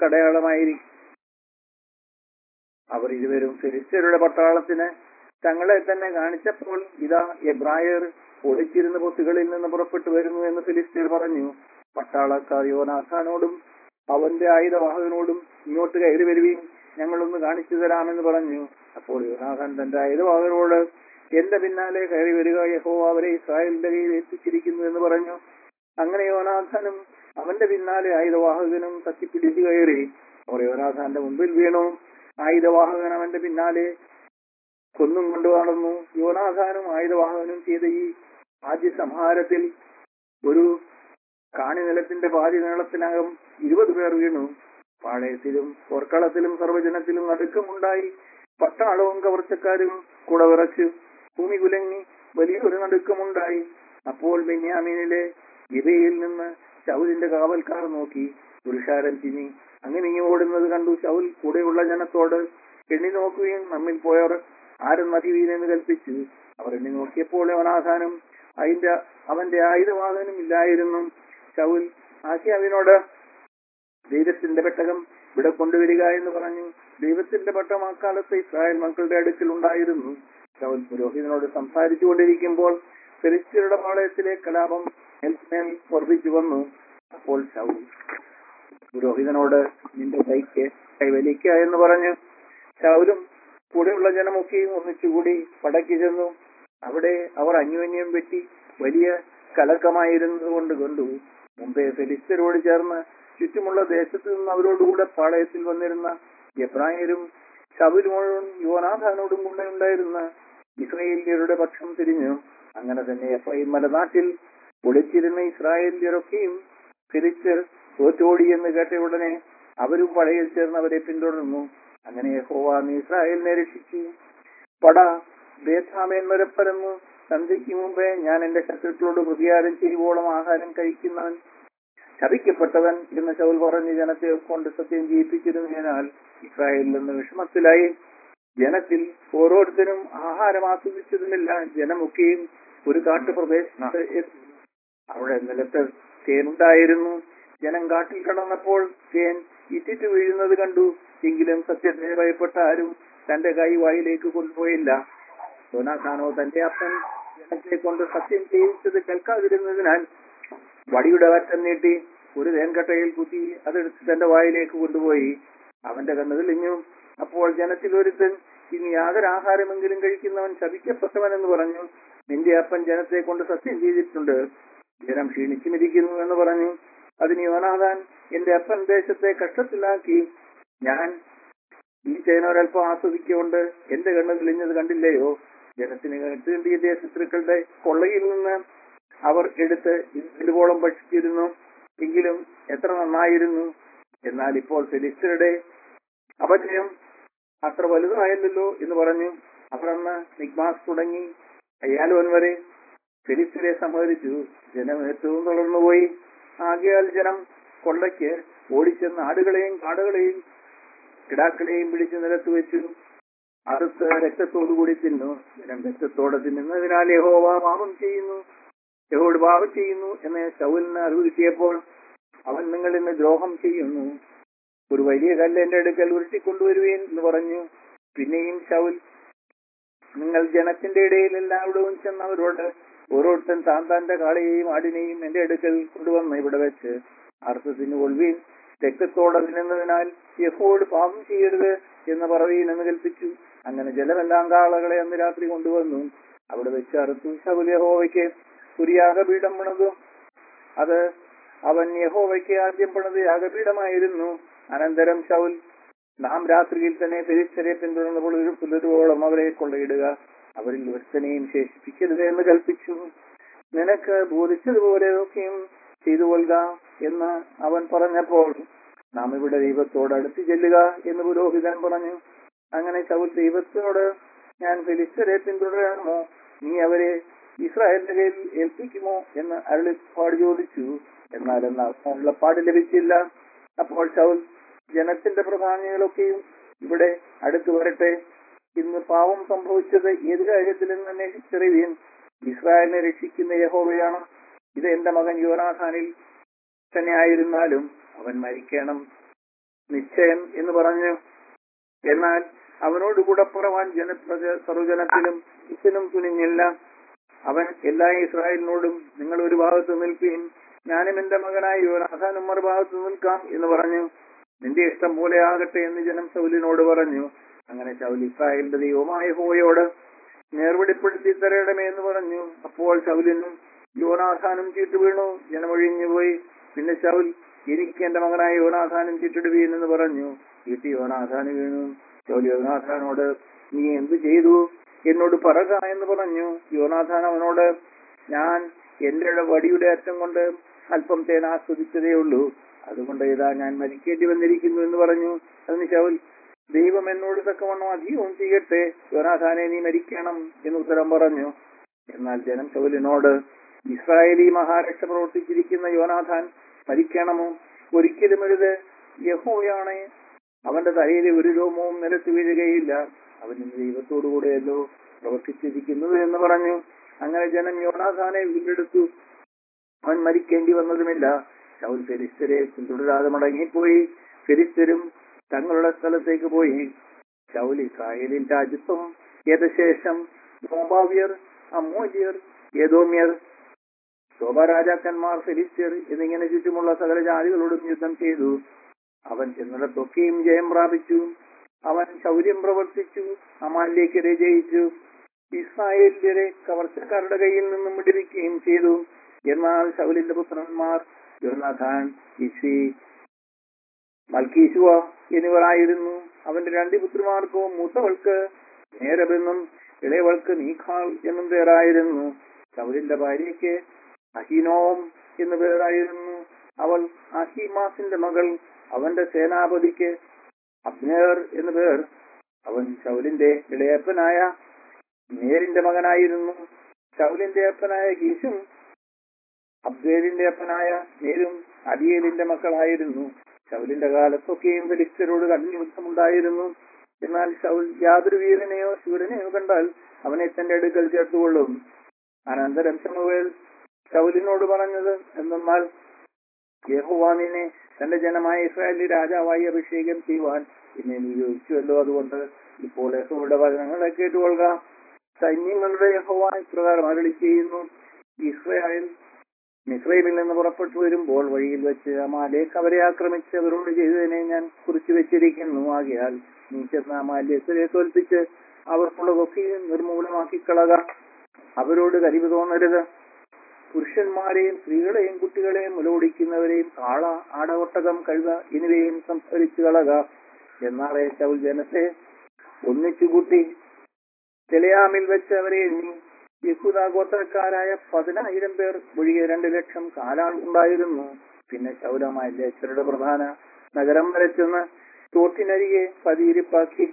അടയാളമായിരിക്കും അവർ ഇരുവരും ഫിലിസ്തീനരുടെ പട്ടാളത്തിന് തങ്ങളെ തന്നെ കാണിച്ചപ്പോൾ ഇതാ എബ്രായർ ഒളിച്ചിരുന്ന പൊത്തുകളിൽ നിന്ന് പുറപ്പെട്ടു വരുന്നു എന്ന് ഫിലിസ്തീർ പറഞ്ഞു പട്ടാളക്കാർ യോനാഥാനോടും അവന്റെ ആയുധവാഹകനോടും ഇങ്ങോട്ട് കയറി വരുവീൻ ഞങ്ങളൊന്ന് കാണിച്ചു തരാമെന്ന് പറഞ്ഞു അപ്പോൾ യോനാഥാൻ തന്റെ ആയുധവാഹകനോട് എന്റെ പിന്നാലെ കയറി വരിക യഹോ അവരെ ഇസ്രായേലിന്റെ കയ്യിൽ എത്തിച്ചിരിക്കുന്നു എന്ന് പറഞ്ഞു അങ്ങനെ യോനാഥാനും അവന്റെ പിന്നാലെ ആയുധവാഹകനും തട്ടിപ്പിടിച്ചു കയറി അവർ യോനാഥാന്റെ മുമ്പിൽ വീണു ആയുധവാഹകൻ അവന്റെ പിന്നാലെ കൊന്നും കൊണ്ടു നടന്നു യോനാഥാനും ആയുധവാഹകനും ചെയ്ത ഈ ആദ്യ സംഹാരത്തിൽ ഒരു കാണി നിലത്തിന്റെ പാതി നീളത്തിനകം ഇരുപത് പേർ വീണു പാളയത്തിലും പോർക്കളത്തിലും സർവജനത്തിലും നടുക്കമുണ്ടായി പട്ടാളവും കവർച്ചക്കാരും കൂടെ വിറച്ചു ഭൂമി കുലങ്ങി വലിയൊരു നടുക്കമുണ്ടായി അപ്പോൾ ബെന്യാമീനിലെ ഗിബയിൽ നിന്ന് ശൗലിന്റെ കാവൽക്കാർ നോക്കി പുരുഷാരം ചിനി അങ്ങനെ ഇങ്ങി ഓടുന്നത് കണ്ടു ശൗൽ കൂടെയുള്ള ജനത്തോട് എണ്ണി നോക്കുകയും നമ്മിൽ പോയവർ ആരും മതിവീനെന്ന് കൽപ്പിച്ചു അവർ എണ്ണി നോക്കിയപ്പോൾ അവനാധാനം അതിന്റെ അവന്റെ ആയുധവാഹനം ഇല്ലായിരുന്നു ശൗൽ ആശയാവിനോട് ദൈവത്തിന്റെ പെട്ടകം ഇവിടെ കൊണ്ടുവരിക എന്ന് പറഞ്ഞു ദൈവത്തിന്റെ പട്ടം ആ കാലത്ത് ഇസ്രായേൽ മക്കളുടെ അടുക്കൽ ഉണ്ടായിരുന്നു ശൗൽ പുരോഹിതനോട് സംസാരിച്ചു കൊണ്ടിരിക്കുമ്പോൾ ഫെലിസ്തീനയുടെ പാളയത്തിലെ കലാപം മേൽമേൽ വർദ്ധിച്ചു വന്നു അപ്പോൾ ശൗൽ പുരോഹിതനോട് നിന്റെ കൈക്ക് കൈവലിക്ക എന്ന് പറഞ്ഞു ശൗലും കൂടെയുള്ള ജനമൊക്കെയും ഒന്നിച്ചുകൂടി പടക്കി ചെന്നു അവിടെ അവർ അന്യോന്യം വെട്ടി വലിയ കലക്കമായിരുന്നത് കൊണ്ട് കണ്ടു മുമ്പേ ഫെലിസ്തരോട് ചേർന്ന് ചുറ്റുമുള്ള ദേശത്ത് നിന്ന് അവരോടുകൂടെ പാളയത്തിൽ വന്നിരുന്ന എബ്രായരും ശബുലോടും യുവനാഥാനോടും കൂടെ ഉണ്ടായിരുന്ന ഇസ്രായേലിയരുടെ പക്ഷം തിരിഞ്ഞു അങ്ങനെ തന്നെ എഫ്രൈം മലനാട്ടിൽ ഒളിച്ചിരുന്ന ഇസ്രായേലിയരൊക്കെയും ഫിലിസ്തർ തോറ്റോടി എന്ന് കേട്ട ഉടനെ അവരും പടയിൽ ചേർന്ന് അവരെ പിന്തുടർന്നു അങ്ങനെ യഹോവ ഇസ്രായേലിനെ രക്ഷിച്ചു പട ബേഥാമേൻ വരെ പരന്നു സന്ധ്യയ്ക്ക് മുമ്പേ ഞാൻ എന്റെ ശത്രുക്കളോട് പ്രതികാരം ചെയ്യുവോളം ആഹാരം കഴിക്കുന്നവൻ ശപിക്കപ്പെട്ടവൻ എന്ന് ശൗൽ പറഞ്ഞ് ജനത്തെ കൊണ്ട് സത്യം ചെയ്യിപ്പിച്ചിരുന്നതിനാൽ ഇസ്രായേലിൽ നിന്ന് വിഷമത്തിലായി ജനത്തിൽ ഓരോരുത്തരും ആഹാരം ആസ്വദിച്ചതുമില്ല ജനമൊക്കെയും ഒരു കാട്ടുപ്രദേശത്ത് എത്തി. അവിടെ നിലത്ത് തേനുണ്ടായിരുന്നു ജനം കാട്ടിൽ കടന്നപ്പോൾ തേൻ ഇറ്റിറ്റ് വീഴുന്നത് കണ്ടു എങ്കിലും സത്യത്തെ ഭയപ്പെട്ട ആരും തന്റെ കൈ വായിലേക്ക് കൊണ്ടുപോയില്ല യോനാഥാനോ തന്റെ അപ്പൻ ജനത്തെ കൊണ്ട് സത്യം ചെയ്യിച്ചത് കേൾക്കാതിരുന്നതിനാൽ വടിയുടെ വറ്റം നീട്ടി ഒരു തേൻകട്ടയിൽ കുത്തി അതെടുത്ത് തന്റെ വായിലേക്ക് കൊണ്ടുപോയി അവന്റെ കണ്ണ് തെളിഞ്ഞു അപ്പോൾ ജനത്തിൽ ഒരുത്തൻ ഇനി യാതൊരു ആഹാരമെങ്കിലും കഴിക്കുന്നവൻ ശപിക്കപ്പെട്ടവൻ എന്ന് പറഞ്ഞു നിന്റെ അപ്പൻ ജനത്തെ കൊണ്ട് സത്യം ചെയ്തിട്ടുണ്ട് ജനം ക്ഷീണിച്ചുമിരിക്കുന്നു എന്ന് പറഞ്ഞു അതിന് യോനാഥാൻ എന്റെ അപ്പൻ ദേശത്തെ കഷ്ടത്തിലാക്കി ഞാൻ ഈ ചേനൊരൽപ്പം ആസ്വദിക്കൊണ്ട് എന്റെ കണ്ണ് തെളിഞ്ഞത് കണ്ടില്ലയോ ജനത്തിന് കേട്ടിയ ശത്രുക്കളുടെ കൊള്ളയിൽ നിന്ന് അവർ എടുത്ത് ഇതുപോളം ഭക്ഷിച്ചിരുന്നു എങ്കിലും എത്ര നന്നായിരുന്നു എന്നാൽ ഇപ്പോൾ ഫിലിസ്തരുടെ അപജയം അത്ര വലുതായല്ലോ എന്ന് പറഞ്ഞു അവർ അന്ന് നിഗ്മാസ് തുടങ്ങി അയ്യാലോൻ വരെ ഫിലിസ്തരെ സംഹരിച്ചു ജനം ഏറ്റവും തളർന്നുപോയി ആകയാൽ ജനം കൊള്ളയ്ക്ക് ഓടിച്ചെന്ന് ആടുകളെയും കാടുകളെയും കിടാക്കളെയും പിടിച്ച് നിലത്ത് വെച്ചു അറുത്ത് രക്തത്തോടുകൂടി തിന്നു ജനം രക്തത്തോടെ തിന്നുന്നതിനാൽ യഹോവ പാപം ചെയ്യുന്നു യഹോട് പാപം ചെയ്യുന്നു എന്ന് ശൗലിന് അറിവ് കിട്ടിയപ്പോൾ അവൻ നിങ്ങൾ ഇന്ന് ദ്രോഹം ചെയ്യുന്നു ഒരു വലിയ കല്ല് എന്റെ അടുക്കൽ ഉരുട്ടിക്കൊണ്ടുവരുവേൻ എന്ന് പറഞ്ഞു പിന്നെയും ശൗൽ നിങ്ങൾ ജനത്തിന്റെ ഇടയിൽ എല്ലാവരും ചെന്ന് അവരോട് ഓരോരുത്തൻ താൻ താന്റെ കാളയെയും ആടിനെയും എന്റെ അടുക്കൽ കൊണ്ടുവന്ന് ഇവിടെ വെച്ച് അർത്ഥത്തിന് കൊള്ളുവീൻ രക്തത്തോടെ തിന്നുന്നതിനാൽ യഹോട് പാപം ചെയ്യരുത് എന്ന് പറവീൻ എന്ന് കൽപ്പിച്ചു അങ്ങനെ ജലമെല്ലാം കാളകളെ അന്ന് രാത്രി കൊണ്ടുവന്നു അവിടെ വെച്ച് അറുത്തു ശബുൽ യഹോവയ്ക്ക് ഒരു യാഗപീഠം പണിതു അത് അവൻ യഹോവയ്ക്ക് ആദ്യം പണിത് യാഗപീഠമായിരുന്നു അനന്തരം ശൗൽ നാം രാത്രിയിൽ തന്നെ ഫിലിസ്തരെ പിന്തുടർന്നപ്പോൾ ഒരു പുലരുവോളം അവരെ കൊള്ളയിടുക അവരിൽ ഒരുത്തനെയും ശേഷിപ്പിക്കരുത് എന്ന് കൽപ്പിച്ചു നിനക്ക് ബോധിച്ചതുപോലെ ഒക്കെയും ചെയ്തു കൊള്ളുക എന്ന് അവൻ പറഞ്ഞപ്പോൾ നാം ഇവിടെ ദൈവത്തോട് അടുത്ത് ചെല്ലുക എന്ന് പുരോഹിതൻ പറഞ്ഞു അങ്ങനെ ശൗൽ ദൈവത്തോട് ഞാൻ ഫിലിസ്തരെ പിന്തുടരണമോ നീ അവരെ ഇസ്രായേലിന്റെ കയ്യിൽ ഏൽപ്പിക്കുമോ എന്ന് അരുളിപ്പാട് ചോദിച്ചു എന്നാൽ എന്നുള്ള പാട് ലഭിച്ചില്ല അപ്പോൾ ശൗൽ ജനത്തിന്റെ പ്രധാനികളൊക്കെയും ഇവിടെ അടുത്തു വരട്ടെ ഇന്ന് പാവം സംഭവിച്ചത് ഏത് കാര്യത്തിലെന്ന് അന്വേഷിച്ചറിയുകയും ഇസ്രായേലിനെ രക്ഷിക്കുന്ന യഹോവയാണ് ഇത് എന്റെ മകൻ യോനാഥാനിൽ തന്നെ ആയിരുന്നാലും അവൻ മരിക്കണം നിശ്ചയം എന്ന് പറഞ്ഞു എന്നാൽ അവനോട് കൂടെ പുറവാൻ ജനപ്രജ സർവജനത്തിലും ഇത്തിനും തുനിഞ്ഞില്ല അവൻ എല്ലാ ഇസ്രായേലിനോടും നിങ്ങൾ ഒരു ഭാഗത്ത് നിൽപ്പീൻ ഞാനും എന്റെ മകനായ യോനാഥാനും മറുഭാഗത്ത് നിൽക്കാം എന്ന് പറഞ്ഞു നിന്റെ ഇഷ്ടം പോലെ ആകട്ടെ എന്ന് ജനം ശൗലിനോട് പറഞ്ഞു അങ്ങനെ ശൗൽ ഇസ്രായേലിന്റെ ദൈവമായ ഹോയോട് നേർവെളിപ്പെടുത്തി തരയണമേ എന്ന് പറഞ്ഞു അപ്പോൾ ശൗലിനും യോനാഥാനും ചീട്ട് വീണു ജനമൊഴിഞ്ഞു പോയി പിന്നെ ശൗൽ എനിക്ക് എന്റെ മകനായ യോനാഥാനും ചീട്ടിടുവീൻ എന്ന് പറഞ്ഞു ചീട്ട് യോനാഥാന് വീണു ശൗൽ യോനാഥാനോട് നീ എന്ത് ചെയ്തു എന്നോട് പറക എന്ന് പറഞ്ഞു യോനാഥാൻ അവനോട് ഞാൻ എന്റെ വടിയുടെ അറ്റം കൊണ്ട് അല്പം തേൻ ആസ്വദിച്ചതേ ഉള്ളൂ അതുകൊണ്ട് ഇതാ ഞാൻ മരിക്കേണ്ടി വന്നിരിക്കുന്നു എന്ന് പറഞ്ഞു അതിന് ശൗൽ ദൈവം എന്നോട് തക്കവണ്ണം അധികവും ചെയ്യട്ടെ യോനാഥാനെ നീ മരിക്കണം എന്ന് ഉത്തരം പറഞ്ഞു എന്നാൽ ജനം ശൗലിനോട് ഇസ്രായേലി മഹാരക്ഷ പ്രവർത്തിച്ചിരിക്കുന്ന യോനാഥാൻ മരിക്കണമോ ഒരിക്കലും എഴുത് യഹോയാണ് അവന്റെ തലയിൽ ഒരു രോമവും നിലത്ത് വീഴുകയില്ല അവൻ ഇന്ന് ദൈവത്തോടുകൂടെയല്ലോ പ്രവർത്തിച്ചിരിക്കുന്നത് എന്ന് പറഞ്ഞു അങ്ങനെ ജനം യോനാഥാനെ വീണ്ടെടുത്തു അവൻ മരിക്കേണ്ടി വന്നതുമില്ല ശൗൽ ഫെരിസ്തരെ പിന്തുടരാതെ മടങ്ങിപ്പോയി ഫെരിസ്തരും തങ്ങളുടെ സ്ഥലത്തേക്ക് പോയി ശൗൽ ഇസ്രായേലിൽ രാജ്യത്വം ഏതശേഷം മോബാവ്യർ അമ്മോജിയർ യദോമ്യർ ശോഭരാജാക്കന്മാർ ഫെലിസ്ത്യർ എന്നിങ്ങനെ ചുറ്റുമുള്ള സകല ജാതികളോടും യുദ്ധം ചെയ്തു അവൻ ചെന്നിടത്തൊക്കെയും ജയം പ്രാപിച്ചു അവൻ ശൗര്യം പ്രവർത്തിച്ചു അമാലിലേക്കെതിരെ ജയിച്ചു ഇസ്രായേലിയരെ കവർച്ചക്കാരുടെ കയ്യിൽ നിന്നും വിടുവിക്കുകയും ചെയ്തു എന്നാൽ ശൗലിന്റെ പുത്രന്മാർ യോനാഥാൻ ഇഷി മൽക്കീശുവ എന്നിവരായിരുന്നു അവന്റെ രണ്ട് പുത്രിമാർക്കോ മൂത്തവൾക്ക് നേരബെന്നും ഇളയവൾക്ക് നീഖാൾ എന്നും പേരായിരുന്നു ശൗലിന്റെ ഭാര്യയ്ക്ക് അഹിനോം എന്നു പേരായിരുന്നു അവൾ അഹിമാസിന്റെ മകൾ അവന്റെ സേനാപതിക്ക് അബ്നേർ എന്നു പേർ അവൻ ശൗലിന്റെ ഇളയപ്പനായ നേരിന്റെ മകനായിരുന്നു ശൗലിന്റെ അപ്പനായ ഗീശും അബ്ദേലിന്റെ അപ്പനായ നേരും അടിയേലിന്റെ മക്കളായിരുന്നു ശൗലിന്റെ കാലത്തൊക്കെയും ഫലിസ്തരോട് കഠിന യുദ്ധമുണ്ടായിരുന്നു എന്നാൽ ശൗൽ യാതൊരു വീരനെയോ ശൂരനെയോ കണ്ടാൽ അവനെ തന്റെ അടുക്കൽ ചേർത്തുകൊള്ളും അനന്തരം ശമുവേൽ ശൗലിനോട് പറഞ്ഞത് എന്തെന്നാൽ യഹോവാനിനെ തന്റെ ജനമായ ഇസ്രായേലി രാജാവായി അഭിഷേകം ചെയ്യുവാൻ എന്നെ നിയോഗിച്ചുവല്ലോ അതുകൊണ്ട് ഇപ്പോൾ യഹോയുടെ വചനങ്ങളെ കേട്ടുകൊള്ളുക സൈന്യങ്ങളുടെ യഹോവ ഇപ്രകാരം അരളി ചെയ്യുന്നു ഇസ്രായേൽ മിസ്രൈമിൽ നിന്ന് പുറപ്പെട്ടു വരുമ്പോൾ വഴിയിൽ വെച്ച് അമാലേക്ക് അവരെ ആക്രമിച്ച് അവരോട് ചെയ്തതിനെ ഞാൻ കുറിച്ചു വെച്ചിരിക്കുന്നു ആകയാൽ നീ ചെന്ന് അമാലേശ്വരെ തോൽപ്പിച്ച് അവർക്കുള്ളതൊക്കെയും നിർമൂലമാക്കി കളക അവരോട് കരിവ് തോന്നരുത് പുരുഷന്മാരെയും സ്ത്രീകളെയും കുട്ടികളെയും മുലോടിക്കുന്നവരെയും കാള ആടവട്ടകം കഴുത എന്നിവയും സംസ്കരിച്ചു കളക എന്നാളെ ശൗൽ ജനത്തെ ഒന്നിച്ചുകൂട്ടി തെലയാമിൽ വെച്ച് അവരെ എണ്ണി യഹൂദ ഗോത്രക്കാരായ പതിനായിരം പേർ ഒഴികെ രണ്ട് ലക്ഷം കാലാൾ ഉണ്ടായിരുന്നു പിന്നെ ശൗലമായ ലേച്ചരുടെ പ്രധാന നഗരം വരെ ചെന്ന് തോട്ടിനരികെ പതിയിരിപ്പാക്കി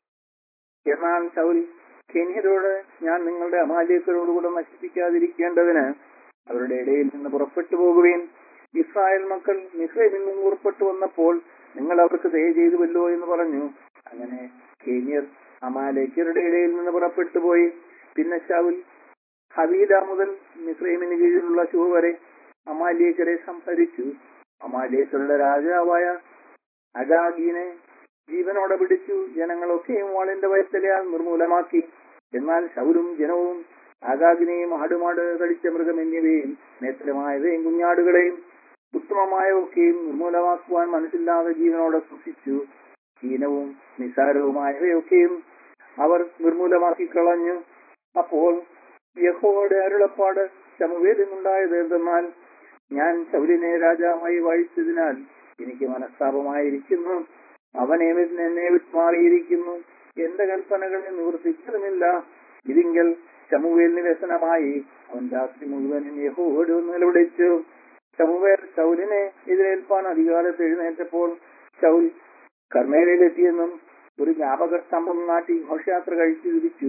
എന്നാൽ ശൗൽ കെന്യരോട് ഞാൻ നിങ്ങളുടെ അമാലേക്കരോടുകൂടെ നശിപ്പിക്കാതിരിക്കേണ്ടതിന് അവരുടെ ഇടയിൽ നിന്ന് പുറപ്പെട്ടു പോകുകയും ഇസ്രായേൽ മക്കൾ മിസ്രൈമിൽ നിന്ന് പുറപ്പെട്ടു വന്നപ്പോൾ നിങ്ങൾ അവർക്ക് ദയ ചെയ്തുവല്ലോ എന്ന് പറഞ്ഞു അങ്ങനെ കേന്യർ അമാലേക്കരുടെ ഇടയിൽ നിന്ന് പുറപ്പെട്ടു പോയി പിന്നെ ശൗൽ ഹവീല മുതൽ മിസ്രൈമിന് കീഴിലുള്ള ഷൂ വരെ അമാലേക്കരെ സംഹരിച്ചു അമാലേക്കരുടെ രാജാവായ അഗാഗീനെ ജീവനോടെ പിടിച്ചു ജനങ്ങളൊക്കെയും വാളിന്റെ വയസ്സലയാൽ നിർമൂലമാക്കി എന്നാൽ ശൗലും ജനവും ആകാഗിനെയും ആടുമാട് കടിച്ച മൃഗം എന്നിവയും നേത്രമായവയും കുഞ്ഞാടുകളെയും ഉത്തമമായവയൊക്കെയും നിർമൂലമാക്കുവാൻ മനസ്സില്ലാതെ ജീവനോടെ സൂക്ഷിച്ചു ഹീനവും നിസാരവുമായവയൊക്കെയും അവർ നിർമൂലമാക്കി കളഞ്ഞു അപ്പോൾ യഹോയുടെ അരുളപ്പാട് ശമുവേലിനുണ്ടായത് എന്തെന്നാൽ ഞാൻ ശൗലിനെ രാജാവായി വാഴിച്ചതിനാൽ എനിക്ക് മനസ്താപമായിരിക്കുന്നു അവനെ എന്നെ വിട്ടുമാറിയിരിക്കുന്നു എന്റെ കൽപ്പനകളെ നിവർത്തിച്ചതുമില്ല ഇതിങ്കൽ ശമുവേലിന് വ്യസനമായി അവൻ രാത്രി മുഴുവനും യഹോയോട് നിലവിളിച്ചു ശമുവേൽ ശൗലിനെ എതിരേൽപ്പാൻ അധികാരത്ത് എഴുന്നേറ്റപ്പോൾ ശൗൽ കർമ്മേലയിലെത്തിയെന്നും ഒരു ജ്ഞാപക സ്തംഭം നാട്ടി ഘോഷയാത്ര കഴിച്ചു തിരിച്ചു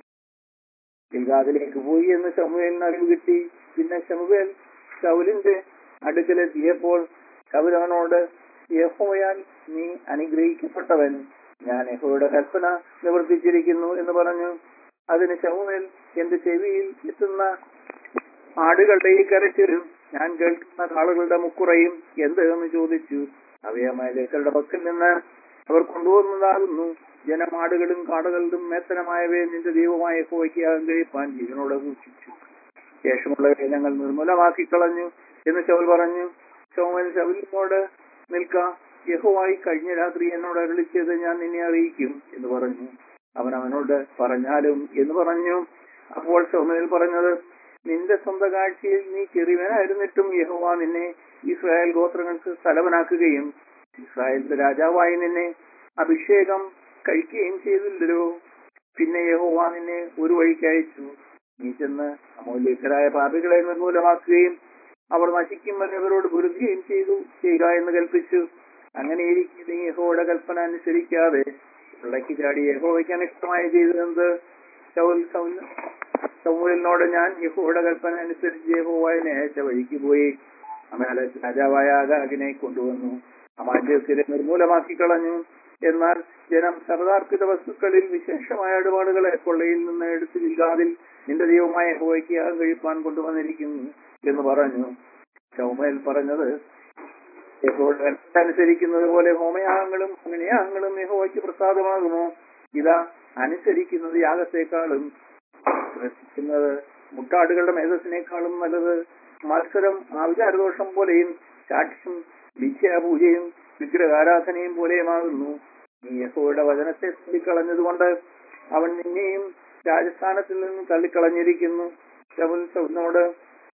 ഗിൽഗാദിലേക്ക് പോയി എന്ന് ശമുവേലിന് അറിവ് കിട്ടി പിന്നെ ശമുവേൽ ശൗലിന്റെ അടുക്കലെത്തിയപ്പോൾ ശൗൽ അവനോട് യഹോയാൽ നീ അനുഗ്രഹിക്കപ്പെട്ടവൻ ഞാൻ യഹോയുടെ കൽപ്പന നിവർത്തിച്ചിരിക്കുന്നു എന്ന് പറഞ്ഞു അതിന് ശമുവേൽ എന്റെ ചെവിയിൽ എത്തുന്ന ആടുകളുടെ ഈ കരച്ചിലും ഞാൻ കേൾക്കുന്ന കാളുകളുടെ മുക്കുറയും എന്ത് എന്ന് ചോദിച്ചു അവയെ അമലേക്കരുടെ പക്കൽ നിന്ന് അവർ കൊണ്ടുവന്നതാകുന്നു ജനമാടുകളും കാടുകളിലും മേത്തനമായവയെ നിന്റെ ദൈവമായ യഹോവയ്ക്കാകും കഴിപ്പാൻ ജീവനോടെ സൂക്ഷിച്ചു ശേഷമുള്ളവയെ ഞങ്ങൾ നിർമ്മൂലമാക്കി കളഞ്ഞു എന്ന് ചവൽ പറഞ്ഞു ചൗമൻ ചവലിനോട് നിൽക്ക യഹോവായി കഴിഞ്ഞ രാത്രി എന്നോട് അരുളിച്ചത് ഞാൻ നിന്നെ അറിയിക്കും എന്ന് പറഞ്ഞു അവൻ അവനോട് പറഞ്ഞാലും എന്ന് പറഞ്ഞു അപ്പോൾ സൗമേൽ പറഞ്ഞത് നിന്റെ സ്വന്തം കാഴ്ചയിൽ നീ ചെറിയവനായിരുന്നിട്ടും യഹോവ നിന്നെ ഇസ്രായേൽ ഗോത്രങ്ങൾക്ക് സ്ഥലവനാക്കുകയും ഇസ്രായേലിന്റെ രാജാവായി നിന്നെ അഭിഷേകം കഴിക്കുകയും ചെയ്തില്ലല്ലോ പിന്നെ യഹോവ നിന്നെ ഒരു വഴിക്ക് അയച്ചു നീ ചെന്ന് അമൂല്യക്കരായ പാപികളെ നിർമൂലമാക്കുകയും അവർ നശിക്കും വരെ അവരോട് പൊരുതുകയും ചെയ്തു ചെയ്യുക എന്ന് കൽപ്പിച്ചു അങ്ങനെ ഇരിക്കും നീ യഹോയുടെ കൽപ്പന അനുസരിക്കാതെ പിള്ളയ്ക്ക് ചാടി യഹോവയ്ക്ക് അനിഷ്ടമായി ചെയ്തതെന്ത് ശൗൽ ശൗൽ ശൗലിനോട് ഞാൻ യഹോയുടെ കൽപ്പന അനുസരിച്ച് യഹോവായനെ അയച്ച വഴിക്ക് പോയി അമേലെ രാജാവായ ആകാകിനെ കൊണ്ടുവന്നു അമാന്യത്തിലെ നിർമൂലമാക്കി കളഞ്ഞു എന്നാൽ ജനം സർദാർപ്പിത വസ്തുക്കളിൽ വിശേഷമായ ഇടപാടുകളെ കൊള്ളയിൽ നിന്ന് എടുത്തു വിൽക്കാതിൽ നിന്റെ ദൈവമായ യഹോവയ്ക്ക് യാഗം കഴിപ്പാൻ കൊണ്ടുവന്നിരിക്കുന്നു എന്ന് പറഞ്ഞു ചൗമേൽ പറഞ്ഞത് യഹോയുടെ അനുസരിക്കുന്നത് പോലെ ഹോമയാഗങ്ങളും ഹോമയാഗങ്ങളും യഹോവയ്ക്ക് പ്രസാദമാകുമോ ഇതാ അനുസരിക്കുന്നത് യാഗത്തെക്കാളും പ്രവർത്തിക്കുന്നത് മുട്ടാടുകളുടെ മേധസ്സിനേക്കാളും നല്ലത് മത്സരം ആവിചാരദോഷം പോലെയും സാക്ഷ്യം വിദ്യാപൂജയും വിഗ്രഹാരാധനയും പോലെയുമാകുന്നു നീ യഹോയുടെ വചനത്തെ തള്ളിക്കളഞ്ഞതുകൊണ്ട് അവൻ നിന്നെയും രാജസ്ഥാനത്തിൽ നിന്ന് തള്ളിക്കളഞ്ഞിരിക്കുന്നു ശൗൽ ശൗലിനോട്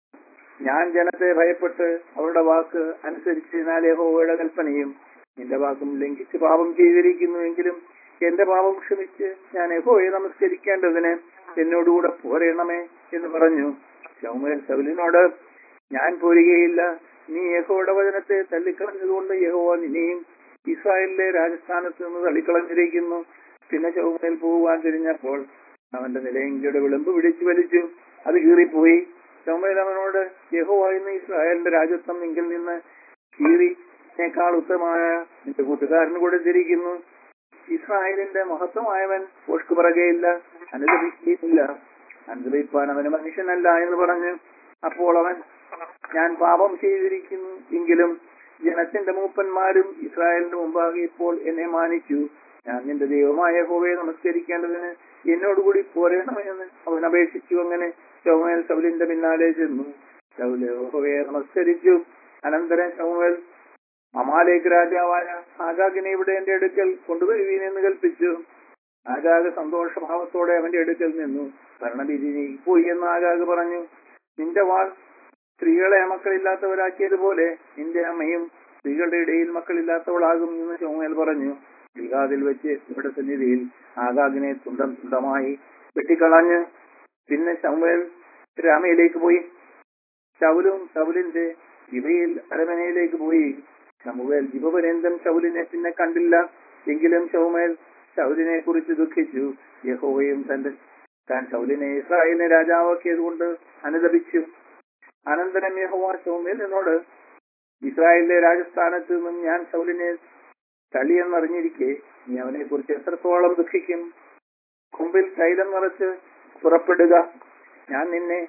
ഞാൻ ജനത്തെ ഭയപ്പെട്ട് അവരുടെ വാക്ക് അനുസരിച്ചതിനാൽ യഹോവയുടെ കൽപ്പനയും നിന്റെ വാക്കും ലംഘിച്ച് പാപം ചെയ്തിരിക്കുന്നുവെങ്കിലും എന്റെ പാപം ക്ഷമിച്ച് ഞാൻ യഹോയെ നമസ്കരിക്കേണ്ടതിന് എന്നോടുകൂടെ പോരയണമേ എന്ന് പറഞ്ഞു ശൗമേൽ ശൗലിനോട് ഞാൻ പോരുകയില്ല നീ യഹോയുടെ വചനത്തെ തള്ളിക്കളഞ്ഞതുകൊണ്ട് യഹോവ നിന്നെയും ഇസ്രായേലിലെ രാജസ്ഥാനത്ത് നിന്ന് തള്ളിക്കളഞ്ഞിരിക്കുന്നു പിന്നെ ചൗമേൽ പോകുവാൻ തിരിഞ്ഞപ്പോൾ അവന്റെ നിലയെങ്കിയുടെ വിളമ്പ് പിടിച്ചു വലിച്ചു അത് കീറിപ്പോയി ചൗമേൽ അവനോട് യഹോവ ഇന്ന് ഇസ്രായേലിന്റെ രാജ്യത്വം എങ്കിൽ നിന്ന് കീറിനേക്കാൾ ഉത്തമമായ നിന്റെ കൂട്ടുകാരന് കൊടുത്തിരിക്കുന്നു ഇസ്രായേലിന്റെ മഹത്വമായവൻ പോഷ്ക്ക് പറകയില്ല അനുദപിക്കുകയില്ല അനുദപിപ്പാൻ അവന് മനുഷ്യനല്ല എന്ന് പറഞ്ഞു അപ്പോൾ അവൻ ഞാൻ പാപം ചെയ്തിരിക്കുന്നു എങ്കിലും ജനത്തിന്റെ മൂപ്പന്മാരും ഇസ്രായേലിന്റെ മുമ്പാകെ ഇപ്പോൾ എന്നെ മാനിച്ചു ഞാൻ നിന്റെ ദൈവമായ ഹോവയെ നമസ്കരിക്കേണ്ടതിന് എന്നോടുകൂടി പോരണമെന്ന് അവൻ അപേക്ഷിച്ചു അങ്ങനെ ശൗമേൽ ശൗലിന്റെ പിന്നാലെ ചെന്നു ശൗല് ഹോവയെ നമസ്കരിച്ചു അനന്തരം ശൗമേൽ അമാലേക്ക് രാജാവായ ആഗാഗിനെ ഇവിടെ എന്റെ അടുക്കൽ കൊണ്ടുവരുവീൻ എന്ന് കൽപ്പിച്ചു ആഗാഗ് സന്തോഷഭാവത്തോടെ അവന്റെ അടുക്കൽ നിന്നു ഭരണവിധി പോയി എന്ന് ആഗാഗ് പറഞ്ഞു നിന്റെ വാൾ സ്ത്രീകളെ മക്കളില്ലാത്തവരാക്കിയതുപോലെ നിന്റെ അമ്മയും സ്ത്രീകളുടെ ഇടയിൽ മക്കളില്ലാത്തവളാകും എന്ന് ചോമേൽ പറഞ്ഞു ഗിൽഗാദിൽ വെച്ച് ഇവിടെ സന്നിധിയിൽ ആഗാഗിനെ തുണ്ടം തുണ്ടമായി വെട്ടിക്കളഞ്ഞ് പിന്നെ ശമുവേൽ രാമയിലേക്ക് പോയി ശൗലും ശൗലിന്റെ ഇവയിൽ അരമനയിലേക്ക് പോയി ശമുവേൽ ജീവപര്യന്തം ശൗലിനെ പിന്നെ കണ്ടില്ല എങ്കിലും ശൗമേൽ ശൗലിനെ കുറിച്ച് ദുഃഖിച്ചു യഹോവയും തന്റെ താൻ ശൗലിനെ ഇസ്രായേലിനെ രാജാവാക്കിയത് കൊണ്ട് അനുദപിച്ചു അനന്തരം യഹോവ ശൗമേലിനോട് ഇസ്രായേലിലെ രാജസ്ഥാനത്ത് നിന്നും ഞാൻ ശൗലിനെ തള്ളിയെന്നറിഞ്ഞിരിക്കെ നീ അവനെ കുറിച്ച് എത്രത്തോളം ദുഃഖിക്കും കുമ്പിൽ തൈലം നിറച്ച് പുറപ്പെടുക ഞാൻ നിന്നെ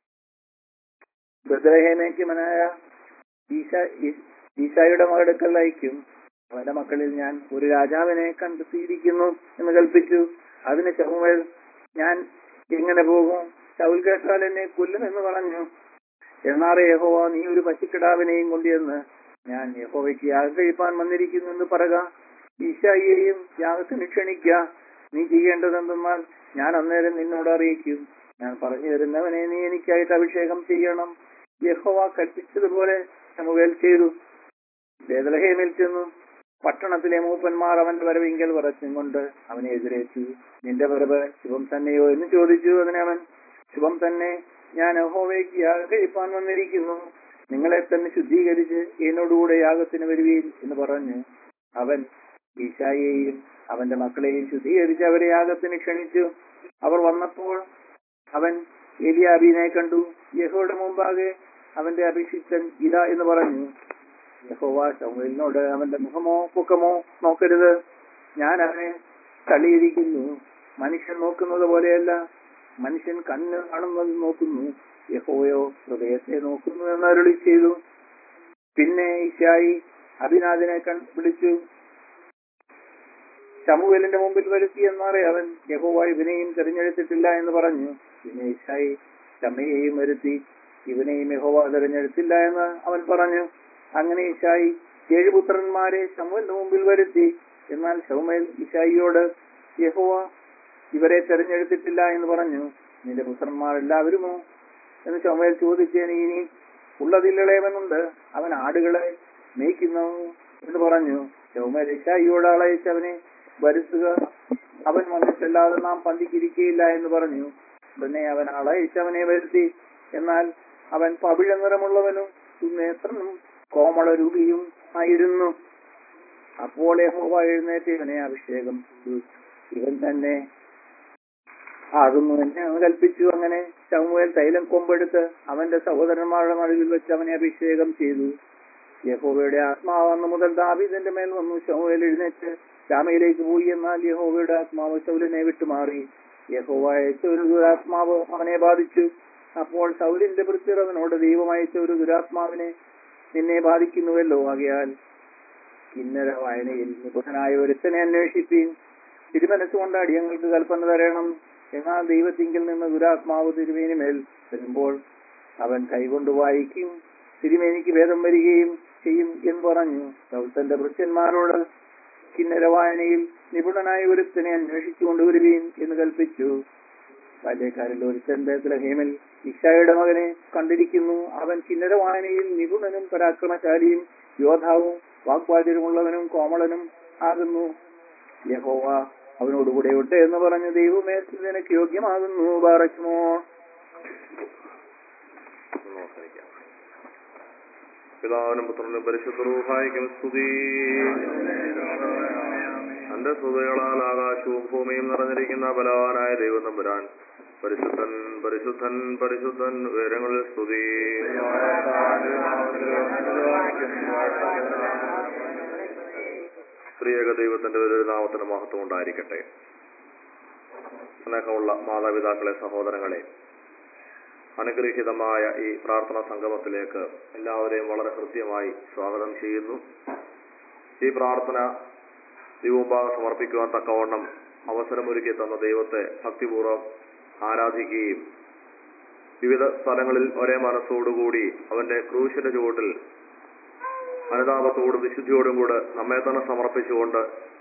ബദ്രഹേമേക്ക് മനായ ഈശ ഈശായുടെ മകടുക്കൽ അയക്കും അവന്റെ മക്കളിൽ ഞാൻ ഒരു രാജാവിനെ കണ്ടെത്തിയിരിക്കുന്നു എന്ന് കൽപ്പിച്ചു അതിന് ചമുവേൽ ഞാൻ എങ്ങനെ പോകും ചൗൽ കേട്ടാൽ എന്നെ കൊല്ലുമെന്ന് പറഞ്ഞു എന്നാറേ യഹോവ നീ ഒരു പശുക്കിടാവിനെയും കൊണ്ടുവന്ന് ഞാൻ യഹോവയ്ക്ക് യാഗം കഴിപ്പാൻ വന്നിരിക്കുന്നു എന്ന് പറക ഈശായിയെയും യാഗത്തിന് ക്ഷണിക്ക നീ ചെയ്യേണ്ടതെന്തെന്നാൽ ഞാൻ അന്നേരം നിന്നോട് അറിയിക്കും ഞാൻ പറഞ്ഞു തരുന്നവനെ നീ എനിക്കായിട്ട് അഭിഷേകം ചെയ്യണം യഹോവ കൽപ്പിച്ചതുപോലെ ശമുവേൽ ചെയ്തു ബേദലഹേമിൽ ചെന്നു പട്ടണത്തിലെ മൂപ്പന്മാർ അവന്റെ വരവിങ്കൽ വറച്ചും കൊണ്ട് അവനെ എതിരേറ്റു നിന്റെ വരവ് ശുഭം തന്നെയോ എന്ന് ചോദിച്ചു അതിന് അവൻ ശുഭം തന്നെ ഞാൻ യഹോവയ്ക്ക് യാഗം കഴിപ്പാൻ വന്നിരിക്കുന്നു നിങ്ങളെ തന്നെ ശുദ്ധീകരിച്ച് എന്നോടുകൂടെ യാഗത്തിന് വരുവീൻ എന്ന് പറഞ്ഞു അവൻ ഈശായെയും അവന്റെ മക്കളെയും ശുദ്ധീകരിച്ച് അവരെ യാഗത്തിന് ക്ഷണിച്ചു അവർ വന്നപ്പോൾ അവൻ എലിയാബിനെ കണ്ടു യഹോയുടെ മുമ്പാകെ അവന്റെ അഭിഷിക്തൻ ഇതാ എന്ന് പറഞ്ഞു യഹോവ ശമുവേലിനോട് അവന്റെ മുഖമോ പൊക്കമോ നോക്കരുത് ഞാൻ അവനെ തള്ളിയിരിക്കുന്നു മനുഷ്യൻ നോക്കുന്നത് പോലെയല്ല മനുഷ്യൻ കണ്ണ് കാണുന്നത് നോക്കുന്നു യഹോവയോ ഹൃദയത്തെ നോക്കുന്നു എന്ന് അരുളി ചെയ്തു പിന്നെ ഈശായി അഭിനാദിനെ കൺ വിളിച്ചു ശമുവേലിന്റെ മുമ്പിൽ വരുത്തി എന്നാറേ അവൻ യഹോവ ഇവനെയും തിരഞ്ഞെടുത്തിട്ടില്ല എന്ന് പറഞ്ഞു പിന്നെ ഇഷായി ശമ്മയെയും വരുത്തി ഇവനെയും യഹോവ തിരഞ്ഞെടുത്തില്ല എന്ന് അവൻ പറഞ്ഞു അങ്ങനെ ഇഷായി ഏഴ് പുത്രന്മാരെ ശമുവിന്റെ മുമ്പിൽ വരുത്തി എന്നാൽ ശൗമേൽ ഇഷായിയോട് യഹോവ ഇവരെ തെരഞ്ഞെടുത്തിട്ടില്ല എന്ന് പറഞ്ഞു നിന്റെ പുത്രന്മാർ എല്ലാവരുമോ എന്ന് ശൗമേൽ ചോദിച്ചേന് ഇനി ഉള്ളതില്ലളയവനുണ്ട് അവൻ ആടുകളെ മേയ്ക്കുന്നു എന്ന് പറഞ്ഞു ശൗമേൽ ഇഷായിയോട് അളയിച്ചവനെ വരുത്തുക അവൻ വന്നിട്ടല്ലാതെ നാം പന്തിക്കിരിക്കയില്ല എന്ന് പറഞ്ഞു ഉടനെ അവൻ അളയിച്ചവനെ വരുത്തി എന്നാൽ അവൻ പവിഴ നിറമുള്ളവനും സുനേത്രനും കോമളരൂപിയും ആയിരുന്നു അപ്പോൾ യഹോവ എഴുന്നേറ്റ് ഇവനെ അഭിഷേകം ചെയ്തു ഇവൻ തന്നെ ആകുന്നു എന്ന് അവൻ കൽപ്പിച്ചു അങ്ങനെ ശമുവേൽ തൈലം കൊമ്പെടുത്ത് അവന്റെ സഹോദരന്മാരുടെ നടുവിൽ വെച്ച് അവനെ അഭിഷേകം ചെയ്തു യഹോവയുടെ ആത്മാവ് അന്ന് മുതൽ ദാവീദിന്റെ മേൽ വന്നു ശമുവേൽ എഴുന്നേറ്റ് രാമയിലേക്ക് പോയി എന്നാൽ യഹോവയുടെ ആത്മാവ് ശൗലിനെ വിട്ടുമാറി യഹോവ അയച്ച ഒരു ദുരാത്മാവ് അവനെ ബാധിച്ചു അപ്പോൾ ശൗലിന്റെ വൃത്തിർ അവനോട് ദൈവം അയച്ച ഒരു ദുരാത്മാവിനെ നിന്നെ ബാധിക്കുന്നുവല്ലോ ആകയാൽ കിന്നര വായനയിൽ നിപുണനായ ഒരുത്തനെ അന്വേഷിപ്പീൻ തിരുമനസ്സുകൊണ്ട് അടിയങ്ങൾക്ക് കൽപ്പന തരണം എന്നാൽ ദൈവത്തിങ്കിൽ നിന്ന് ദുരാത്മാവ് തിരുമേനി മേൽ വരുമ്പോൾ അവൻ കൈകൊണ്ട് വായിക്കും തിരുമേനിക്ക് ഭേദം വരികയും ചെയ്യും എന്ന് പറഞ്ഞു ദൗത്തന്റെ ഭൃത്യന്മാരോട് കിന്നര വായനയിൽ നിപുണനായ ഒരുത്തനെ അന്വേഷിച്ചു കൊണ്ടുവരുവീൻ എന്ന് കൽപ്പിച്ചു ബാല്യക്കാരിൽ ഒരുത്തൻ ബേത്ലഹേമിൽ ഇഷായുടെ മകനെ കണ്ടിരിക്കുന്നു അവൻ കിന്നര വായനയിൽ നിപുണനും പരാക്രമശാലിയും യോദ്ധാവും വാഗ്വാചരമുള്ളവനും കോമളനും ആകുന്നു യഹോവ അവനോടുകൂടെ ഉണ്ട് എന്ന് പറഞ്ഞ് ദൈവമേ നിനക്ക് യോഗ്യമാകുന്നു പാറയ്ക്കുമോ നമസ്കരിക്കാം പിതാവിനും പുത്രനും പരിശുദ്ധ റൂഹായിക്കും സ്തുതി തന്റെ സ്തുതികളാൽ ആകാശവും ഭൂമിയും നിറഞ്ഞിരിക്കുന്ന ബലവാനായ ദൈവം തമ്പുരാൻ പരിശുദ്ധൻ പരിശുദ്ധൻ പരിശുദ്ധൻ ഉയരങ്ങളിൽ സ്തുതി സ്ത്രീയക ദൈവത്തിന്റെ ഒരു നാമത്തിന് മഹത്വം ഉണ്ടായിരിക്കട്ടെ സ്നേഹമുള്ള മാതാപിതാക്കളെ സഹോദരങ്ങളെ അനുഗ്രഹീതമായ ഈ പ്രാർത്ഥനാ സംഗമത്തിലേക്ക് എല്ലാവരെയും വളരെ ഹൃദ്യമായി സ്വാഗതം ചെയ്യുന്നു ഈ പ്രാർത്ഥന ദൈവമുമ്പാകെ സമർപ്പിക്കുവാൻ തക്കവണ്ണം അവസരമൊരുക്കി തന്ന ദൈവത്തെ ഭക്തിപൂർവ്വം ആരാധിക്കുകയും വിവിധ സ്ഥലങ്ങളിൽ ഒരേ മനസ്സോടുകൂടി അവന്റെ ക്രൂശിന്റെ ചുവട്ടിൽ അനുതാപത്തോടും വിശുദ്ധിയോടും കൂടെ നമ്മെ തന്നെ സമർപ്പിച്ചുകൊണ്ട്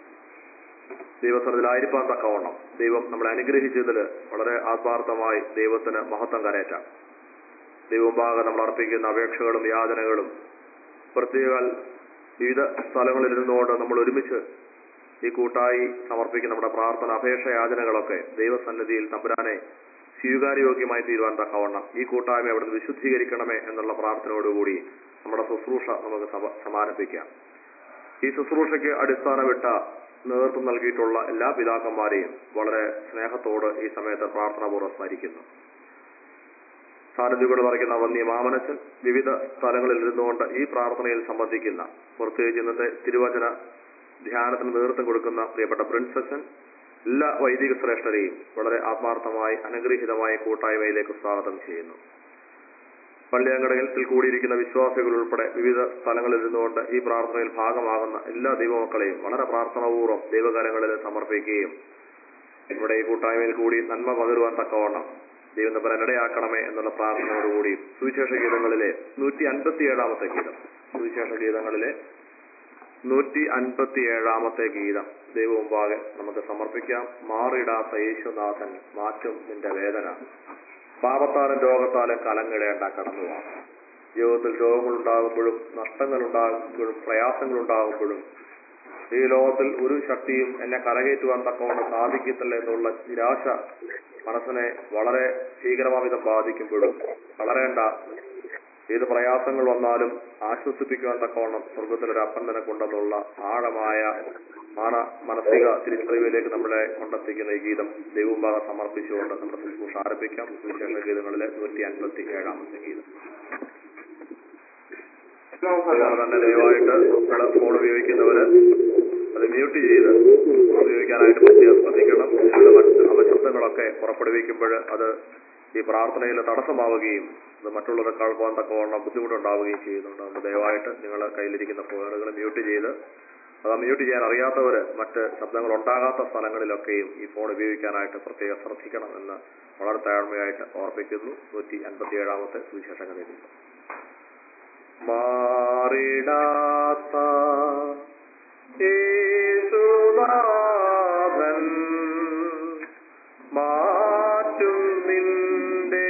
ദൈവസനത്തിലായിരിക്കാൻ തക്കവണ്ണം ദൈവം നമ്മളെ അനുഗ്രഹിച്ചതിൽ വളരെ ആത്മാർത്ഥമായി ദൈവത്തിന് മഹത്വം കരയറ്റാം ദൈവമുമ്പാകെ നമ്മൾ അർപ്പിക്കുന്ന അപേക്ഷകളും യാചനകളും പ്രത്യേക വിവിധ സ്ഥലങ്ങളിൽ ഇരുന്നുകൊണ്ട് നമ്മൾ ഒരുമിച്ച് ഈ കൂട്ടായി സമർപ്പിക്കുന്ന നമ്മുടെ പ്രാർത്ഥന അപേക്ഷ യാചനകളൊക്കെ ദൈവസന്നിധിയിൽ തമ്പുരാനെ സ്വീകാര്യോഗ്യമായി തീരുവാൻ തക്കവണ്ണം ഈ കൂട്ടായ്മ അവിടുന്ന് വിശുദ്ധീകരിക്കണമേ എന്നുള്ള പ്രാർത്ഥനയോടുകൂടി നമ്മുടെ ശുശ്രൂഷ നമുക്ക് സമ- സമാരംഭിക്കാം ഈ ശുശ്രൂഷയ്ക്ക് അടിസ്ഥാനമിട്ട നേതൃത്വം നൽകിയിട്ടുള്ള എല്ലാ പിതാക്കന്മാരെയും വളരെ സ്നേഹത്തോട് ഈ സമയത്ത് പ്രാർത്ഥനാപൂർവ്വം സ്മരിക്കുന്നു സാന്നിധ്യങ്ങൾ പറയുന്ന വന്യ മാമനച്ചൻ വിവിധ സ്ഥലങ്ങളിൽ ഇരുന്നുകൊണ്ട് ഈ പ്രാർത്ഥനയിൽ സംബന്ധിക്കുന്ന പ്രത്യേകിച്ച് ഇന്നത്തെ തിരുവചന ധ്യാനത്തിന് നേതൃത്വം കൊടുക്കുന്ന പ്രിയപ്പെട്ട പ്രിൻസസൻ എല്ലാ വൈദിക ശ്രേഷ്ഠരെയും വളരെ ആത്മാർത്ഥമായി അനുഗ്രഹീതമായ കൂട്ടായ്മയിലേക്ക് സ്വാഗതം ചെയ്യുന്നു പള്ളിയങ്കടകത്തിൽ കൂടിയിരിക്കുന്ന വിശ്വാസികൾ ഉൾപ്പെടെ വിവിധ സ്ഥലങ്ങളിൽ ഇരുന്നുകൊണ്ട് ഈ പ്രാർത്ഥനയിൽ ഭാഗമാകുന്ന എല്ലാ ദൈവമക്കളെയും വളരെ പ്രാർത്ഥനാപൂർവ്വം ദൈവകാലങ്ങളിൽ സമർപ്പിക്കുകയും ഇവിടെ ഈ കൂട്ടായ്മയിൽ കൂടി നന്മ പകരുവാൻ തക്കവണ്ണം ദൈവം തമ്മിൽ ഇടയാക്കണമേ എന്നുള്ള പ്രാർത്ഥനയോടുകൂടി സുവിശേഷ ഗീതങ്ങളിലെ നൂറ്റി അൻപത്തി ഏഴാമത്തെ ഗീതം സുവിശേഷ ഗീതങ്ങളിലെ നൂറ്റി അൻപത്തി ഏഴാമത്തെ ഗീതം ദൈവമുമ്പാകെ നമുക്ക് സമർപ്പിക്കാം മാറിടാത്ത യേശുനാഥൻ മാറ്റും നിന്റെ വേദന പാപത്താലും രോഗത്താലും കലങ്ങിടേണ്ട കടന്നുവാണ് ജീവിതത്തിൽ രോഗങ്ങളുണ്ടാകുമ്പോഴും നഷ്ടങ്ങളുണ്ടാകുമ്പോഴും പ്രയാസങ്ങളുണ്ടാകുമ്പോഴും ഈ ലോകത്തിൽ ഒരു ശക്തിയും എന്നെ കരകയറ്റുവാൻ തക്കവണ്ണം സാധിക്കത്തില്ല എന്നുള്ള നിരാശ മനസ്സിനെ വളരെ ഭീകരമാവിധം ബാധിക്കുമ്പോഴും വളരേണ്ട ഏത് പ്രയാസങ്ങൾ വന്നാലും ആശ്വസിപ്പിക്കുവാൻ തക്കവണ്ണം സ്വർഗത്തിലൊരു അപ്പൻ നിനക്കുണ്ടെന്നുള്ള ആഴമായ മാന മാനസിക തിരിച്ചറിവിലേക്ക് നമ്മളെ കൊണ്ടെത്തിക്കുന്ന ഈ ഗീതം ദൈവമുമ്പാകെ സമർപ്പിച്ചുകൊണ്ട് നമ്മുടെ ശുശ്രൂഷ ആരംഭിക്കാം സുവിശേഷ ഗീതങ്ങളിലെ നൂറ്റി അൻപത്തി ഏഴാമത്തെ ഗീതം അതുപോലെ തന്നെ ദയവായിട്ട് നിങ്ങള് ഫോൺ ഉപയോഗിക്കുന്നവര് അത് മ്യൂട്ട് ചെയ്ത് ഉപയോഗിക്കാനായിട്ട് പ്രത്യേകം ശ്രദ്ധിക്കണം നിങ്ങളുടെ മറ്റ് അപശബ്ദങ്ങളൊക്കെ പുറപ്പെടുവിക്കുമ്പോൾ അത് ഈ പ്രാർത്ഥനയിൽ തടസ്സമാവുകയും അത് മറ്റുള്ളവരെ കേൾക്കുവാൻ തക്കവണ്ണം ബുദ്ധിമുട്ടുണ്ടാവുകയും ചെയ്യുന്നുണ്ട് അതുകൊണ്ട് ദയവായിട്ട് നിങ്ങൾ കയ്യിലിരിക്കുന്ന ഫോണുകൾ മ്യൂട്ട് ചെയ്ത് അത് മ്യൂട്ട് ചെയ്യാൻ അറിയാത്തവർ മറ്റ് ശബ്ദങ്ങൾ ഉണ്ടാകാത്ത സ്ഥലങ്ങളിലൊക്കെയും ഈ ഫോൺ ഉപയോഗിക്കാനായിട്ട് പ്രത്യേകം ശ്രദ്ധിക്കണം എന്ന് വളരെ താഴ്മയായിട്ട് ഓർപ്പിക്കുന്നു നൂറ്റി അൻപത്തി ഏഴാമത്തെ സുവിശേഷങ്ങളിൽ മാറിടാത്ത യേശുനാഥൻ മാറ്റും നിന്റെ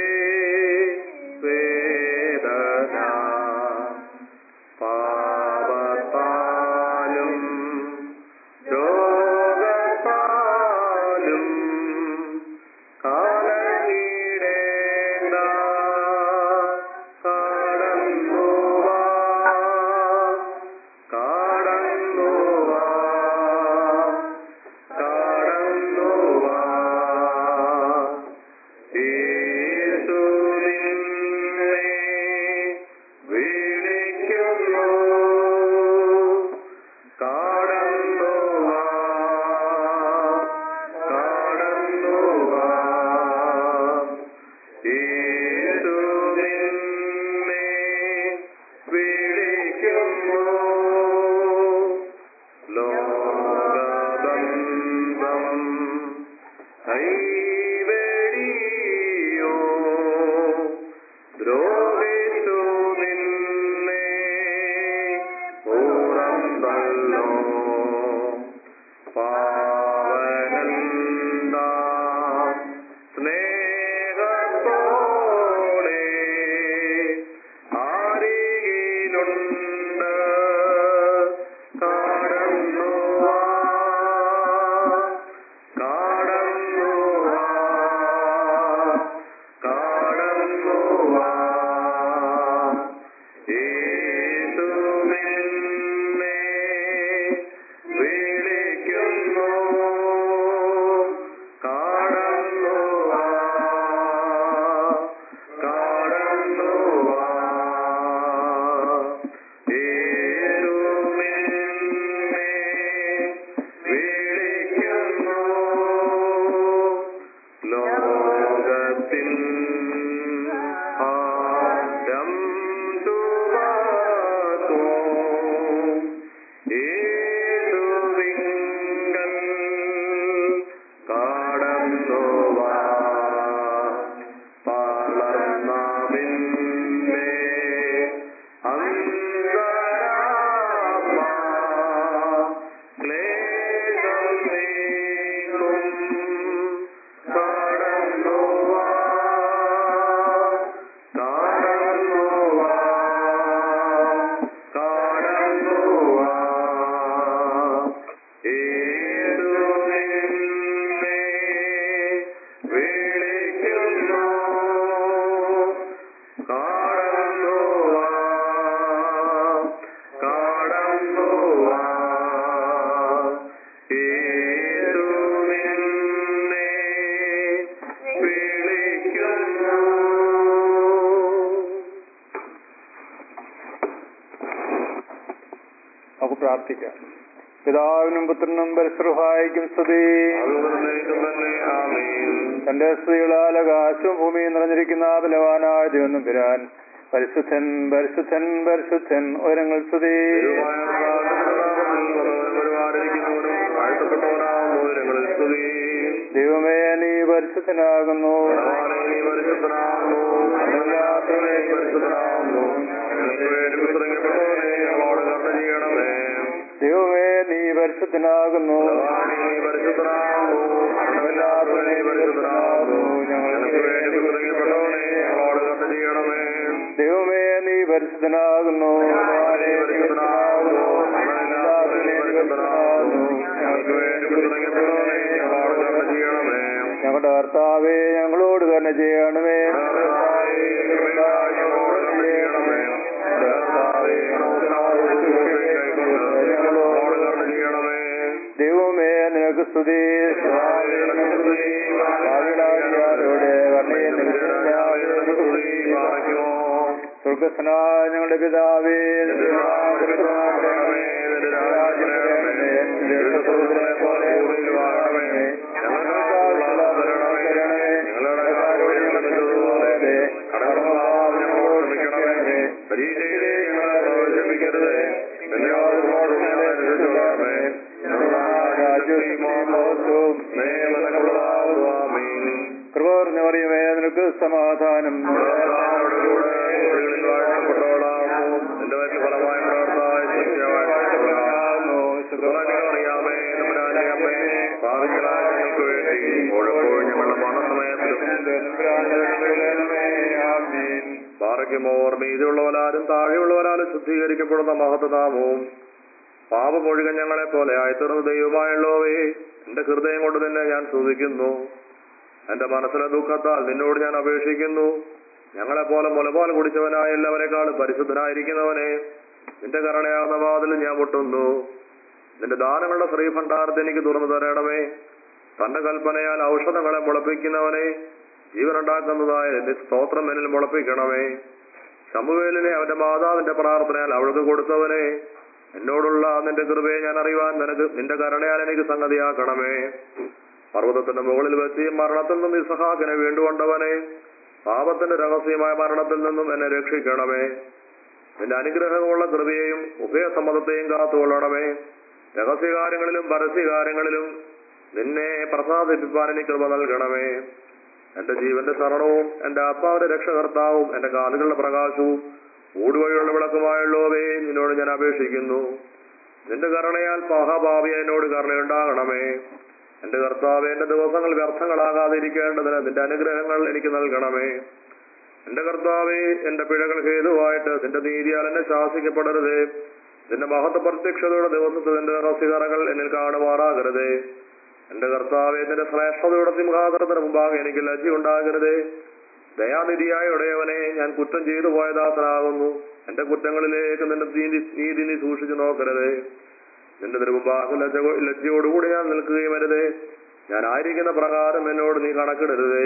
വേദന പാപത്താലും രോഗത്താലും കാലങ്ങിടേണ്ട കടന്നുവാ കടന്നുവാ കടന്നുവാ യേശു നിന്നെ വിളിക്കുന്നു കടന്നുവാ കടന്നുവാ യേശു നിന്നെ വിളിക്കുന്നു ലോകബന്ധം കൈവെടിയോ ദ്രോഹിച്ചു നിന്നെ പൂറന്തല്ലോ പാവനന്ദ സ്നേഹത്തോടെ ആരിയിലുണ്ട് കടന്നുവാ കടന്നുവാ കടന്നുവാ യേശു നിന്നെ വിളിക്കുന്നു കടന്നുവാ കടന്നുവാ യേശു നിന്നെ വിളിക്കുന്നു ലോകത്തിൻ ആദ്യം തുറക്കും യേശുവിങ്കൽ കടന്നുവാ പളർന്ന പിന്നെ അന്തരാത്മ ക്ലേശം നീക്കും കടന്നുവാ കടന്നുവാ കടന്നുവാ ഏതു നിന്നെ വിളിക്കുന്നു കടന്നുവാ കടന്നുവാ ഏതു നിന്നെ വിളിക്കുന്നു നമുക്ക് പ്രാർത്ഥിക്കാം പിതാവിനും പുത്രനും പരിശ്രഹായിക്കും സ്തുതി അതുകൊണ്ടേക്കും തന്നെ ആമീൻ തന്റെ സ്ത്രീകളാൽ ആകാശവും ഭൂമിയും നിറഞ്ഞിരിക്കുന്ന ബലവാനായ ദൈവം പിരാൻ പരിശുദ്ധൻ പരിശുദ്ധൻ പരിശുദ്ധൻ ഉയരങ്ങൾ സ്തുതി ദൈവമായ കർത്താവിന്റെ പരിപാലിക്കുന്നവനും വാഴ്ത്തപ്പെട്ടവനാകുന്നു ഞങ്ങളിൽ സ്തുതി ദൈവമേ നീ പരിശുദ്ധനാകുന്നു ഭഗവാനെ നീ പരിശുദ്ധനാകുന്നു അന്നല്ലാത്തവനെ നീ പരിശുദ്ധനാകുന്നു ഞങ്ങൾക്ക് വേണ്ടി പുസ്തകപ്പെട്ടവനെ ഞങ്ങളോട് കർണ ചെയ്യണമേ ദൈവമേ നീ പരിശുദ്ധനാകുന്നു ഭഗവാനെ നീ പരിശുദ്ധനാകുന്നു അന്നല്ലാത്തവനെ നീ പരിശുദ്ധനാകുന്നു ഞങ്ങൾക്ക് വേണ്ടി പുസ്തകപ്പെട്ടവനെ ഞങ്ങളോട് കർണ ചെയ്യണമേ ദൈവമേ നീ പരിശുദ്ധനാകുന്നു ഭഗവാനെ നീ പരിശുദ്ധനാകുന്നു അന്നല്ലാത്തവനെ നീ പരിശുദ്ധനാകുന്നു ഞങ്ങൾക്ക് വേണ്ടി പുസ്തകപ്പെട്ടവനെ ഞങ്ങളോട് കർണ ചെയ്യണമേ ഞങ്ങളുടെ കർത്താവേ ഞങ്ങളോട് തന്നെ ചെയ്യണമേ ദൈവമേ നിനക്ക് സ്തുതി സ്വർഗസ്നായ ഞങ്ങളുടെ പിതാവേ ഞങ്ങളുടെ മഹത്വവും ആമീൻ കൃപ പറഞ്ഞ പറയുമേ നിനക്ക് സമാധാനം എന്റെ വയറ്റിൽ ഫലമായ പ്രവർത്തായ അറിയാമേ നമ്മുടെ അമ്മേ ഭാവികളായ ഞങ്ങൾക്ക് വേണ്ടി ഓഴപ്പോഴും ഞങ്ങളുടെ മരണസമയത്തിലും പാറയ്ക്കുമോർ നീതിയുള്ളവരാലും താഴെയുള്ളവരാലും ശുദ്ധീകരിക്കപ്പെടുന്ന മഹത്വനാമവും പാപമൊഴുകൻ ഞങ്ങളെ പോലെ ആയിത്തീർന്ന ദൈവമായുള്ളവേ എന്റെ ഹൃദയം കൊണ്ട് നിന്നെ ഞാൻ സ്തുതിക്കുന്നു എന്റെ മനസ്സിലെ ദുഃഖത്താൽ നിന്നോട് ഞാൻ അപേക്ഷിക്കുന്നു ഞങ്ങളെ പോലെ മുലപാൽ കുടിച്ചവനായ എല്ലാവരെക്കാളും പരിശുദ്ധനായിരിക്കുന്നവനെ നിന്റെ കരുണയാർന്ന വാതിൽ ഞാൻ മുട്ടുന്നു നിന്റെ ദാനങ്ങളുടെ ശ്രീഭണ്ഡാരത്തെ എനിക്ക് തുറന്നു തരണമേ തന്റെ കൽപ്പനയാൽ ഔഷധങ്ങളെ മുളപ്പിക്കുന്നവനെ ജീവനുണ്ടാക്കുന്നതായ നിന്റെ സ്തോത്രം എന്നിൽ മുളപ്പിക്കണമേ ശമുവേലിനെ അവന്റെ മാതാവിന്റെ പ്രാർത്ഥനയാൽ അവൾക്ക് കൊടുത്തവനെ എന്നോടുള്ള നിന്റെ കൃപയെ ഞാൻ അറിയുവാൻ നിനക്ക് നിന്റെ കരുണയാൽ എനിക്ക് സംഗതിയാക്കണമേ പർവ്വതത്തിന്റെ മുകളിൽ വെച്ച് മരണത്തിൽ നിന്നും ഇസഹാക്കിനെ വീണ്ടുകൊണ്ടവനെ പാപത്തിന്റെ രഹസ്യമായ മരണത്തിൽ നിന്നും എന്നെ രക്ഷിക്കണമേ നിന്റെ അനുഗ്രഹമുള്ള കൃപയെയും ഉഭയസമ്മതത്തെയും കാത്തുകൊള്ളണമേ രഹസ്യകാര്യങ്ങളിലും പരസ്യകാര്യങ്ങളിലും നിന്നെ പ്രസാദിപ്പിക്കാൻ എനിക്ക് കൃപ നൽകണമേ എന്റെ ജീവന്റെ ശരണവും എന്റെ ആത്മാവിന്റെ രക്ഷകർത്താവും എന്റെ കാലുകളുടെ പ്രകാശവും ഊടുവഴിയുള്ള വിളക്കുമായുള്ളവേ നിന്നോട് ഞാൻ അപേക്ഷിക്കുന്നു നിന്റെ കരുണയാൽ മഹാഭാവി എന്നോട് കരുണയുണ്ടാകണമേ എന്റെ കർത്താവ് എന്റെ ദിവസങ്ങൾ വ്യർത്ഥങ്ങളാകാതിരിക്കേണ്ടതിന് നിന്റെ അനുഗ്രഹങ്ങൾ എനിക്ക് നൽകണമേ എന്റെ കർത്താവെ എന്റെ പിഴകൾ ഹേതുവായിട്ട് നിന്റെ നീതിയാൽ എന്നെ ശാസിക്കപ്പെടരുതേ നിന്റെ മഹത്വ പ്രത്യക്ഷതയുടെ ദിവസത്തിൽ നിന്റെ രഹസ്യകറകൾ എന്നിൽ കാണുമാറാകരുതേ എന്റെ കർത്താവെ നിന്റെ ശ്രേഷ്ഠതയുടെ സിംഹാസനത്തിന് മുമ്പാകെ എനിക്ക് ലജ്ജ ഉണ്ടാകരുതേ ദയാനിധിയായ ഉടയവനെ ഞാൻ കുറ്റം ചെയ്തു പോയദാസനാകുന്നു എന്റെ കുറ്റങ്ങളിലേക്ക് നിന്റെ നീതി നീതി നീ സൂക്ഷിച്ചു നോക്കരുതേ നിന്റെ തിരുമുമ്പാകെ ലജ്ജ ലജ്ജയോടുകൂടി ഞാൻ നിൽക്കുകയും അരുതേ ഞാൻ ആയിരിക്കുന്ന പ്രകാരം എന്നോട് നീ കണക്കിടരുതേ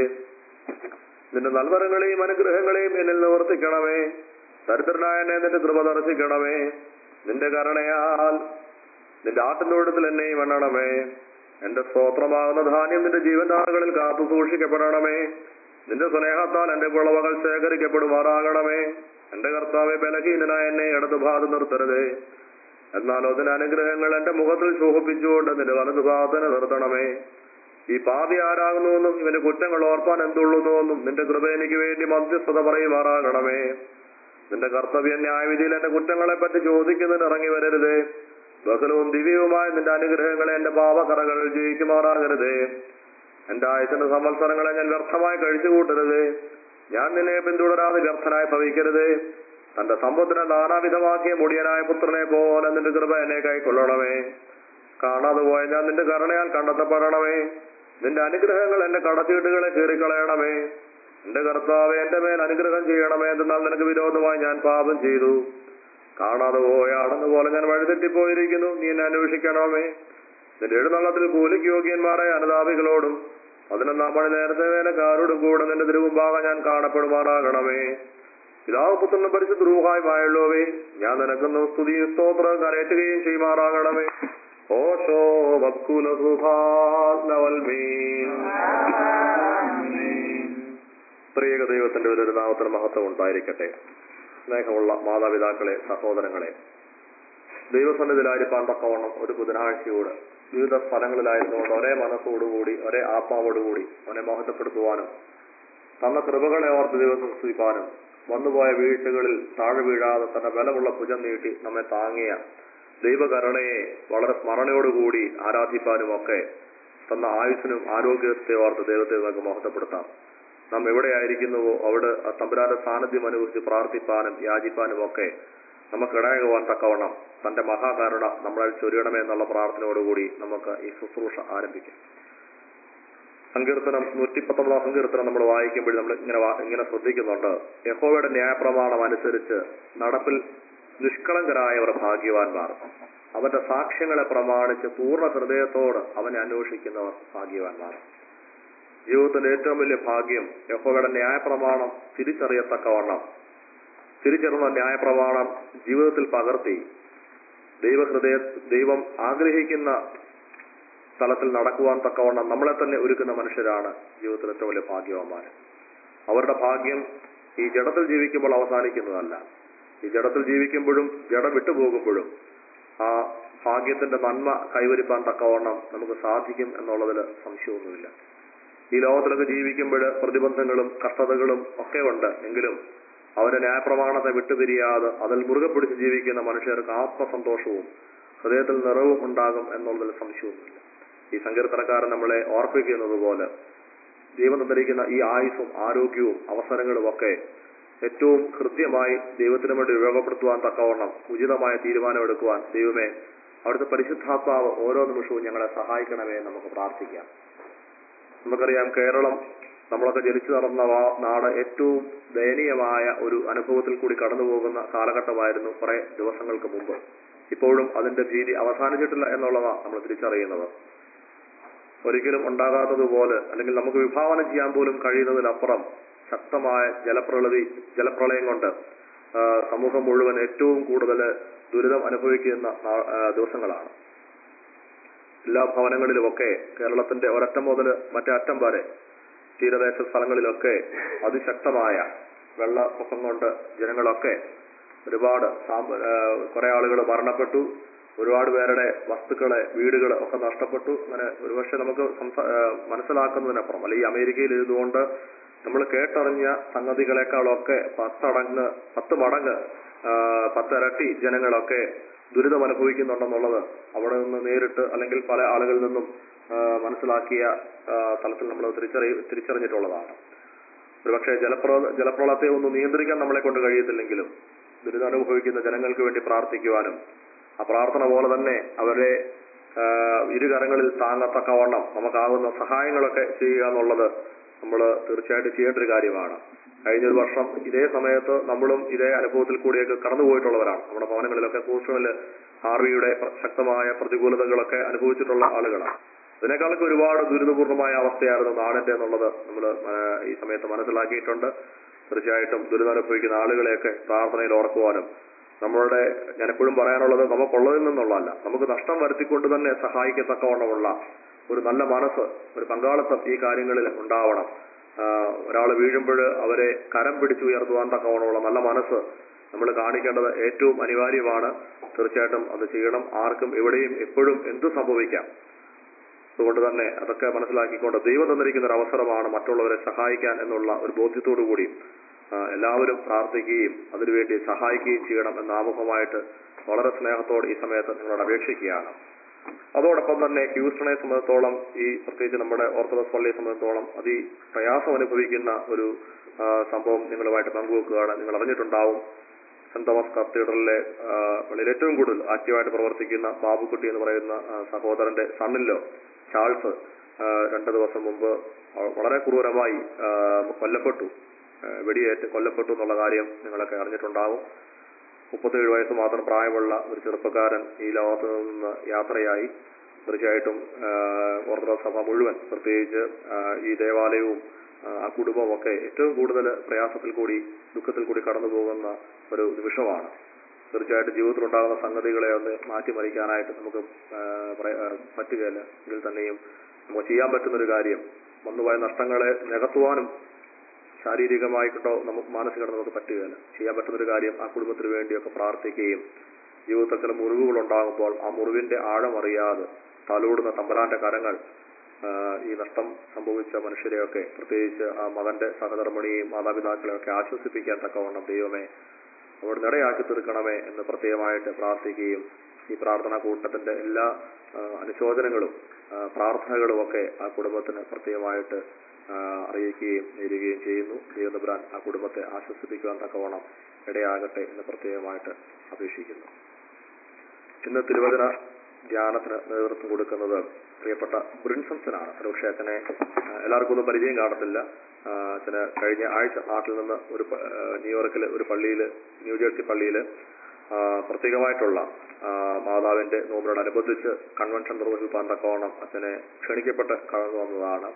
നിന്റെ നൽവരങ്ങളെയും അനുഗ്രഹങ്ങളെയും എന്നിൽ നിവർത്തിക്കണമേ ദരിദ്രനായ എന്നെ നിന്റെ കൃപ ദർശിക്കണമേ നിന്റെ കരുണയാൽ നിന്റെ ആട്ടിൻതോട്ടത്തിൽ എന്നെയും എണ്ണണമേ എന്റെ സ്തോത്രമാകുന്ന ധാന്യം നിന്റെ ജീവനാളുകളിൽ കാത്തു സൂക്ഷിക്കപ്പെടണമേ നിന്റെ സ്നേഹത്താൽ എന്റെ വിളവകൾ ശേഖരിക്കപ്പെടുമാറാകണമേ എന്റെ കർത്താവെ ബലഹീനനായ എന്നെ ഇടതു ഭാഗത്ത് നിർത്തരുതേ എന്നാലോ അതിന്റെ അനുഗ്രഹങ്ങൾ എന്റെ മുഖത്തിൽ ശോഭിപ്പിച്ചുകൊണ്ട് നിന്റെ വലതു ഭാഗത്തിന് നിർത്തണമേ ഈ പാപി ആരാകുന്നുവെന്നും ഇവന്റെ കുറ്റങ്ങൾ ഓർപ്പാൻ എന്തുള്ളുന്നുവെന്നും നിന്റെ കൃപ എനിക്ക് വേണ്ടി മധ്യസ്ഥത പറയുമാറാകണമേ നിന്റെ കർത്തവ്യ ന്യായവിധിയിൽ എന്റെ കുറ്റങ്ങളെ പറ്റി ചോദിക്കുന്നതിന് ഇറങ്ങി വരരുതേ ബഹലവും ദിവ്യവുമായ നിന്റെ അനുഗ്രഹങ്ങളെ എന്റെ പാപകറകൾ ജയിക്കുമാറാകരുതേ എന്റെ ആയുസിന്റെ സംവത്സരങ്ങളെ ഞാൻ വ്യർത്ഥമായി കഴിച്ചു കൂട്ടരുതേ ഞാൻ നിന്നെ പിന്തുടരാതെ വ്യർത്ഥനായി ഭവിക്കരുതേ തന്റെ സമ്പത്തിനെ നാനാവിധമാക്കിയ മുടിയനായ പുത്രനെ പോലെ നിന്റെ കൃപ എന്നെ കൈക്കൊള്ളണമേ കാണാതെ പോയ ഞാൻ നിന്റെ കരുണയാൽ കണ്ടെത്തപ്പെടണമേ നിന്റെ അനുഗ്രഹങ്ങൾ എന്റെ കടച്ചീട്ടുകളെ കീറിക്കളയണമേ എന്റെ കർത്താവ് എന്റെ മേൽ അനുഗ്രഹം ചെയ്യണമേ എന്നാൽ നിനക്ക് വിരോധമായി ഞാൻ പാപം ചെയ്തു കാണാതെ പോയാണെന്ന് പോലെ ഞാൻ വഴിതെറ്റിപ്പോയിരിക്കുന്നു നീ എന്നെ അന്വേഷിക്കണമേ നിന്റെ എഴുന്നള്ളത്തിൽ കൂലിക്ക് യോഗ്യന്മാരായ അനുതാപികളോടും പതിനൊന്നാം മണി നേരത്തെ വേലക്കാരോടും കൂടെ നിന്റെ തിരുമുമ്പാകെ ഞാൻ കാണപ്പെടുമാറാകണമേ പിതാവ് പുത്രനും പരിശുദ്ധ റൂഹായുമായുള്ളവേ ഞാൻ നിനക്കുന്നു സ്തുതി സ്തോത്രം കരയറ്റുകയും ചെയ്യുമാറാകണമേ ഓശോ വക്കുല സുഭാൽമീൻ ത്രിയേക ദൈവത്തിന്റെ ഒരു നാമത്തിന് മഹത്വം ഉണ്ടായിരിക്കട്ടെ സ്നേഹമുള്ള മാതാപിതാക്കളെ സഹോദരങ്ങളെ ദൈവസന്നിധിയിലായിരിക്കാൻ തക്കവണ്ണം ഒരു ബുധനാഴ്ചയോട് വിവിധ സ്ഥലങ്ങളിലായിരുന്നുകൊണ്ട് ഒരേ മനസ്സോടുകൂടി ഒരേ ആത്മാവോടുകൂടി അവനെ മഹത്വപ്പെടുത്തുവാനും തന്ന കൃപകളെ ഓർത്ത് ദിവസം സ്തുതിപ്പാനും വന്നുപോയ വീഴ്ചകളിൽ താഴെ വീഴാതെ തന്റെ ബലമുള്ള ഭുജം നീട്ടി നമ്മെ താങ്ങിയ ദൈവകരുണയെ വളരെ സ്മരണയോടുകൂടി ആരാധിപ്പാനും ഒക്കെ തന്ന ആയുസ്സിനും ആരോഗ്യത്തെ ഓർത്ത് ദൈവത്തെ നമുക്ക് മഹത്വപ്പെടുത്താം നാം എവിടെയായിരിക്കുന്നുവോ അവിടെ ആ തമ്പുരാന്റെ സാന്നിധ്യം അനുഭവിച്ച് പ്രാർത്ഥിപ്പാനും യാചിപ്പാനും ഒക്കെ നമുക്കിടയാകുവാൻ തക്കവണ്ണം തന്റെ മഹാകരുണ നമ്മളെ ചൊരിയണമേ എന്നുള്ള പ്രാർത്ഥനയോടുകൂടി നമുക്ക് ഈ ശുശ്രൂഷ ആരംഭിക്കാം സങ്കീർത്തനം നൂറ്റി പത്തൊമ്പതാം സങ്കീർത്തനം നമ്മൾ വായിക്കുമ്പോൾ നമ്മൾ ഇങ്ങനെ വാ- ഇങ്ങനെ ശ്രദ്ധിക്കുന്നുണ്ട് യഹോവയുടെ ന്യായപ്രമാണം അനുസരിച്ച് നടപ്പിൽ നിഷ്കളങ്കരായവർ ഭാഗ്യവാന്മാർ അവന്റെ സാക്ഷ്യങ്ങളെ പ്രമാണിച്ച് പൂർണ്ണ ഹൃദയത്തോട് അവനെ അന്വേഷിക്കുന്നവർ ഭാഗ്യവാന്മാർ ജീവിതത്തിന്റെ ഏറ്റവും വലിയ ഭാഗ്യം യഹോവയുടെ ന്യായപ്രമാണം തിരിച്ചറിയത്തക്കവണ്ണം തിരിച്ചറിയുന്ന ന്യായപ്രമാണം ജീവിതത്തിൽ പകർത്തി ദൈവഹൃദയ ദൈവം ആഗ്രഹിക്കുന്ന സ്ഥലത്തിൽ നടക്കുവാൻ തക്കവണ്ണം നമ്മളെ തന്നെ ഒരുക്കുന്ന മനുഷ്യരാണ് ജീവിതത്തിൽ ഏറ്റവും വലിയ ഭാഗ്യവാന്മാർ അവരുടെ ഭാഗ്യം ഈ ജഡത്തിൽ ജീവിക്കുമ്പോൾ അവസാനിക്കുന്നതല്ല ഈ ജഡത്തിൽ ജീവിക്കുമ്പോഴും ജഡം വിട്ടുപോകുമ്പോഴും ആ ഭാഗ്യത്തിന്റെ നന്മ കൈവരിപ്പാൻ തക്കവണ്ണം നമുക്ക് സാധിക്കും എന്നുള്ളതിൽ സംശയമൊന്നുമില്ല ഈ ലോകത്തിലൊക്കെ ജീവിക്കുമ്പോൾ പ്രതിബന്ധങ്ങളും കഷ്ടതകളും ഒക്കെ ഉണ്ട് എങ്കിലും അവരുടെ ന്യായപ്രമാണത്തെ വിട്ടുപിരിയാതെ അതിൽ മുറുകെ പിടിച്ച് ജീവിക്കുന്ന മനുഷ്യർക്ക് ആത്മസന്തോഷവും ഹൃദയത്തിൽ നിറവും ഉണ്ടാകും എന്നുള്ളതിൽ സംശയമൊന്നുമില്ല ഈ സങ്കീർത്തനക്കാരൻ നമ്മളെ ഓർപ്പിക്കുന്നത് പോലെ ദൈവം തന്നിരിക്കുന്ന ഈ ആയുസ്സും ആരോഗ്യവും അവസരങ്ങളും ഒക്കെ ഏറ്റവും കൃത്യമായി ദൈവത്തിന് വേണ്ടി ഉപയോഗപ്പെടുത്തുവാൻ തക്കവണ്ണം ഉചിതമായ തീരുമാനമെടുക്കുവാൻ ദൈവമേ അവിടുത്തെ പരിശുദ്ധാത്മാവ് ഓരോ നിമിഷവും ഞങ്ങളെ സഹായിക്കണമേ എന്ന് നമുക്ക് പ്രാർത്ഥിക്കാം നമുക്കറിയാം കേരളം നമ്മളൊക്കെ ജനിച്ചു നടന്ന വാ- നാട് ഏറ്റവും ദയനീയമായ ഒരു അനുഭവത്തിൽ കൂടി കടന്നു പോകുന്ന കാലഘട്ടമായിരുന്നു കുറെ ദിവസങ്ങൾക്ക് മുമ്പ് ഇപ്പോഴും അതിന്റെ ഭീതി അവസാനിച്ചിട്ടില്ല എന്നുള്ളതാണ് നമ്മൾ തിരിച്ചറിയുന്നത് ഒരിക്കലും ഉണ്ടാകാത്തതുപോലെ അല്ലെങ്കിൽ നമുക്ക് വിഭാവനം ചെയ്യാൻ പോലും കഴിയുന്നതിനപ്പുറം ശക്തമായ ജലപ്രളതി ജലപ്രളയം കൊണ്ട് ആ, സമൂഹം മുഴുവൻ ഏറ്റവും കൂടുതൽ ദുരിതം അനുഭവിക്കുന്ന നാ- ആ, ദിവസങ്ങളാണ് എല്ലാ ഭവനങ്ങളിലുമൊക്കെ കേരളത്തിന്റെ ഒരറ്റം മുതൽ മറ്റേ അറ്റം വരെ തീരദേശ സ്ഥലങ്ങളിലൊക്കെ അതിശക്തമായ വെള്ളപ്പൊക്കം കൊണ്ട് ജനങ്ങളൊക്കെ ഒരുപാട് സാമ്പ- ആ, കുറെ ആളുകൾ മരണപ്പെട്ടു ഒരുപാട് പേരുടെ വസ്തുക്കളെ വീടുകൾ ഒക്കെ നഷ്ടപ്പെട്ടു അങ്ങനെ ഒരുപക്ഷെ നമുക്ക് സംസാ- ആ, മനസ്സിലാക്കുന്നതിനപ്പുറം അല്ലെങ്കിൽ അമേരിക്കയിൽ ഇരുന്നുകൊണ്ട് നമ്മൾ കേട്ടറിഞ്ഞ സംഗതികളെക്കാളൊക്കെ പത്തടങ്ങ് പത്ത് മടങ്ങ് ആ, പത്തിരട്ടി ജനങ്ങളൊക്കെ ദുരിതം അനുഭവിക്കുന്നുണ്ടെന്നുള്ളത് അവിടെ നിന്ന് നേരിട്ട് അല്ലെങ്കിൽ പല ആളുകളിൽ നിന്നും ആ, മനസ്സിലാക്കിയ ആ, തലത്തിൽ നമ്മൾ തിരിച്ചറി തിരിച്ചറിഞ്ഞിട്ടുള്ളതാണ് ഒരുപക്ഷെ ജലപ്ര ജലപ്രളയത്തെ ഒന്ന് നിയന്ത്രിക്കാൻ നമ്മളെ കൊണ്ട് കഴിയത്തില്ലെങ്കിലും ദുരിതം അനുഭവിക്കുന്ന ജനങ്ങൾക്ക് വേണ്ടി പ്രാർത്ഥിക്കുവാനും ആ പ്രാർത്ഥന പോലെ തന്നെ അവരെ ആ, ഇരുകരങ്ങളിൽ താങ്ങത്തക്കവണ്ണം നമുക്കാകുന്ന സഹായങ്ങളൊക്കെ ചെയ്യുക എന്നുള്ളത് നമ്മൾ തീർച്ചയായിട്ടും ചെയ്യേണ്ട ഒരു കാര്യമാണ് കഴിഞ്ഞൊരു വർഷം ഇതേ സമയത്ത് നമ്മളും ഇതേ അനുഭവത്തിൽ കൂടിയൊക്കെ കടന്നുപോയിട്ടുള്ളവരാണ് നമ്മുടെ ഭവനങ്ങളിലൊക്കെ ഹൂസ്റ്റണിൽ ഹാർവിയുടെ പ്ര- ശക്തമായ പ്രതികൂലതകളൊക്കെ അനുഭവിച്ചിട്ടുള്ള ആളുകളാണ് അതിനേക്കാളൊക്കെ ഒരുപാട് ദുരിതപൂർണമായ അവസ്ഥയായിരുന്നു നാടിന്റെ എന്നുള്ളത് നമ്മൾ ഈ സമയത്ത് മനസ്സിലാക്കിയിട്ടുണ്ട് തീർച്ചയായിട്ടും ദുരിതം അനുഭവിക്കുന്ന ആളുകളെയൊക്കെ പ്രാർത്ഥനയിൽ ഓർക്കുവാനും നമ്മളുടെ ഞാൻ എപ്പോഴും പറയാനുള്ളത് നമുക്കുള്ളതിൽ നിന്നുള്ളതല്ല നമുക്ക് നഷ്ടം വരുത്തിക്കൊണ്ട് തന്നെ സഹായിക്കത്തക്കവണ്ണമുള്ള ഒരു നല്ല മനസ്സ് ഒരു പങ്കാളിത്തം ഈ കാര്യങ്ങളിൽ ഉണ്ടാവണം ഒരാൾ വീഴുമ്പോൾ അവരെ കരം പിടിച്ചുയർത്തുവാൻ തക്കവണ്ണമുള്ള നല്ല മനസ്സ് നമ്മൾ കാണിക്കേണ്ടത് ഏറ്റവും അനിവാര്യമാണ് തീർച്ചയായിട്ടും അത് ചെയ്യണം ആർക്കും എവിടെയും എപ്പോഴും എന്ത് സംഭവിക്കാം അതുകൊണ്ട് തന്നെ അതൊക്കെ മനസ്സിലാക്കിക്കൊണ്ട് ദൈവം തന്നിരിക്കുന്ന ഒരു അവസരമാണ് മറ്റുള്ളവരെ സഹായിക്കാൻ എന്നുള്ള ഒരു ബോധ്യത്തോടു കൂടി ആ, എല്ലാവരും പ്രാർത്ഥിക്കുകയും അതിനുവേണ്ടി സഹായിക്കുകയും ചെയ്യണം എന്ന ആമുഖമായിട്ട് വളരെ സ്നേഹത്തോടെ ഈ സമയത്ത് നിങ്ങളോട് അപേക്ഷിക്കുകയാണ് അതോടൊപ്പം തന്നെ ഹ്യൂസ്റ്റണെ സംബന്ധിച്ചോളം ഈ പ്രത്യേകിച്ച് നമ്മുടെ ഓർത്തഡോക്സ് പള്ളിയെ സംബന്ധിച്ചോളം അതി പ്രയാസം അനുഭവിക്കുന്ന ഒരു ആ, സംഭവം നിങ്ങളുമായിട്ട് പങ്കുവെക്കുകയാണ് നിങ്ങൾ അറിഞ്ഞിട്ടുണ്ടാവും സെന്റ് തോമസ് കത്തീഡ്രലിലെ ആ, പള്ളിയിൽ ഏറ്റവും കൂടുതൽ ആക്റ്റീവായിട്ട് പ്രവർത്തിക്കുന്ന ബാബുക്കുട്ടി എന്ന് പറയുന്ന ആ, സഹോദരന്റെ സണ്ണിലോ ചാൾസ് ആ, രണ്ട് ദിവസം മുമ്പ് വ- വളരെ ക്രൂരമായി ആ, കൊല്ലപ്പെട്ടു ആ, വെടിയേറ്റ് കൊല്ലപ്പെട്ടു എന്നുള്ള കാര്യം നിങ്ങളൊക്കെ അറിഞ്ഞിട്ടുണ്ടാവും മുപ്പത്തേഴ് വയസ്സ് മാത്രം പ്രായമുള്ള ഒരു ചെറുപ്പക്കാരൻ ഈ ലോകത്ത് നിന്ന് യാത്രയായി തീർച്ചയായിട്ടും ആ, ഓർത്തഡോക്സ് സഭ മുഴുവൻ പ്രത്യേകിച്ച് ആ, ഈ ദേവാലയവും ആ, ആ കുടുംബവും ഒക്കെ ഏറ്റവും കൂടുതൽ പ്രയാസത്തിൽ കൂടി ദുഃഖത്തിൽ കൂടി കടന്നു പോകുന്ന ഒരു നിമിഷമാണ് തീർച്ചയായിട്ടും ജീവിതത്തിലുണ്ടാകുന്ന സംഗതികളെ ഒന്ന് മാറ്റിമറിക്കാനായിട്ട് നമുക്ക് ആ, പറയ- ആ, പറ്റുകയില്ല എങ്കിൽ തന്നെയും നമുക്ക് ചെയ്യാൻ പറ്റുന്ന ഒരു കാര്യം വന്നുപോയ നഷ്ടങ്ങളെ നികത്തുവാനും ശാരീരികമായിട്ടോ നമുക്ക് മാനസികമായിട്ട് നമുക്ക് പറ്റുകയില്ല ചെയ്യാൻ പറ്റുന്ന ഒരു കാര്യം ആ കുടുംബത്തിന് വേണ്ടിയൊക്കെ പ്രാർത്ഥിക്കുകയും ജീവിതത്തിൽ ചില മുറിവുകൾ ഉണ്ടാകുമ്പോൾ ആ മുറിവിന്റെ ആഴം അറിയാതെ തലോടുന്ന തമ്പലാന്റെ കരങ്ങൾ ആ, ഈ നഷ്ടം സംഭവിച്ച മനുഷ്യരെയൊക്കെ പ്രത്യേകിച്ച് ആ മകന്റെ സഹധർമ്മിണിയെയും മാതാപിതാക്കളെയൊക്കെ ആശ്വസിപ്പിക്കാൻ തക്കവണ്ണം ദൈവമേ അവിടെ നിടയാക്കി തീർക്കണമേ എന്ന് പ്രത്യേകമായിട്ട് പ്രാർത്ഥിക്കുകയും ഈ പ്രാർത്ഥനാ കൂട്ടത്തിന്റെ എല്ലാ ആ, അനുശോചനങ്ങളും ആ, പ്രാർത്ഥനകളും ഒക്കെ ആ കുടുംബത്തിന് പ്രത്യേകമായിട്ട് ആ, അറിയിക്കുകയും നേരുകയും ചെയ്യുന്നു ദൈവനപുരാൻ ആ കുടുംബത്തെ ആശ്വസിപ്പിക്കുവാൻ തക്കവണ്ണം ഇടയാകട്ടെ എന്ന് പ്രത്യേകമായിട്ട് അപേക്ഷിക്കുന്നു ഇന്ന് തിരുവചന ധ്യാനത്തിന് നേതൃത്വം കൊടുക്കുന്നത് പ്രിയപ്പെട്ട ബ്രിൻസൺസനാണ് ഒരുപക്ഷെ അച്ഛനെ ആ, എല്ലാവർക്കും ഒന്നും പരിചയം കാണത്തില്ല ആ, അച്ഛന് കഴിഞ്ഞ ആഴ്ച നാട്ടിൽ നിന്ന് ഒരു പ- ആ, ന്യൂയോർക്കിൽ ഒരു പള്ളിയിൽ ന്യൂജേഴ്സി പള്ളിയിൽ പ്രത്യേകമായിട്ടുള്ള ആ, മാതാവിന്റെ നോമ്പിനോടനുബന്ധിച്ച് കൺവെൻഷൻ നിർവഹിക്കാൻ തക്കവണ്ണം അച്ഛനെ ക്ഷണിക്കപ്പെട്ട് കടന്നു വന്നതാണ്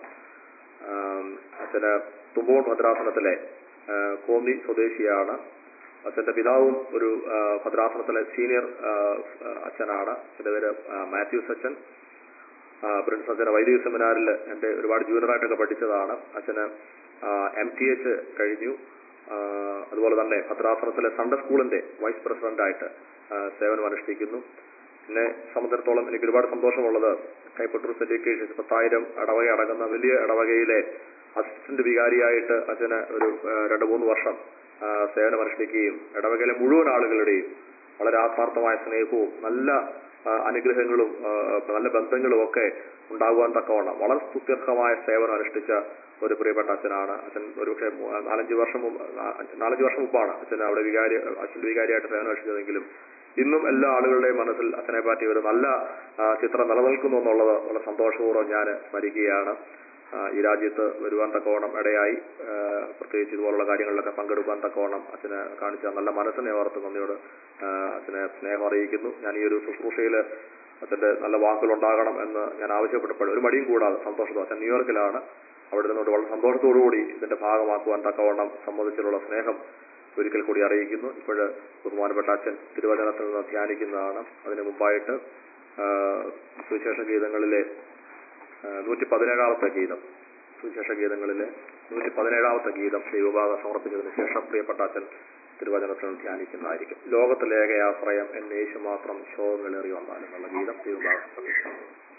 ആം, അച്ഛന് തുമ്പോൺ ഭദ്രാസനത്തിലെ ആ, കോന്നി സ്വദേശിയാണ് അച്ഛന്റെ പിതാവും ഒരു ആ, ഭദ്രാസനത്തിലെ സീനിയർ ആ, അച്ഛനാണ് അച്ഛന്റെ പേര് ആ, മാത്യൂസ് അച്ഛൻ ആ, പ്രിൻസ് അച്ഛന് വൈദിക സെമിനാറിൽ എന്റെ ഒരുപാട് ജൂനിയറായിട്ടൊക്കെ പഠിച്ചതാണ് അച്ഛന് എം ടി എച്ച് കഴിഞ്ഞു ആ, അതുപോലെ തന്നെ ഭദ്രാസനത്തിലെ സൺഡേ സ്കൂളിന്റെ വൈസ് പ്രസിഡന്റായിട്ട് ആ, സേവനം അനുഷ്ഠിക്കുന്നു എന്നെ സംബന്ധിച്ചിടത്തോളം എനിക്ക് ഒരുപാട് സന്തോഷമുള്ളത് കൈപ്പട്ടൂർ സെഡിക്കേഷൻ പത്തായിരം ഇടവക അടങ്ങുന്ന വലിയ ഇടവകയിലെ അസിസ്റ്റന്റ് വികാരിയായിട്ട് അച്ഛന് ഒരു ആ, രണ്ട് മൂന്ന് വർഷം ആ, സേവനമനുഷ്ഠിക്കുകയും ഇടവകയിലെ മുഴുവൻ ആളുകളുടെയും വളരെ ആത്മാർത്ഥമായ സ്നേഹവും നല്ല ആ, അനുഗ്രഹങ്ങളും ആ, നല്ല ബന്ധങ്ങളും ഒക്കെ ഉണ്ടാകുവാൻ തക്കവണ്ണം വളരെ സ്തുത്യർഹമായ സേവനം അനുഷ്ഠിച്ച ഒരു പ്രിയപ്പെട്ട അച്ഛനാണ് അച്ഛൻ ഒരുപക്ഷെ മൂ- നാലഞ്ച് വർഷം മുമ്പ് നാ- നാലഞ്ച് വർഷം മുമ്പാണ് അച്ഛൻ അവിടെ വികാരി അച്ഛൻ വികാരിയായിട്ട് സേവനം അനുഷ്ഠിച്ചതെങ്കിലും ഇന്നും എല്ലാ ആളുകളുടെയും മനസ്സിൽ അച്ഛനെ പറ്റി ഒരു നല്ല ആ, ചിത്രം നിലനിൽക്കുന്നു എന്നുള്ളത് വളരെ സന്തോഷപൂർവ്വം ഞാൻ സ്മരിക്കുകയാണ് ആ, ഈ രാജ്യത്ത് വരുവാൻ തക്കവണ്ണം ഇടയായി ആ, പ്രത്യേകിച്ച് ഇതുപോലുള്ള കാര്യങ്ങളിലൊക്കെ പങ്കെടുക്കാൻ തക്കവണ്ണം അച്ഛന് കാണിച്ച നല്ല മനസ്സിനെ ഓർത്ത് നന്ദിയോട് ആ, അച്ഛനെ സ്നേഹം അറിയിക്കുന്നു ഞാൻ ഈ ഒരു ശുശ്രൂഷയിൽ അച്ഛന്റെ നല്ല വാക്കുകൾ ഉണ്ടാകണം എന്ന് ഞാൻ ആവശ്യപ്പെട്ടപ്പോൾ ഒരു മടിയും കൂടാതെ സന്തോഷത്തോടെ അച്ഛൻ ന്യൂയോർക്കിലാണ് അവിടെ നിന്നുകൊണ്ട് വളരെ സന്തോഷത്തോടുകൂടി ഇതിന്റെ ഭാഗമാക്കുവാൻ തക്കവണ്ണം സംബന്ധിച്ചുള്ള സ്നേഹം ഒരിക്കൽ കൂടി അറിയിക്കുന്നു ഇപ്പോഴ് ബഹുമാനപ്പെട്ട അച്ഛൻ തിരുവചനത്തിൽ നിന്ന് ധ്യാനിക്കുന്നതാണ് അതിനു മുമ്പായിട്ട് ആ, സുവിശേഷ ഗീതങ്ങളിലെ നൂറ്റി പതിനേഴാമത്തെ ഗീതം സുവിശേഷ ഗീതങ്ങളിലെ നൂറ്റി പതിനേഴാമത്തെ ഗീതം ദൈവഭാഗ സമർപ്പിച്ചതിന് ശേഷം പ്രിയപ്പെട്ട അച്ഛൻ തിരുവചനത്തിൽ ധ്യാനിക്കുന്നതായിരിക്കും ലോകത്തിലെ ഏകയാശ്രയം എന്നെ യേശു മാത്രം ശോകങ്ങളേറി വന്നാലും എന്നുള്ള ഗീതം ദൈവഭാഗം സമർപ്പിക്കും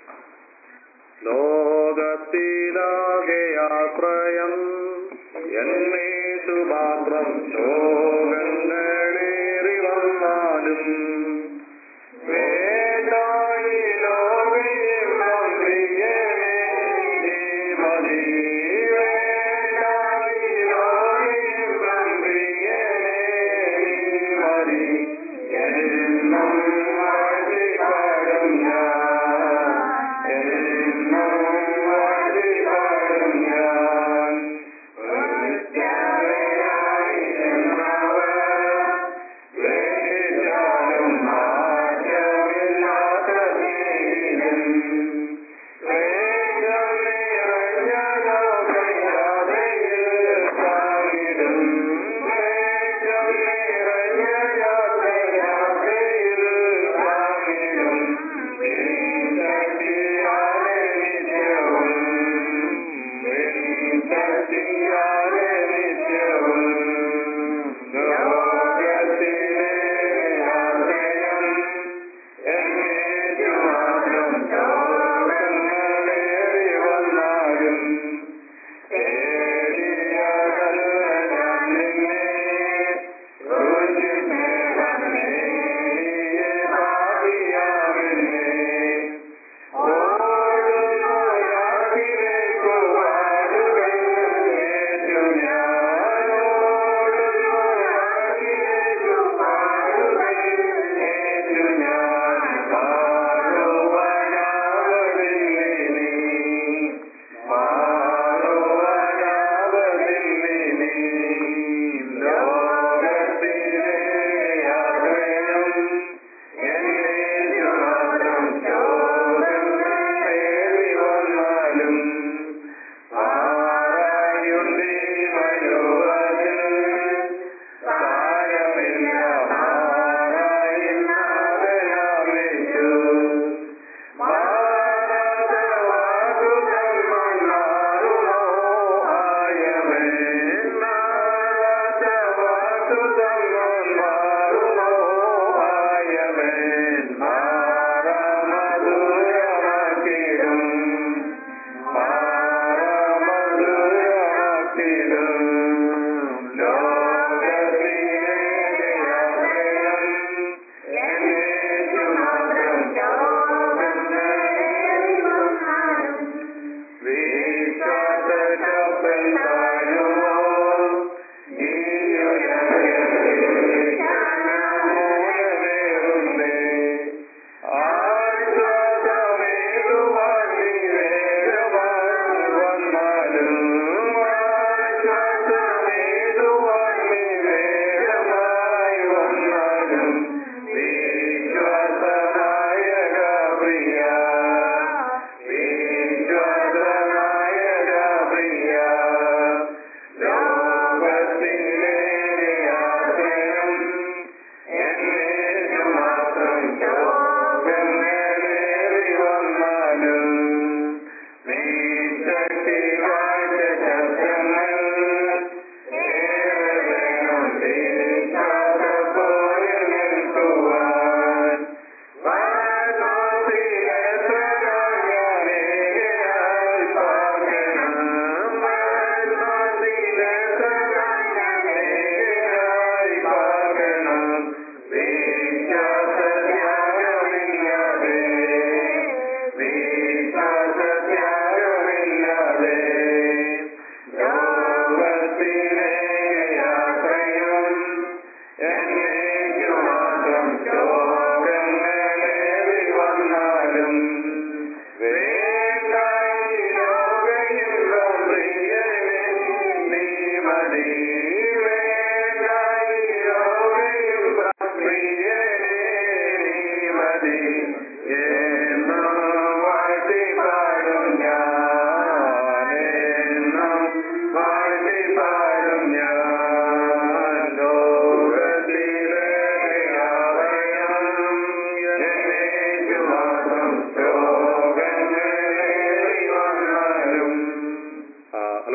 ലോകത്തിലാകയാശ്രയം എന്നേശു മാത്രം ശോകങ്ങളേറി വന്നാലും വേണ്ടായി ലോകമെല്ലാം പ്രിയനേ നീ മതി. വേണ്ടായി ലോകമെല്ലാം പ്രിയനേ നീ മതി. എന്നും വാഴ്ത്തിപ്പാടും ഞാൻ. എന്നും വാഴ്ത്തിപ്പാടും ഞാൻ. ഉന്നതനായി എന്നവൻ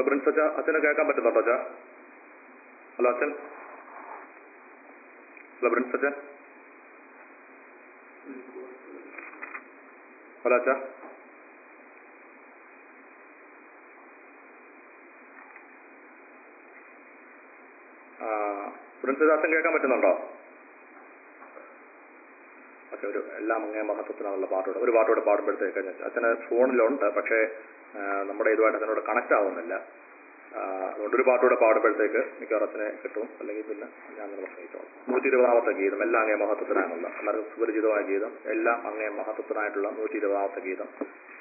പ്രിൻസ് അച്ഛ അച്ഛനെ കേൾക്കാൻ പറ്റുന്നുണ്ടോ അച്ഛാ ഹലോ അച്ഛൻ ഹലോ പ്രിൻസ് അച്ഛൻ ഹലോ അച്ഛാ ആ, പ്രിൻസ് അച്ഛൻ കേൾക്കാൻ പറ്റുന്നുണ്ടോ ഓക്കെ ഒരു എല്ലാം അങ്ങേ മഹത്വത്തിനുള്ള പാട്ടോട് ഒരു പാട്ടോടെ പാടുമ്പോഴത്തേക്ക് ഞാൻ- അച്ഛന് ഫോണിലുണ്ട് പക്ഷേ ആ, നമ്മുടെ ഇതുമായിട്ട് അതിനോട് കണക്ട് ആവുന്നില്ല ആ, അതുകൊണ്ട് ഒരു പാട്ടോടെ പാടുമ്പോഴത്തേക്ക് മിക്കവാറും അച്ഛനെ കിട്ടും അല്ലെങ്കിൽ പിന്നെ ഞാൻ തന്നെ പ്രസംഗിച്ചോളാം നൂറ്റി ഇരുപതാമത്തെ ഗീതം എല്ലാം അങ്ങേ മഹത്വത്തിനാണുള്ള എല്ലാവർക്കും സുപരിചിതമായ ഗീതം എല്ലാം അങ്ങേ മഹത്വത്തിനായിട്ടുള്ള നൂറ്റി ഇരുപതാമത്തെ ഗീതം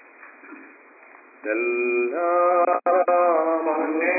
എല്ലാം അങ്ങേ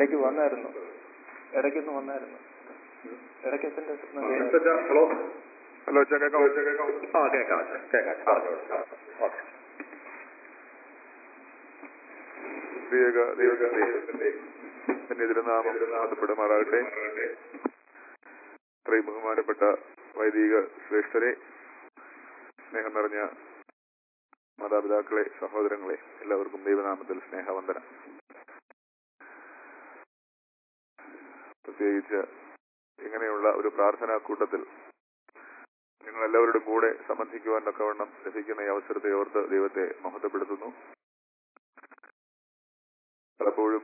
ഇടയ്ക്ക് വന്നായിരുന്നു ഇടയ്ക്കൊന്ന് വന്നായിരുന്നു ഇടയ്ക്കത്തിന്റെ ഹലോ ഹലോ അച്ഛാ കേൾക്കാം ആ കേക്കാം അച്ഛാ, കേക്കാം പറഞ്ഞോളൂ ഓക്കെ ദൈവക ദൈവത്തിന്റെ സന്നിധിരനാമം നാമപ്പെടുമാറാകട്ടെ ഇത്രയും ബഹുമാനപ്പെട്ട വൈദിക ശ്രേഷ്ഠരെ സ്നേഹം നിറഞ്ഞ മാതാപിതാക്കളെ സഹോദരങ്ങളെ എല്ലാവർക്കും ദൈവനാമത്തിൽ സ്നേഹവന്ദനം പ്രത്യേകിച്ച് ഇങ്ങനെയുള്ള ഒരു പ്രാർത്ഥനാ കൂട്ടത്തിൽ നിങ്ങൾ എല്ലാവരുടെ കൂടെ സംബന്ധിക്കുവാൻ തക്കവണ്ണം ലഭിക്കുന്ന ഈ അവസരത്തെ ഓർത്ത് ദൈവത്തെ മഹത്വപ്പെടുത്തുന്നു പലപ്പോഴും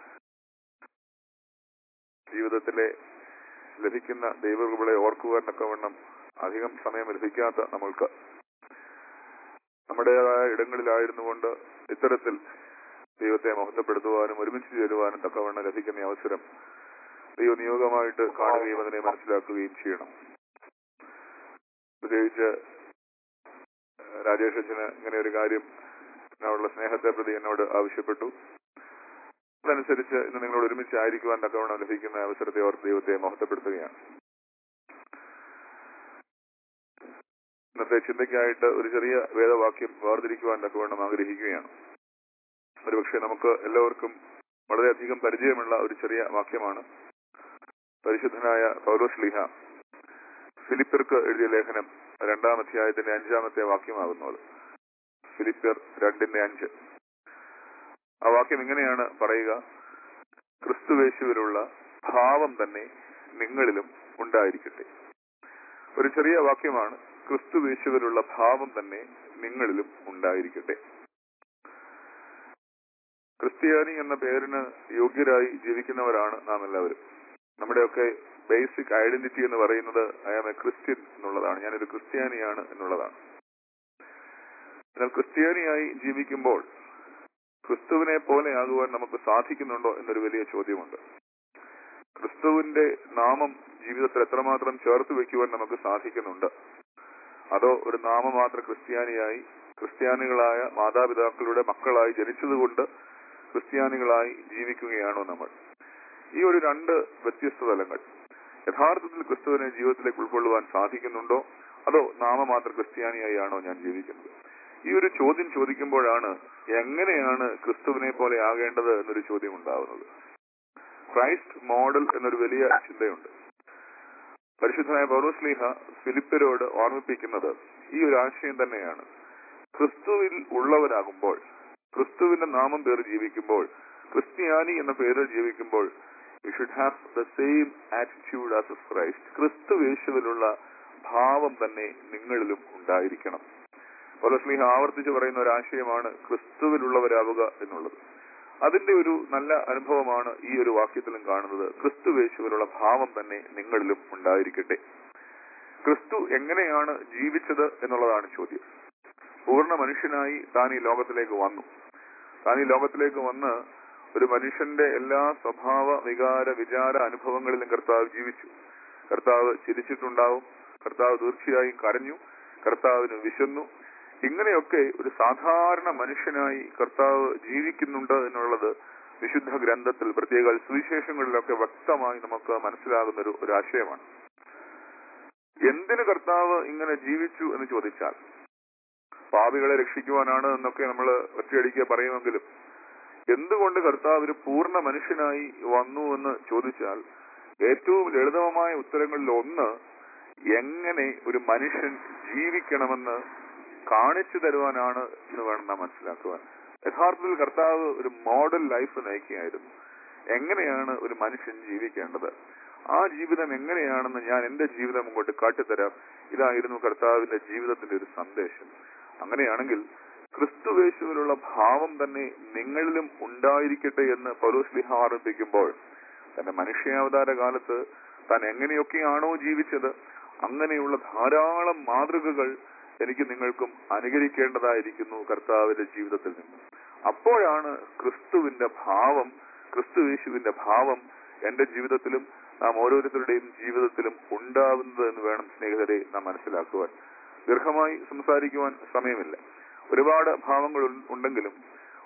ജീവിതത്തിലെ ലഭിക്കുന്ന ദൈവകൃപകളെ ഓർക്കുവാൻ തക്കവണ്ണം അധികം സമയം ലഭിക്കാത്ത നമ്മൾക്ക് നമ്മുടേതായ ഇടങ്ങളിലായിരുന്നു കൊണ്ട് ഇത്തരത്തിൽ ദൈവത്തെ മഹത്വപ്പെടുത്തുവാനും ഒരുമിച്ച് ചേരുവാനും തക്കവണ്ണം ലഭിക്കുന്ന ഈ അവസരം ദൈവനിയോഗമായിട്ട് കാണുകയും അതിനെ മനസ്സിലാക്കുകയും ചെയ്യണം പ്രത്യേകിച്ച് രാജേഷ് അച്ഛന് ഇങ്ങനെ ഒരു കാര്യം എന്നോടുള്ള സ്നേഹത്തെ പ്രതി എന്നോട് ആവശ്യപ്പെട്ടു അതനുസരിച്ച് ഇന്ന് നിങ്ങളോട് ഒരുമിച്ച് ആയിരിക്കുവാൻ തക്കവണ്ണം ലഭിക്കുന്ന അവസരത്തെ ഓർത്ത് ദൈവത്തെ മഹത്വപ്പെടുത്തുകയാണ് ഇന്നത്തെ ചിന്തയ്ക്കായിട്ട് ഒരു ചെറിയ വേദവാക്യം വേർതിരിക്കുവാൻ തക്കവണ്ണം ആഗ്രഹിക്കുകയാണ് ഒരുപക്ഷെ നമുക്ക് എല്ലാവർക്കും വളരെയധികം പരിചയമുള്ള ഒരു ചെറിയ വാക്യമാണ് പരിശുദ്ധനായ പൗലോസ് ലീഹ ഫിലിപ്പിർക്ക് എഴുതിയ ലേഖനം രണ്ടാം അധ്യായത്തിന്റെ അഞ്ചാമത്തെ വാക്യമാകുന്നത് ഫിലിപ്പിയർ രണ്ടിന്റെ അഞ്ച് ആ വാക്യം ഇങ്ങനെയാണ് പറയുക ക്രിസ്തുവേശുവിലുള്ള ഭാവം തന്നെ നിങ്ങളിലും ഉണ്ടായിരിക്കട്ടെ ഒരു ചെറിയ വാക്യമാണ് ക്രിസ്തുവേശുവിലുള്ള ഭാവം തന്നെ നിങ്ങളിലും ഉണ്ടായിരിക്കട്ടെ ക്രിസ്ത്യാനി എന്ന പേരിന് യോഗ്യരായി ജീവിക്കുന്നവരാണ് നാം എല്ലാവരും നമ്മുടെയൊക്കെ ബേസിക് ഐഡന്റിറ്റി എന്ന് പറയുന്നത് ഐ ആം എ ക്രിസ്ത്യൻ എന്നുള്ളതാണ് ഞാനൊരു ക്രിസ്ത്യാനിയാണ് എന്നുള്ളതാണ് എന്നാൽ ക്രിസ്ത്യാനിയായി ജീവിക്കുമ്പോൾ ക്രിസ്തുവിനെ പോലെയാകുവാൻ നമുക്ക് സാധിക്കുന്നുണ്ടോ എന്നൊരു വലിയ ചോദ്യമുണ്ട് ക്രിസ്തുവിന്റെ നാമം ജീവിതത്തിൽ എത്രമാത്രം ചേർത്ത് വെക്കുവാൻ നമുക്ക് സാധിക്കുന്നുണ്ട് അതോ ഒരു നാമമാത്ര ക്രിസ്ത്യാനിയായി ക്രിസ്ത്യാനികളായ മാതാപിതാക്കളുടെ മക്കളായി ജനിച്ചതുകൊണ്ട് ക്രിസ്ത്യാനികളായി ജീവിക്കുകയാണോ നമ്മൾ ഈ ഒരു രണ്ട് വ്യത്യസ്ത തലങ്ങൾ യഥാർത്ഥത്തിൽ ക്രിസ്തുവിനെ ജീവിതത്തിലേക്ക് ഉൾക്കൊള്ളുവാൻ സാധിക്കുന്നുണ്ടോ അതോ നാമമാത്ര ക്രിസ്ത്യാനിയായി ആണോ ഞാൻ ജീവിക്കുന്നത് ഈ ഒരു ചോദ്യം ചോദിക്കുമ്പോഴാണ് എങ്ങനെയാണ് ക്രിസ്തുവിനെ പോലെ ആകേണ്ടത് എന്നൊരു ചോദ്യം ഉണ്ടാവുന്നത് ക്രൈസ്റ്റ് മോഡൽ എന്നൊരു വലിയ ചിന്തയുണ്ട് പരിശുദ്ധനായ പൗരോസ്ലീഹ ഫിലിപ്പരോട് ഓർമ്മിപ്പിക്കുന്നത് ഈ ഒരു ആശയം തന്നെയാണ് ക്രിസ്തുവിൽ ഉള്ളവരാകുമ്പോൾ ക്രിസ്തുവിന്റെ നാമം പേര് ജീവിക്കുമ്പോൾ ക്രിസ്ത്യാനി എന്ന പേര് ജീവിക്കുമ്പോൾ you should have the same attitude as as Christ ക്രിസ്തു യേശുവിലുള്ള ഭാവം തന്നെ നിങ്ങളിലും ഉണ്ടായിരിക്കണം പൗലോസ്ലീഹ ആവർത്തിച്ച് പറയുന്ന ഒരു ആശയമാണ് ക്രിസ്തുവിലുള്ളവരാവുക എന്നുള്ളത് അതിന്റെ ഒരു നല്ല അനുഭവമാണ് ഈ ഒരു വാക്യത്തിലും കാണുന്നത് ക്രിസ്തു യേശുവിലുള്ള ഭാവം തന്നെ നിങ്ങളിലും ഉണ്ടായിരിക്കട്ടെ ക്രിസ്തു എങ്ങനെയാണ് ജീവിച്ചത് എന്നുള്ളതാണ് ചോദ്യം പൂർണ്ണ മനുഷ്യനായി താൻ ഈ ലോകത്തിലേക്ക് വന്നു താൻ ഈ ലോകത്തിലേക്ക് വന്ന് ഒരു മനുഷ്യന്റെ എല്ലാ സ്വഭാവ വികാര വിചാര അനുഭവങ്ങളിലും കർത്താവ് ജീവിച്ചു കർത്താവ് ചിരിച്ചിട്ടുണ്ടാവും കർത്താവ് തീർച്ചയായും കരഞ്ഞു കർത്താവിന് വിശന്നു ഇങ്ങനെയൊക്കെ ഒരു സാധാരണ മനുഷ്യനായി കർത്താവ് ജീവിക്കുന്നുണ്ട് എന്നുള്ളത് വിശുദ്ധ ഗ്രന്ഥത്തിൽ പ്രത്യേക സുവിശേഷങ്ങളിലൊക്കെ വ്യക്തമായി നമുക്ക് മനസ്സിലാകുന്ന ഒരു ഒരു ആശയമാണ് എന്തിന് കർത്താവ് ഇങ്ങനെ ജീവിച്ചു എന്ന് ചോദിച്ചാൽ പാപികളെ രക്ഷിക്കുവാനാണ് എന്നൊക്കെ നമ്മൾ ഒറ്റയടിക്ക് പറയുമെങ്കിലും എന്തുകൊണ്ട് കർത്താവ് ഒരു പൂർണ്ണ മനുഷ്യനായി വന്നു എന്ന് ചോദിച്ചാൽ ഏറ്റവും ലളിതമായ ഉത്തരങ്ങളിൽ ഒന്ന് എങ്ങനെ ഒരു മനുഷ്യൻ ജീവിക്കണമെന്ന് കാണിച്ചു തരുവാനാണ് എന്ന് വേണം നാം മനസ്സിലാക്കുവാൻ യഥാർത്ഥത്തിൽ കർത്താവ് ഒരു മോഡൽ ലൈഫ് നയിക്കുകയായിരുന്നു എങ്ങനെയാണ് ഒരു മനുഷ്യൻ ജീവിക്കേണ്ടത് ആ ജീവിതം എങ്ങനെയാണെന്ന് ഞാൻ എന്റെ ജീവിതം മുമ്പോട്ട് കാട്ടിത്തരാം ഇതായിരുന്നു കർത്താവിന്റെ ജീവിതത്തിന്റെ ഒരു സന്ദേശം അങ്ങനെയാണെങ്കിൽ ക്രിസ്തുവേശുവിലുള്ള ഭാവം തന്നെ നിങ്ങളിലും ഉണ്ടായിരിക്കട്ടെ എന്ന് പൗലോസ്ലിഹ ആരംഭിക്കുമ്പോൾ തന്റെ മനുഷ്യാവതാര കാലത്ത് താൻ എങ്ങനെയൊക്കെയാണോ ജീവിച്ചത് അങ്ങനെയുള്ള ധാരാളം മാതൃകകൾ എനിക്ക് നിങ്ങൾക്കും അനുകരിക്കേണ്ടതായിരിക്കുന്നു കർത്താവിന്റെ ജീവിതത്തിൽ നിന്ന് അപ്പോഴാണ് ക്രിസ്തുവിന്റെ ഭാവം ക്രിസ്തുവേശുവിന്റെ ഭാവം എന്റെ ജീവിതത്തിലും നാം ഓരോരുത്തരുടെയും ജീവിതത്തിലും ഉണ്ടാവുന്നത് എന്ന് വേണം സ്നേഹിതരെ നാം മനസ്സിലാക്കുവാൻ ദീർഘമായി സംസാരിക്കുവാൻ സമയമില്ല ഒരുപാട് ഭാവങ്ങൾ ഉണ്ടെങ്കിലും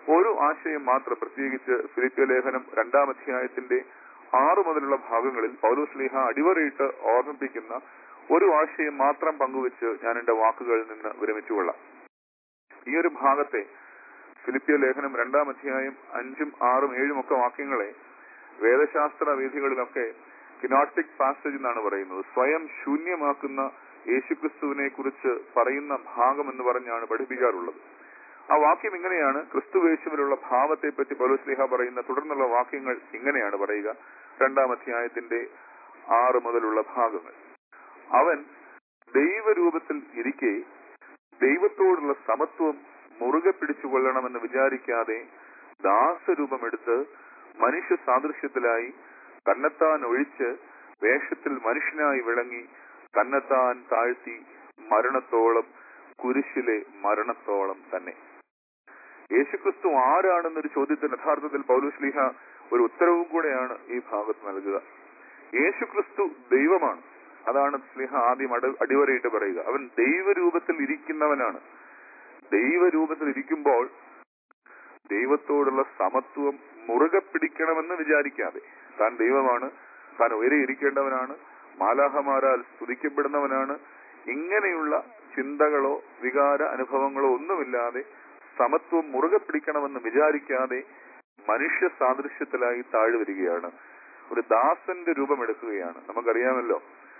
ഒരു ആശയം മാത്രം പ്രത്യേകിച്ച് ഫിലിപ്പിയ ലേഖനം രണ്ടാം അധ്യായത്തിന്റെ ആറ് മുതലുള്ള ഭാഗങ്ങളിൽ പൗലോസ് ലീഹ അടിവരയിട്ട് ഓർമ്മിപ്പിക്കുന്ന ഒരു ആശയം മാത്രം പങ്കുവെച്ച് ഞാൻ എന്റെ വാക്കുകളിൽ നിന്ന് വിരമിച്ചുകൊള്ളാം ഈ ഒരു ഭാഗത്തെ ഫിലിപ്പിയ ലേഖനം രണ്ടാം അധ്യായം അഞ്ചും ആറും ഏഴും ഒക്കെ വാക്യങ്ങളെ വേദശാസ്ത്ര വേദികളിലൊക്കെ കിനോട്ടിക് പാസേജ് എന്നാണ് പറയുന്നത് സ്വയം ശൂന്യമാക്കുന്ന യേശുക്രിസ്തുവിനെ കുറിച്ച് പറയുന്ന ഭാഗം എന്ന് പറഞ്ഞാണ് പഠിപ്പിക്കാറുള്ളത് ആ വാക്യം ഇങ്ങനെയാണ് ക്രിസ്തുവേശുവിലുള്ള ഭാവത്തെ പറ്റി പൗലോസ്ലിഹ പറയുന്ന തുടർന്നുള്ള വാക്യങ്ങൾ ഇങ്ങനെയാണ് പറയുക രണ്ടാം അധ്യായത്തിന്റെ ആറ് മുതലുള്ള ഭാഗങ്ങൾ അവൻ ദൈവരൂപത്തിൽ ഇരിക്കെ ദൈവത്തോടുള്ള സമത്വം മുറുകെ പിടിച്ചുകൊള്ളണമെന്ന് വിചാരിക്കാതെ ദാസരൂപമെടുത്ത് മനുഷ്യ സാദൃശ്യത്തിലായി തന്നെത്താൻ ഒഴിച്ച് വേഷത്തിൽ മനുഷ്യനായി വിളങ്ങി തന്നെത്താൻ താഴ്ത്തി മരണത്തോളം കുരിശിലെ മരണത്തോളം തന്നെ യേശുക്രിസ്തു ആരാണെന്നൊരു ചോദ്യത്തിന് യഥാർത്ഥത്തിൽ പൗലുസ്ലിഹ ഒരു ഉത്തരവും കൂടെയാണ് ഈ ഭാഗത്ത് നൽകുക യേശുക്രിസ്തു ദൈവമാണ് അതാണ് സ്ലിഹ ആദ്യം അട അടിവരയിട്ട് പറയുക അവൻ ദൈവരൂപത്തിൽ ഇരിക്കുന്നവനാണ് ദൈവരൂപത്തിൽ ഇരിക്കുമ്പോൾ ദൈവത്തോടുള്ള സമത്വം മുറുകെ പിടിക്കണമെന്ന് വിചാരിക്കാതെ താൻ ദൈവമാണ് താൻ ഉയരെ ഇരിക്കേണ്ടവനാണ് മാലാഹമാരാൽ സ്തുതിക്കപ്പെടുന്നവനാണ് ഇങ്ങനെയുള്ള ചിന്തകളോ വികാര അനുഭവങ്ങളോ ഒന്നുമില്ലാതെ സമത്വം മുറുകെ പിടിക്കണമെന്ന് വിചാരിക്കാതെ മനുഷ്യ സാദൃശ്യത്തിലായി താഴെ വരികയാണ് ഒരു ദാസന്റെ രൂപം എടുക്കുകയാണ് നമുക്കറിയാമല്ലോ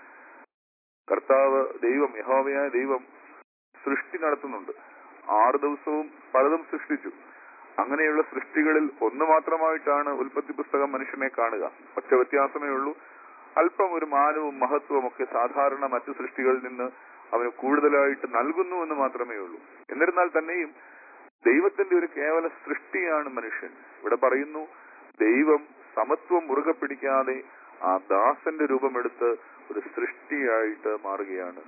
കർത്താവ് ദൈവം യഹോവയായ ദൈവം സൃഷ്ടി നടത്തുന്നുണ്ട് ആറ് ദിവസവും പലതും സൃഷ്ടിച്ചു അങ്ങനെയുള്ള സൃഷ്ടികളിൽ ഒന്ന് മാത്രമായിട്ടാണ് ഉൽപ്പത്തി പുസ്തകം മനുഷ്യനെ കാണുക ഒറ്റ വ്യത്യാസമേ ഉള്ളൂ അല്പം ഒരു മാനവും മഹത്വവും ഒക്കെ സാധാരണ മറ്റു സൃഷ്ടികളിൽ നിന്ന് അവന് കൂടുതലായിട്ട് നൽകുന്നു എന്ന് മാത്രമേ ഉള്ളൂ എന്നിരുന്നാൽ തന്നെയും ദൈവത്തിന്റെ ഒരു കേവല സൃഷ്ടിയാണ് മനുഷ്യൻ ഇവിടെ പറയുന്നു ദൈവം സമത്വം മുറുകെ പിടിക്കാതെ ആ ദാസന്റെ രൂപമെടുത്ത് ഒരു സൃഷ്ടിയായിട്ട് മാറുകയാണ്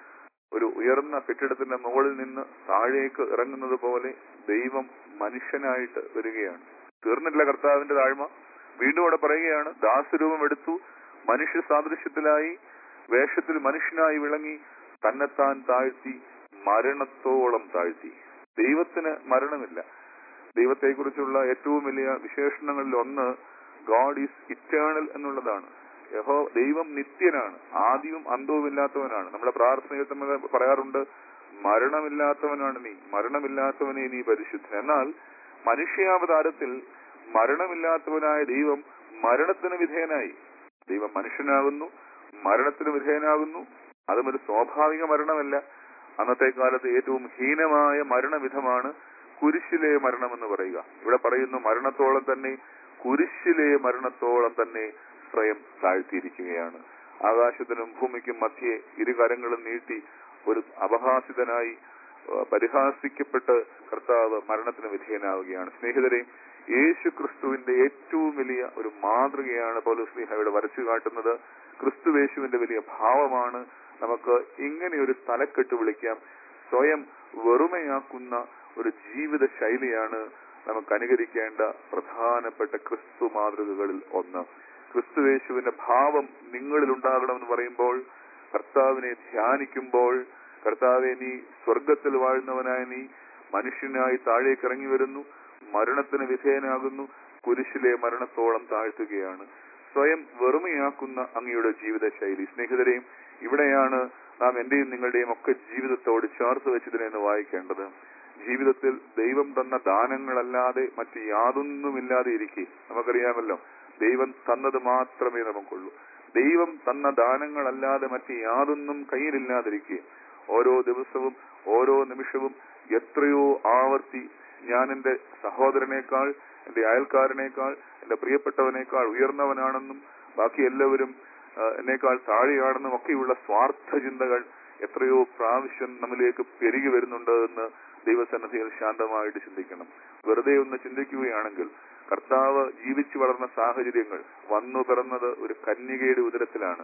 ഒരു ഉയർന്ന കെട്ടിടത്തിന്റെ മുകളിൽ നിന്ന് താഴേക്ക് ഇറങ്ങുന്നത് പോലെ ദൈവം മനുഷ്യനായിട്ട് വരികയാണ് തീർന്നിട്ടില്ല കർത്താവിന്റെ താഴ്മ വീണ്ടും അവിടെ പറയുകയാണ് ദാസരൂപം എടുത്തു മനുഷ്യ സാദൃശ്യത്തിലായി വേഷത്തിൽ മനുഷ്യനായി വിളങ്ങി തന്നെത്താൻ താഴ്ത്തി മരണത്തോളം താഴ്ത്തി ദൈവത്തിന് മരണമില്ല ദൈവത്തെക്കുറിച്ചുള്ള ഏറ്റവും വലിയ വിശേഷണങ്ങളിൽ ഒന്ന് ഗോഡ് ഈസ് ഇറ്റേണൽ എന്നുള്ളതാണ് യഹോ ദൈവം നിത്യനാണ് ആദ്യവും അന്തവുമില്ലാത്തവനാണ് നമ്മുടെ പ്രാർത്ഥനയിൽ നമ്മൾ പറയാറുണ്ട് മരണമില്ലാത്തവനാണ് നീ മരണമില്ലാത്തവനെ നീ പരിശുദ്ധൻ എന്നാൽ മനുഷ്യാവതാരത്തിൽ മരണമില്ലാത്തവനായ ദൈവം മരണത്തിന് വിധേയനായി ദൈവം മനുഷ്യനാകുന്നു മരണത്തിന് വിധേയനാകുന്നു അതും ഒരു സ്വാഭാവിക മരണമല്ല അന്നത്തെ കാലത്ത് ഏറ്റവും ഹീനമായ മരണവിധമാണ് കുരിശിലെ മരണം എന്ന് പറയുക ഇവിടെ പറയുന്നു മരണത്തോളം തന്നെ കുരിശിലെ മരണത്തോളം തന്നെ സ്വയം താഴ്ത്തിയിരിക്കുകയാണ് ആകാശത്തിനും ഭൂമിക്കും മധ്യേ ഇരു കരങ്ങളും നീട്ടി ഒരു അപഹാസിതനായി ഏഹ്, പരിഹാസിക്കപ്പെട്ട് കർത്താവ് മരണത്തിന് വിധേയനാവുകയാണ് സ്നേഹിതരെ യേശു ക്രിസ്തുവിന്റെ ഏറ്റവും വലിയ ഒരു മാതൃകയാണ് പൗലോസ്ലിഹ ഇവിടെ വരച്ചു കാട്ടുന്നത് ക്രിസ്തുവേശുവിന്റെ വലിയ ഭാവമാണ് നമുക്ക് ഇങ്ങനെ ഒരു തലക്കെട്ട് വിളിക്കാം സ്വയം വെറുമയാക്കുന്ന ഒരു ജീവിത ശൈലിയാണ് നമുക്ക് അനുകരിക്കേണ്ട പ്രധാനപ്പെട്ട ക്രിസ്തു മാതൃകകളിൽ ഒന്ന് ക്രിസ്തുവേശുവിന്റെ ഭാവം നിങ്ങളിൽ ഉണ്ടാകണമെന്ന് പറയുമ്പോൾ കർത്താവിനെ ധ്യാനിക്കുമ്പോൾ കർത്താവെ നീ സ്വർഗത്തിൽ വാഴുന്നവനായ നീ മനുഷ്യനായി താഴേക്ക് ഇറങ്ങി വരുന്നു മരണത്തിന് വിധേയനാകുന്നു കുരിശിലെ മരണത്തോളം താഴ്ത്തുകയാണ് സ്വയം വെറുമയാക്കുന്ന അങ്ങയുടെ ജീവിത ശൈലി സ്നേഹിതരെയും ഇവിടെയാണ് നാം എന്റെയും നിങ്ങളുടെയും ഒക്കെ ജീവിതത്തോട് ചേർത്ത് വെച്ചതിനെന്ന് വായിക്കേണ്ടത് ജീവിതത്തിൽ ദൈവം തന്ന ദാനങ്ങളല്ലാതെ മറ്റ് യാതൊന്നുമില്ലാതെ ഇരിക്കെ നമുക്കറിയാമല്ലോ ദൈവം തന്നത് മാത്രമേ നമുക്കുള്ളൂ ദൈവം തന്ന ദാനങ്ങളല്ലാതെ മറ്റ് യാതൊന്നും കയ്യിലില്ലാതിരിക്കെ ഓരോ ദിവസവും ഓരോ നിമിഷവും എത്രയോ ആവർത്തി ഞാൻ എന്റെ സഹോദരനേക്കാൾ എന്റെ അയൽക്കാരനേക്കാൾ എന്റെ പ്രിയപ്പെട്ടവനേക്കാൾ ഉയർന്നവനാണെന്നും ബാക്കി എല്ലാവരും ആ, എന്നേക്കാൾ താഴെയാണെന്നും ഒക്കെയുള്ള സ്വാർത്ഥ ചിന്തകൾ എത്രയോ പ്രാവശ്യം നമ്മിലേക്ക് പെരുകി വരുന്നുണ്ട് എന്ന് ദൈവസന്നിധിയിൽ ശാന്തമായിട്ട് ചിന്തിക്കണം വെറുതെ ഒന്ന് ചിന്തിക്കുകയാണെങ്കിൽ കർത്താവ് ജീവിച്ചു വളർന്ന സാഹചര്യങ്ങൾ വന്നു പിറന്നത് ഒരു കന്യകയുടെ ഉദരത്തിലാണ്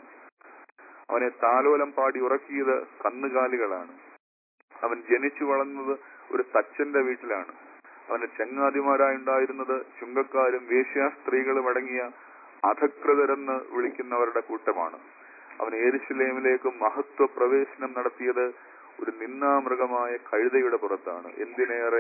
അവനെ താലോലം പാടി ഉറക്കിയത് കന്നുകാലികളാണ് അവൻ ജനിച്ചു വളർന്നത് ഒരു തച്ചന്റെ വീട്ടിലാണ് അവന്റെ ചങ്ങാതിമാരായി ഉണ്ടായിരുന്നത് ചുങ്കക്കാരും വേശ്യാ സ്ത്രീകളും അടങ്ങിയ അധകൃതരെന്ന് വിളിക്കുന്നവരുടെ കൂട്ടമാണ് അവൻ ഏരുശലേമിലേക്ക് മഹത്വ പ്രവേശനം നടത്തിയത് ഒരു നിന്നാമൃഗമായ കഴുതയുടെ പുറത്താണ് എന്തിനേറെ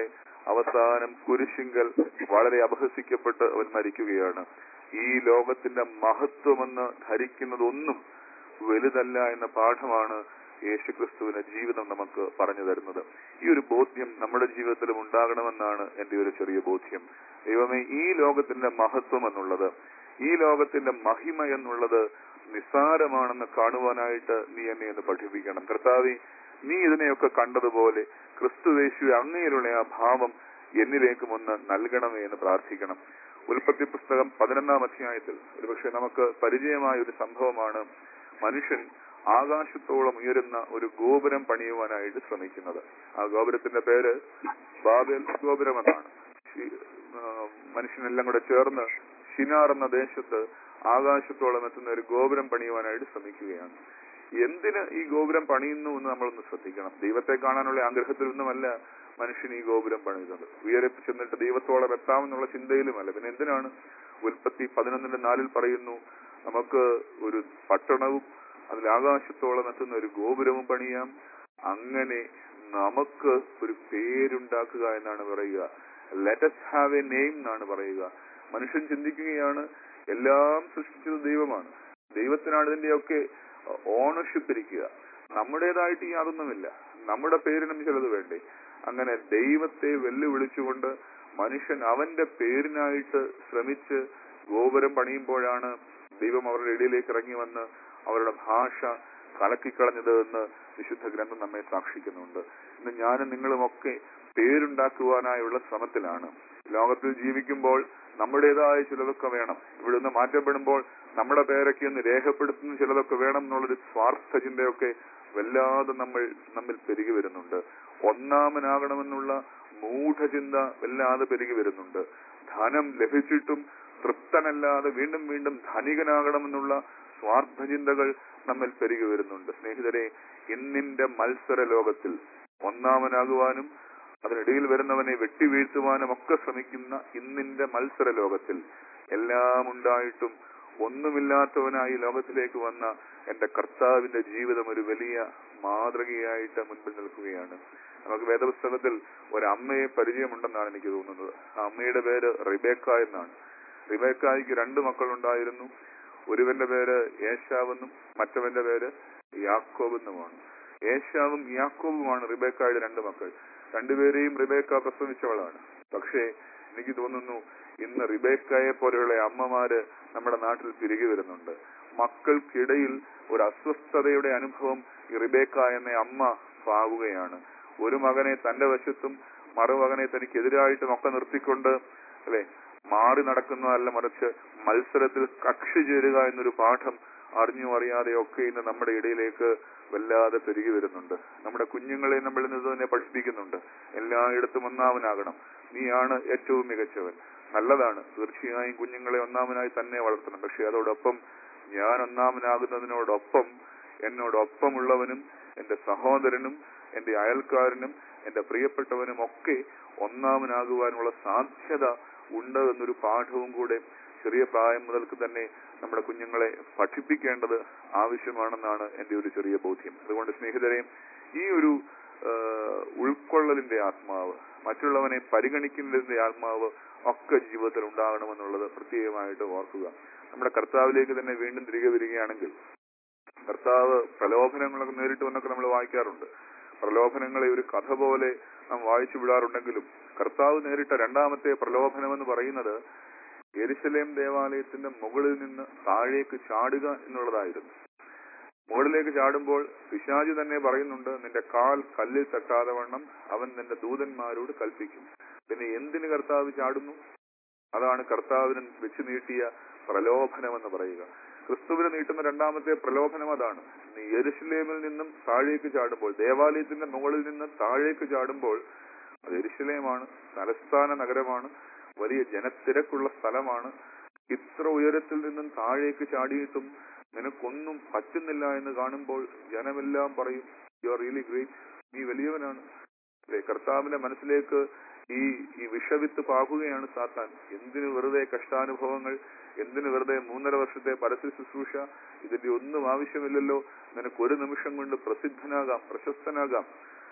അവസാനം കുരിശിങ്കൽ വളരെ അപഹസിക്കപ്പെട്ട് അവൻ മരിക്കുകയാണ് ഈ ലോകത്തിന്റെ മഹത്വമെന്ന് ധരിക്കുന്നതൊന്നും വലുതല്ല എന്ന പാഠമാണ് യേശുക്രിസ്തുവിന്റെ ജീവിതം നമുക്ക് പറഞ്ഞു തരുന്നത് ഈ ഒരു ബോധ്യം നമ്മുടെ ജീവിതത്തിലും ഉണ്ടാകണമെന്നാണ് എന്റെ ഒരു ചെറിയ ബോധ്യം ദൈവമേ ഈ ലോകത്തിന്റെ മഹത്വം എന്നുള്ളത് ഈ ലോകത്തിന്റെ മഹിമ എന്നുള്ളത് നിസ്സാരമാണെന്ന് കാണുവാനായിട്ട് നീ എന്നെ ഒന്ന് പഠിപ്പിക്കണം കർത്താവെ നീ ഇതിനെയൊക്കെ കണ്ടതുപോലെ ക്രിസ്തുവേശു അങ്ങയിലുള്ള ആ ഭാവം എന്നിലേക്കും ഒന്ന് നൽകണമേ എന്ന് പ്രാർത്ഥിക്കണം ഉൽപ്പത്തി പുസ്തകം പതിനൊന്നാം അധ്യായത്തിൽ ഒരുപക്ഷെ നമുക്ക് പരിചയമായ ഒരു സംഭവമാണ് മനുഷ്യൻ ആകാശത്തോളം ഉയരുന്ന ഒരു ഗോപുരം പണിയുവാനായിട്ട് ശ്രമിക്കുന്നത് ആ ഗോപുരത്തിന്റെ പേര് ബാബേൽ ഗോപുരം എന്നാണ് ശി- ആ, മനുഷ്യനെല്ലാം കൂടെ ചേർന്ന് ഷിനാർ എന്ന ദേശത്ത് ആകാശത്തോളം എത്തുന്ന ഒരു ഗോപുരം പണിയുവാനായിട്ട് ശ്രമിക്കുകയാണ് എന്തിന് ഈ ഗോപുരം പണിയുന്നു എന്ന് നമ്മളൊന്ന് ശ്രദ്ധിക്കണം ദൈവത്തെ കാണാനുള്ള ആഗ്രഹത്തിൽ നിന്നുമല്ല മനുഷ്യൻ ഈ ഗോപുരം പണിയുന്നത് ഉയരെ ചെന്നിട്ട് ദൈവത്തോളം എത്താമെന്നുള്ള ചിന്തയിലുമല്ല പിന്നെ എന്തിനാണ് ഉൽപ്പത്തി പതിനൊന്നിന്റെ നാലിൽ പറയുന്നു നമുക്ക് ഒരു പട്ടണവും അതിൽ ആകാശത്തോളം എത്തുന്ന ഒരു ഗോപുരവും പണിയാം അങ്ങനെ നമുക്ക് ഒരു പേരുണ്ടാക്കുക എന്നാണ് പറയുക ലെറ്റസ് ഹാവ് എ നെയിം എന്നാണ് പറയുക മനുഷ്യൻ ചിന്തിക്കുകയാണ് എല്ലാം സൃഷ്ടിച്ചത് ദൈവമാണ് ദൈവത്തിനാണ് ഇതിന്റെയൊക്കെ ഓണർഷിപ്പ് ഇരിക്കുക നമ്മുടേതായിട്ട് യാതൊന്നുമില്ല നമ്മുടെ പേരിനും ചിലത് വേണ്ടേ അങ്ങനെ ദൈവത്തെ വെല്ലുവിളിച്ചുകൊണ്ട് മനുഷ്യൻ അവന്റെ പേരിനായിട്ട് ശ്രമിച്ച് ഗോപുരം പണിയുമ്പോഴാണ് ദൈവം അവരുടെ ഇടയിലേക്ക് ഇറങ്ങി വന്ന് അവരുടെ ഭാഷ കലക്കിക്കളഞ്ഞത് എന്ന് വിശുദ്ധ ഗ്രന്ഥം നമ്മെ സാക്ഷിക്കുന്നുണ്ട് ഇന്ന് ഞാനും നിങ്ങളുമൊക്കെ പേരുണ്ടാക്കുവാനായുള്ള ശ്രമത്തിലാണ് ലോകത്തിൽ ജീവിക്കുമ്പോൾ നമ്മുടേതായ ചിലതൊക്കെ വേണം ഇവിടെ നിന്ന് മാറ്റപ്പെടുമ്പോൾ നമ്മുടെ പേരൊക്കെ ഒന്ന് രേഖപ്പെടുത്തുന്ന ചിലതൊക്കെ വേണം എന്നുള്ളൊരു സ്വാർത്ഥ ചിന്തയൊക്കെ വല്ലാതെ നമ്മൾ നമ്മിൽ പെരുകി വരുന്നുണ്ട് ഒന്നാമനാകണമെന്നുള്ള മൂഢചിന്ത വല്ലാതെ പെരുകി വരുന്നുണ്ട് ധനം ലഭിച്ചിട്ടും തൃപ്തനല്ലാതെ വീണ്ടും വീണ്ടും ധനികനാകണമെന്നുള്ള സ്വാർത്ഥ ചിന്തകൾ നമ്മിൽ പെരുകി വരുന്നുണ്ട് സ്നേഹിതരെ ഇന്നിന്റെ മത്സര ലോകത്തിൽ ഒന്നാമനാകുവാനും അതിനിടയിൽ വരുന്നവനെ വെട്ടിവീഴ്ത്തുവാനും ഒക്കെ ശ്രമിക്കുന്ന ഇന്നിന്റെ മത്സര ലോകത്തിൽ എല്ലാം ഉണ്ടായിട്ടും ഒന്നുമില്ലാത്തവനായി ലോകത്തിലേക്ക് വന്ന എന്റെ കർത്താവിന്റെ ജീവിതം ഒരു വലിയ മാതൃകയായിട്ട് മുൻപിൽ നിൽക്കുകയാണ് നമുക്ക് വേദപുസ്തകത്തിൽ ഒരു അമ്മയെ പരിചയമുണ്ടെന്നാണ് എനിക്ക് തോന്നുന്നത് ആ അമ്മയുടെ പേര് റിബേക്ക എന്നാണ് റിബേക്കായിക്ക് രണ്ട് മക്കളുണ്ടായിരുന്നു ഒരുവന്റെ പേര് ഏശാവെന്നും മറ്റവന്റെ പേര് യാക്കോബ് എന്നുമാണ് ഏശാവും യാക്കോബുമാണ് റിബേക്കായുടെ രണ്ട് മക്കൾ രണ്ടുപേരെയും റിബേക്ക പ്രസവിച്ചവളാണ് പക്ഷേ എനിക്ക് തോന്നുന്നു ഇന്ന് റിബേക്കയെ പോലെയുള്ള അമ്മമാര് നമ്മുടെ നാട്ടിൽ തിരികെ വരുന്നുണ്ട് മക്കൾക്കിടയിൽ ഒരു അസ്വസ്ഥതയുടെ അനുഭവം ഈ റിബേക്ക എന്ന അമ്മ പാവുകയാണ് ഒരു മകനെ തന്റെ വശത്തും മറുമകനെ തനിക്കെതിരായിട്ടും ഒക്കെ നിർത്തിക്കൊണ്ട് അല്ലെ മാറി നടക്കുന്നതല്ല മറിച്ച് മത്സരത്തിൽ കക്ഷി ചേരുക എന്നൊരു പാഠം അറിഞ്ഞു അറിയാതെ ഒക്കെ ഇന്ന് നമ്മുടെ ഇടയിലേക്ക് വല്ലാതെ പെരുകി വരുന്നുണ്ട് നമ്മുടെ കുഞ്ഞുങ്ങളെ നമ്മൾ ഇന്ന് തന്നെ പഠിപ്പിക്കുന്നുണ്ട് എല്ലായിടത്തും ഒന്നാമനാകണം നീയാണ് ഏറ്റവും മികച്ചവൻ നല്ലതാണ് തീർച്ചയായും കുഞ്ഞുങ്ങളെ ഒന്നാമനായി തന്നെ വളർത്തണം പക്ഷെ അതോടൊപ്പം ഞാൻ ഒന്നാമനാകുന്നതിനോടൊപ്പം എന്നോടൊപ്പമുള്ളവനും എന്റെ സഹോദരനും എന്റെ അയൽക്കാരനും എന്റെ പ്രിയപ്പെട്ടവനും ഒക്കെ ഒന്നാമനാകുവാനുള്ള സാധ്യത ഉണ്ട് എന്നൊരു പാഠവും കൂടെ ചെറിയ പ്രായം മുതൽക്ക് തന്നെ നമ്മുടെ കുഞ്ഞുങ്ങളെ പഠിപ്പിക്കേണ്ടത് ആവശ്യമാണെന്നാണ് എന്റെ ഒരു ചെറിയ ബോധ്യം അതുകൊണ്ട് സ്നേഹിതരെ ഈ ഒരു ആ, ഉൾക്കൊള്ളലിന്റെ ആത്മാവ് മറ്റുള്ളവനെ പരിഗണിക്കുന്നതിന്റെ ആത്മാവ് ഒക്കെ ജീവിതത്തിൽ ഉണ്ടാകണമെന്നുള്ളത് പ്രത്യേകമായിട്ട് ഓർക്കുക നമ്മുടെ കർത്താവിലേക്ക് തന്നെ വീണ്ടും തിരികെ വരികയാണെങ്കിൽ കർത്താവ് പ്രലോഭനങ്ങളൊക്കെ നേരിട്ട് വന്നൊക്കെ നമ്മൾ വായിക്കാറുണ്ട് പ്രലോഭനങ്ങളെ ഒരു കഥ പോലെ നാം വായിച്ചു വിടാറുണ്ടെങ്കിലും കർത്താവ് നേരിട്ട രണ്ടാമത്തെ പ്രലോഭനം എന്ന് പറയുന്നത് എരിശലേം ദേവാലയത്തിന്റെ മുകളിൽ നിന്ന് താഴേക്ക് ചാടുക എന്നുള്ളതായിരുന്നു മുകളിലേക്ക് ചാടുമ്പോൾ പിശാജ് തന്നെ പറയുന്നുണ്ട് നിന്റെ കാൽ കല്ലിൽ തട്ടാതെ വണ്ണം അവൻ നിന്റെ ദൂതന്മാരോട് കൽപ്പിക്കും പിന്നെ എന്തിന് കർത്താവ് ചാടുന്നു അതാണ് കർത്താവിന് വെച്ച് നീട്ടിയ പ്രലോഭനം എന്ന് പറയുക ക്രിസ്തുവിന് നീട്ടുന്ന രണ്ടാമത്തെ പ്രലോഭനം അതാണ് നീ യെരുഷലേമിൽ നിന്നും താഴേക്ക് ചാടുമ്പോൾ ദേവാലയത്തിന്റെ മുകളിൽ നിന്ന് താഴേക്ക് ചാടുമ്പോൾ അത് എരുശലേമാണ് തലസ്ഥാന നഗരമാണ് വലിയ ജനത്തിരക്കുള്ള സ്ഥലമാണ് ഇത്ര ഉയരത്തിൽ നിന്നും താഴേക്ക് ചാടിയിട്ടും നിനക്കൊന്നും പറ്റുന്നില്ല എന്ന് കാണുമ്പോൾ ജനമെല്ലാം പറയും യു ആർ റിയലി ഗ്രേറ്റ് നീ വലിയവനാണ് അല്ലേ കർത്താവിന്റെ മനസ്സിലേക്ക് ഈ ഈ വിഷവിത്ത് പാകുകയാണ് സാത്താൻ എന്തിനു വെറുതെ കഷ്ടാനുഭവങ്ങൾ എന്തിനു വെറുതെ മൂന്നര വർഷത്തെ പരസ്യ ശുശ്രൂഷ ഇതിന്റെ ഒന്നും ആവശ്യമില്ലല്ലോ നിനക്ക് ഒരു നിമിഷം കൊണ്ട് പ്രസിദ്ധനാകാം പ്രശസ്തനാകാം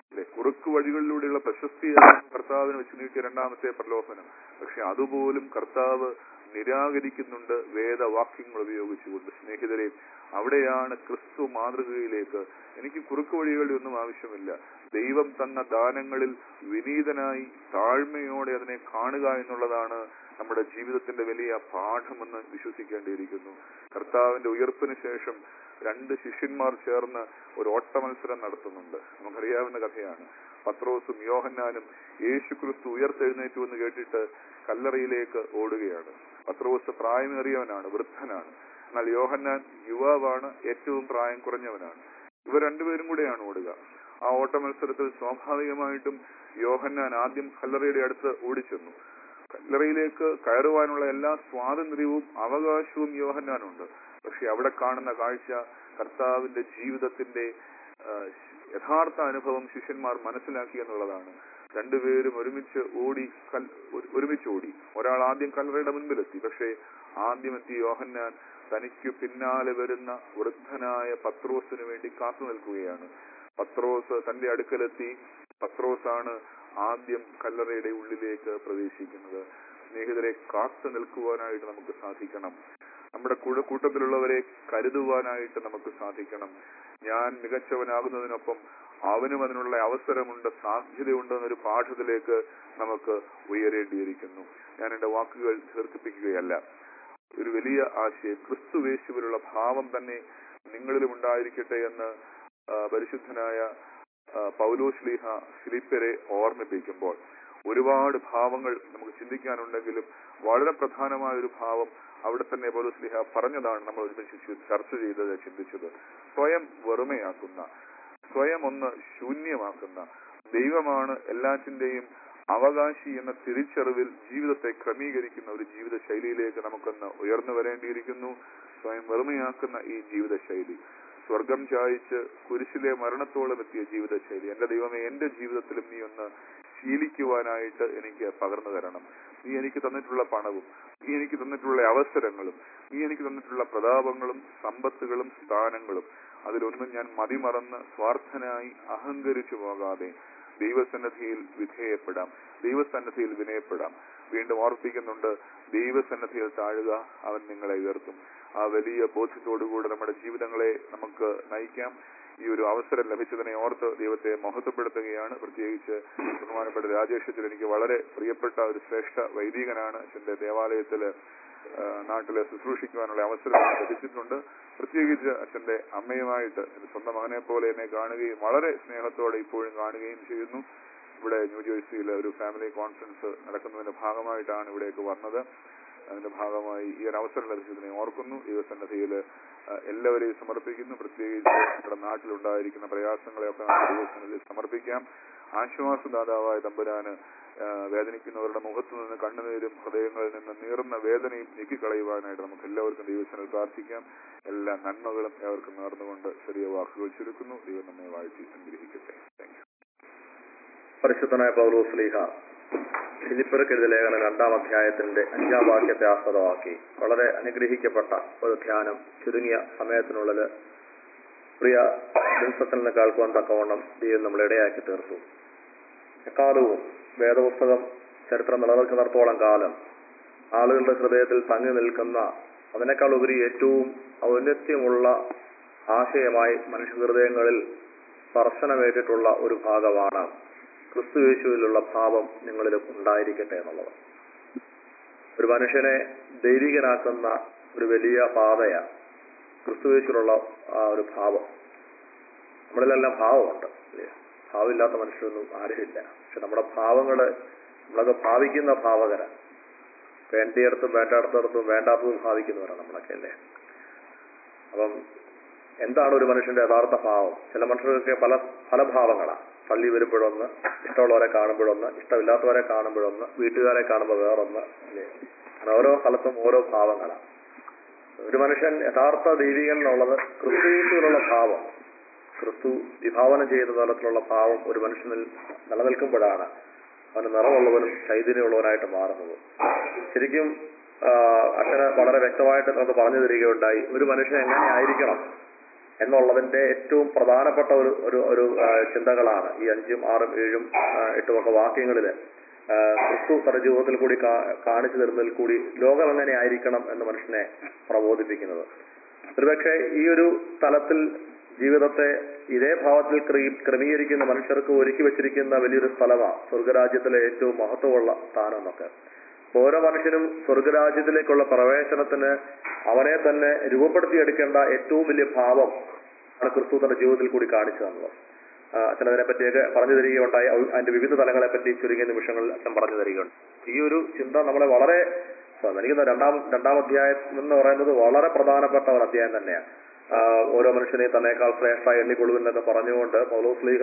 അല്ലെ കുറുക്ക് വഴികളിലൂടെയുള്ള പ്രശസ്തിയാണ് കർത്താവിന് വെച്ച് നീട്ടിയ രണ്ടാമത്തെ പ്രലോഭനം പക്ഷെ അതുപോലും കർത്താവ് നിരാകരിക്കുന്നുണ്ട് വേദവാക്യങ്ങൾ ഉപയോഗിച്ചുകൊണ്ട് സ്നേഹിതരെ അവിടെയാണ് ക്രിസ്തു മാതൃകയിലേക്ക് എനിക്ക് കുറുക്ക് വഴികളുടെ ഒന്നും ആവശ്യമില്ല ദൈവം തന്ന ദാനങ്ങളിൽ വിനീതനായി താഴ്മയോടെ അതിനെ കാണുക എന്നുള്ളതാണ് നമ്മുടെ ജീവിതത്തിന്റെ വലിയ പാഠമെന്ന് വിശ്വസിക്കേണ്ടിയിരിക്കുന്നു കർത്താവിന്റെ ഉയർപ്പിന് ശേഷം രണ്ട് ശിഷ്യന്മാർ ചേർന്ന് ഒരു ഓട്ട മത്സരം നടത്തുന്നുണ്ട് നമുക്കറിയാവുന്ന കഥയാണ് പത്രോസും യോഹന്നാനും യേശു ക്രിസ്തു ഉയർത്തെഴുന്നേറ്റു എന്ന് കേട്ടിട്ട് കല്ലറയിലേക്ക് ഓടുകയാണ് പത്രോസ് പ്രായമേറിയവനാണ് വൃദ്ധനാണ് എന്നാൽ യോഹന്നാൻ യുവാവാണ് ഏറ്റവും പ്രായം കുറഞ്ഞവനാണ് ഇവർ രണ്ടുപേരും കൂടെയാണ് ഓടുക ആ ഓട്ട മത്സരത്തിൽ സ്വാഭാവികമായിട്ടും യോഹന്നാൻ ആദ്യം കല്ലറയുടെ അടുത്ത് ഓടിച്ചെന്നു കല്ലറയിലേക്ക് കയറുവാനുള്ള എല്ലാ സ്വാതന്ത്ര്യവും അവകാശവും യോഹന്നാനുണ്ട് പക്ഷെ അവിടെ കാണുന്ന കാഴ്ച കർത്താവിന്റെ ജീവിതത്തിന്റെ ആ, യഥാർത്ഥ അനുഭവം ശിഷ്യന്മാർ മനസ്സിലാക്കി എന്നുള്ളതാണ് രണ്ടുപേരും ഒരുമിച്ച് ഓടി കൽ- ഒരു- ഒരുമിച്ച് ഓടി ഒരാൾ ആദ്യം കല്ലറയുടെ മുൻപിലെത്തി പക്ഷേ ആദ്യം എത്തിയ യോഹന്നാൻ തനിക്ക് പിന്നാലെ വരുന്ന വൃദ്ധനായ പത്രോസിന് വേണ്ടി കാത്തു നിൽക്കുകയാണ് പത്രോസ് തന്റെ അടുക്കലെത്തി പത്രോസാണ് ആദ്യം കല്ലറയുടെ ഉള്ളിലേക്ക് പ്രവേശിക്കുന്നത് സ്നേഹിതരെ കാത്തു നിൽക്കുവാനായിട്ട് നമുക്ക് സാധിക്കണം നമ്മുടെ കൂടെ കൂട്ടത്തിലുള്ളവരെ കരുതുവാനായിട്ട് നമുക്ക് സാധിക്കണം ഞാൻ മികച്ചവനാകുന്നതിനൊപ്പം അവനും അതിനുള്ള അവസരമുണ്ട് സാധ്യതയുണ്ട് എന്നൊരു പാഠത്തിലേക്ക് നമുക്ക് ഉയരേണ്ടിയിരിക്കുന്നു ഞാൻ എന്റെ വാക്കുകൾ ദീർഘിപ്പിക്കുകയല്ല ഒരു വലിയ ആശയം ക്രിസ്തുവേശുവിലുള്ള ഭാവം തന്നെ നിങ്ങളിലും ഉണ്ടായിരിക്കട്ടെ എന്ന് ആ, പരിശുദ്ധനായ ആ, പൗലോശ്ലീഹ ഫിലിപ്പരെ ഓർമ്മിപ്പിക്കുമ്പോൾ ഒരുപാട് ഭാവങ്ങൾ നമുക്ക് ചിന്തിക്കാനുണ്ടെങ്കിലും വളരെ പ്രധാനമായ ഒരു ഭാവം അവിടെ തന്നെ പൗലോശ്ലീഹ പറഞ്ഞതാണ് നമ്മൾ ഒരുമിച്ച് ചി- ചർച്ച ചെയ്തത് ചിന്തിച്ചത് സ്വയം വെറുമയാക്കുന്ന സ്വയം ഒന്ന് ശൂന്യമാക്കുന്ന ദൈവമാണ് എല്ലാറ്റിന്റെയും അവകാശി എന്ന തിരിച്ചറിവിൽ ജീവിതത്തെ ക്രമീകരിക്കുന്ന ഒരു ജീവിത ശൈലിയിലേക്ക് നമുക്കൊന്ന് ഉയർന്നു വരേണ്ടിയിരിക്കുന്നു സ്വയം വെറുമയാക്കുന്ന ഈ ജീവിത ശൈലി സ്വർഗം ചായച്ച് കുരിശിലെ മരണത്തോളം എത്തിയ ജീവിത ശൈലി എന്റെ ദൈവമേ എന്റെ ജീവിതത്തിലും നീ ഒന്ന് ശീലിക്കുവാനായിട്ട് എനിക്ക് പകർന്നു തരണം നീ എനിക്ക് തന്നിട്ടുള്ള പണവും നീ എനിക്ക് തന്നിട്ടുള്ള അവസരങ്ങളും നീ എനിക്ക് തന്നിട്ടുള്ള പ്രതാപങ്ങളും സമ്പത്തുകളും സ്ഥാനങ്ങളും അതിലൊന്നും ഞാൻ മതിമറന്ന് സ്വാർത്ഥനായി അഹങ്കരിച്ചു പോകാതെ ദൈവസന്നദ്ധിയിൽ വിധേയപ്പെടാം ദൈവസന്നദ്ധിയിൽ വിനയപ്പെടാം വീണ്ടും ഓർപ്പിക്കുന്നുണ്ട് ദൈവസന്നദ്ധിയിൽ താഴുക അവൻ നിങ്ങളെ ഉയർത്തും ആ വലിയ ബോധ്യത്തോടുകൂടെ നമ്മുടെ ജീവിതങ്ങളെ നമുക്ക് നയിക്കാം ഈ ഒരു അവസരം ലഭിച്ചതിനെ ഓർത്ത് ദൈവത്തെ മഹത്വപ്പെടുത്തുകയാണ് പ്രത്യേകിച്ച് ബഹുമാനപ്പെട്ട രാജേഷത്തിൽ എനിക്ക് വളരെ പ്രിയപ്പെട്ട ഒരു ശ്രേഷ്ഠ വൈദികനാണ് അച്ഛന്റെ ദേവാലയത്തില് ആ, നാട്ടില് ശുശ്രൂഷിക്കുവാനുള്ള അവസരം എനിക്ക് ലഭിച്ചിട്ടുണ്ട് പ്രത്യേകിച്ച് അച്ഛന്റെ അമ്മയുമായിട്ട് എന്റെ സ്വന്തം മകനെ പോലെ എന്നെ കാണുകയും വളരെ സ്നേഹത്തോടെ ഇപ്പോഴും കാണുകയും ചെയ്യുന്നു ഇവിടെ ന്യൂജേഴ്സിയിലെ ഒരു ഫാമിലി കോൺഫറൻസ് നടക്കുന്നതിന്റെ ഭാഗമായിട്ടാണ് ഇവിടേക്ക് വന്നത് അതിന്റെ ഭാഗമായി ഈ ഒരു അവസരം ലഭിച്ചതിനെ ഓർക്കുന്നു ദൈവസന്നദ്ധിയിൽ എല്ലാവരെയും സമർപ്പിക്കുന്നു പ്രത്യേകിച്ച് നമ്മുടെ നാട്ടിലുണ്ടായിരിക്കുന്ന പ്രയാസങ്ങളെയൊക്കെ നമുക്ക് ദൈവസന്നിധിയിൽ സമർപ്പിക്കാം ആശ്വാസദാതാവായ തമ്പുരാന് ആ, വേദനിക്കുന്നവരുടെ മുഖത്തു നിന്ന് കണ്ണുനീരും ഹൃദയങ്ങളിൽ നിന്ന് നീറുന്ന വേദനയും നീക്കിക്കളയുവാനായിട്ട് നമുക്ക് എല്ലാവർക്കും ദൈവസനിൽ പ്രാർത്ഥിക്കാം എല്ലാ നന്മകളും ഏവർക്കും നേർന്നുകൊണ്ട് ചെറിയ വാക്കുകൾ ചുരുക്കുന്നു ദൈവം നമ്മെ വാഴ്ത്തി അനുഗ്രഹിക്കട്ടെ താങ്ക് യു പരിശുദ്ധനായ പൗലോസ് ലീഹ ഫിലിപ്പർക്കെഴുതിയ ലേഖനം രണ്ടാം അധ്യായത്തിന്റെ അഞ്ചാം വാക്യത്തെ ആസ്പദമാക്കി വളരെ അനുഗ്രഹിക്കപ്പെട്ട ഒരു ധ്യാനം ചുരുങ്ങിയ സമയത്തിനുള്ളിൽ പ്രിയ ദിവസത്തിൽ നിന്ന് കേൾക്കുവാൻ തക്കവണ്ണം ദൈവം നമ്മളെ ഇടയാക്കി തീർത്തു എക്കാലവും വേദപുസ്തകം ചരിത്രം നിലനിൽക്കുന്നിടത്തോളം കാലം ആളുകളുടെ ഹൃദയത്തിൽ തങ്ങി നിൽക്കുന്ന അതിനേക്കാൾ ഉപരി ഏറ്റവും ഔന്നത്യമുള്ള ആശയമായി മനുഷ്യഹൃദയങ്ങളിൽ സ്പർശനമേറ്റിട്ടുള്ള ഒരു ഭാഗമാണ് ക്രിസ്തു യേശുവിലുള്ള ഭാവം നിങ്ങളിൽ ഉണ്ടായിരിക്കട്ടെ എന്നുള്ളത് ഒരു മനുഷ്യനെ ദൈവികനാക്കുന്ന ഒരു വലിയ പാതയ ക്രിസ്തു യേശുവിലുള്ള ആ ഒരു ഭാവം നമ്മളിലെല്ലാം ഭാവമുണ്ട് അല്ലേ ഭാവമില്ലാത്ത മനുഷ്യരൊന്നും ആരുമില്ല പക്ഷെ നമ്മുടെ ഭാവങ്ങള് നമ്മളൊക്കെ ഭാവിക്കുന്ന ഭാവകര വേണ്ടിയിടത്തും വേണ്ടായിടത്തും വേണ്ടാത്തതും ഭാവിക്കുന്നവരാണ് നമ്മളൊക്കെ അല്ലേ അപ്പം എന്താണ് ഒരു മനുഷ്യന്റെ യഥാർത്ഥ ഭാവം ചില മനുഷ്യർക്കൊക്കെ പല പല ഭാവങ്ങളാണ് പള്ളി വരുമ്പോഴൊന്ന് ഇഷ്ടമുള്ളവരെ കാണുമ്പോഴൊന്ന് ഇഷ്ടമില്ലാത്തവരെ കാണുമ്പോഴൊന്ന് വീട്ടുകാരെ കാണുമ്പോൾ വേറൊന്ന് അല്ലേ അങ്ങനെ ഓരോ സ്ഥലത്തും ഓരോ ഭാവങ്ങളാണ് ഒരു മനുഷ്യൻ യഥാർത്ഥ ദൈവികൻ എന്നുള്ളത് ക്രിസ്തുവിലുള്ള ഭാവം ക്രിസ്തു വിഭാവനം ചെയ്യുന്ന തലത്തിലുള്ള ഭാവം ഒരു മനുഷ്യനിൽ നിലനിൽക്കുമ്പോഴാണ് അവന് നിറമുള്ളവനും ചൈതന്യമുള്ളവനായിട്ട് മാറുന്നത് ശരിക്കും ആ, അച്ഛന് വളരെ വ്യക്തമായിട്ട് നമുക്ക് പറഞ്ഞു തരികയുണ്ടായി ഒരു മനുഷ്യൻ എങ്ങനെ ആയിരിക്കണം എന്നുള്ളതിന്റെ ഏറ്റവും പ്രധാനപ്പെട്ട ഒരു ഒരു ഒരു ആ, ചിന്തകളാണ് ഈ അഞ്ചും ആറും ഏഴും ആ, എട്ടും ഒക്കെ വാക്യങ്ങളില് ആ, ക്രിസ്തു തന്റെ ജീവിതത്തിൽ കൂടി കാ- കാണിച്ചു തരുന്നതിൽ കൂടി ലോകം എങ്ങനെ ആയിരിക്കണം എന്ന് മനുഷ്യനെ പ്രബോധിപ്പിക്കുന്നത് ഒരുപക്ഷെ ഈ ഒരു തലത്തിൽ ജീവിതത്തെ ഇതേ ഭാവത്തിൽ ക്രീ- ക്രമീകരിക്കുന്ന മനുഷ്യർക്ക് ഒരുക്കി വെച്ചിരിക്കുന്ന വലിയൊരു സ്ഥലമാണ് സ്വർഗരാജ്യത്തിലെ ഏറ്റവും മഹത്വമുള്ള സ്ഥാനം എന്നൊക്കെ ഓരോ മനുഷ്യനും സ്വർഗരാജ്യത്തിലേക്കുള്ള പ്രവേശനത്തിന് അവനെ തന്നെ രൂപപ്പെടുത്തിയെടുക്കേണ്ട ഏറ്റവും വലിയ ഭാവം ആണ് ക്രിസ്തു തന്റെ ജീവിതത്തിൽ കൂടി കാണിച്ചു തന്നത് ആ, അച്ഛൻ അതിനെ പറ്റിയൊക്കെ പറഞ്ഞു തരികയുണ്ടായി അത് അതിന്റെ വിവിധ തലങ്ങളെ പറ്റി ചുരുങ്ങിയ നിമിഷങ്ങളിൽ അച്ഛൻ പറഞ്ഞു തരികയുണ്ട് ഈ ഒരു ചിന്ത നമ്മളെ വളരെ എനിക്ക് തോന്നുന്നു രണ്ടാം രണ്ടാം അധ്യായം എന്ന് പറയുന്നത് വളരെ പ്രധാനപ്പെട്ട ഒരു അധ്യായം തന്നെയാണ് ആ, ഓരോ മനുഷ്യനെയും തന്നേക്കാൾ ശ്രേഷ്ഠ എണ്ണിക്കൊള്ളുമെന്നൊക്കെ പറഞ്ഞുകൊണ്ട് പൗലോസ് ലീഗ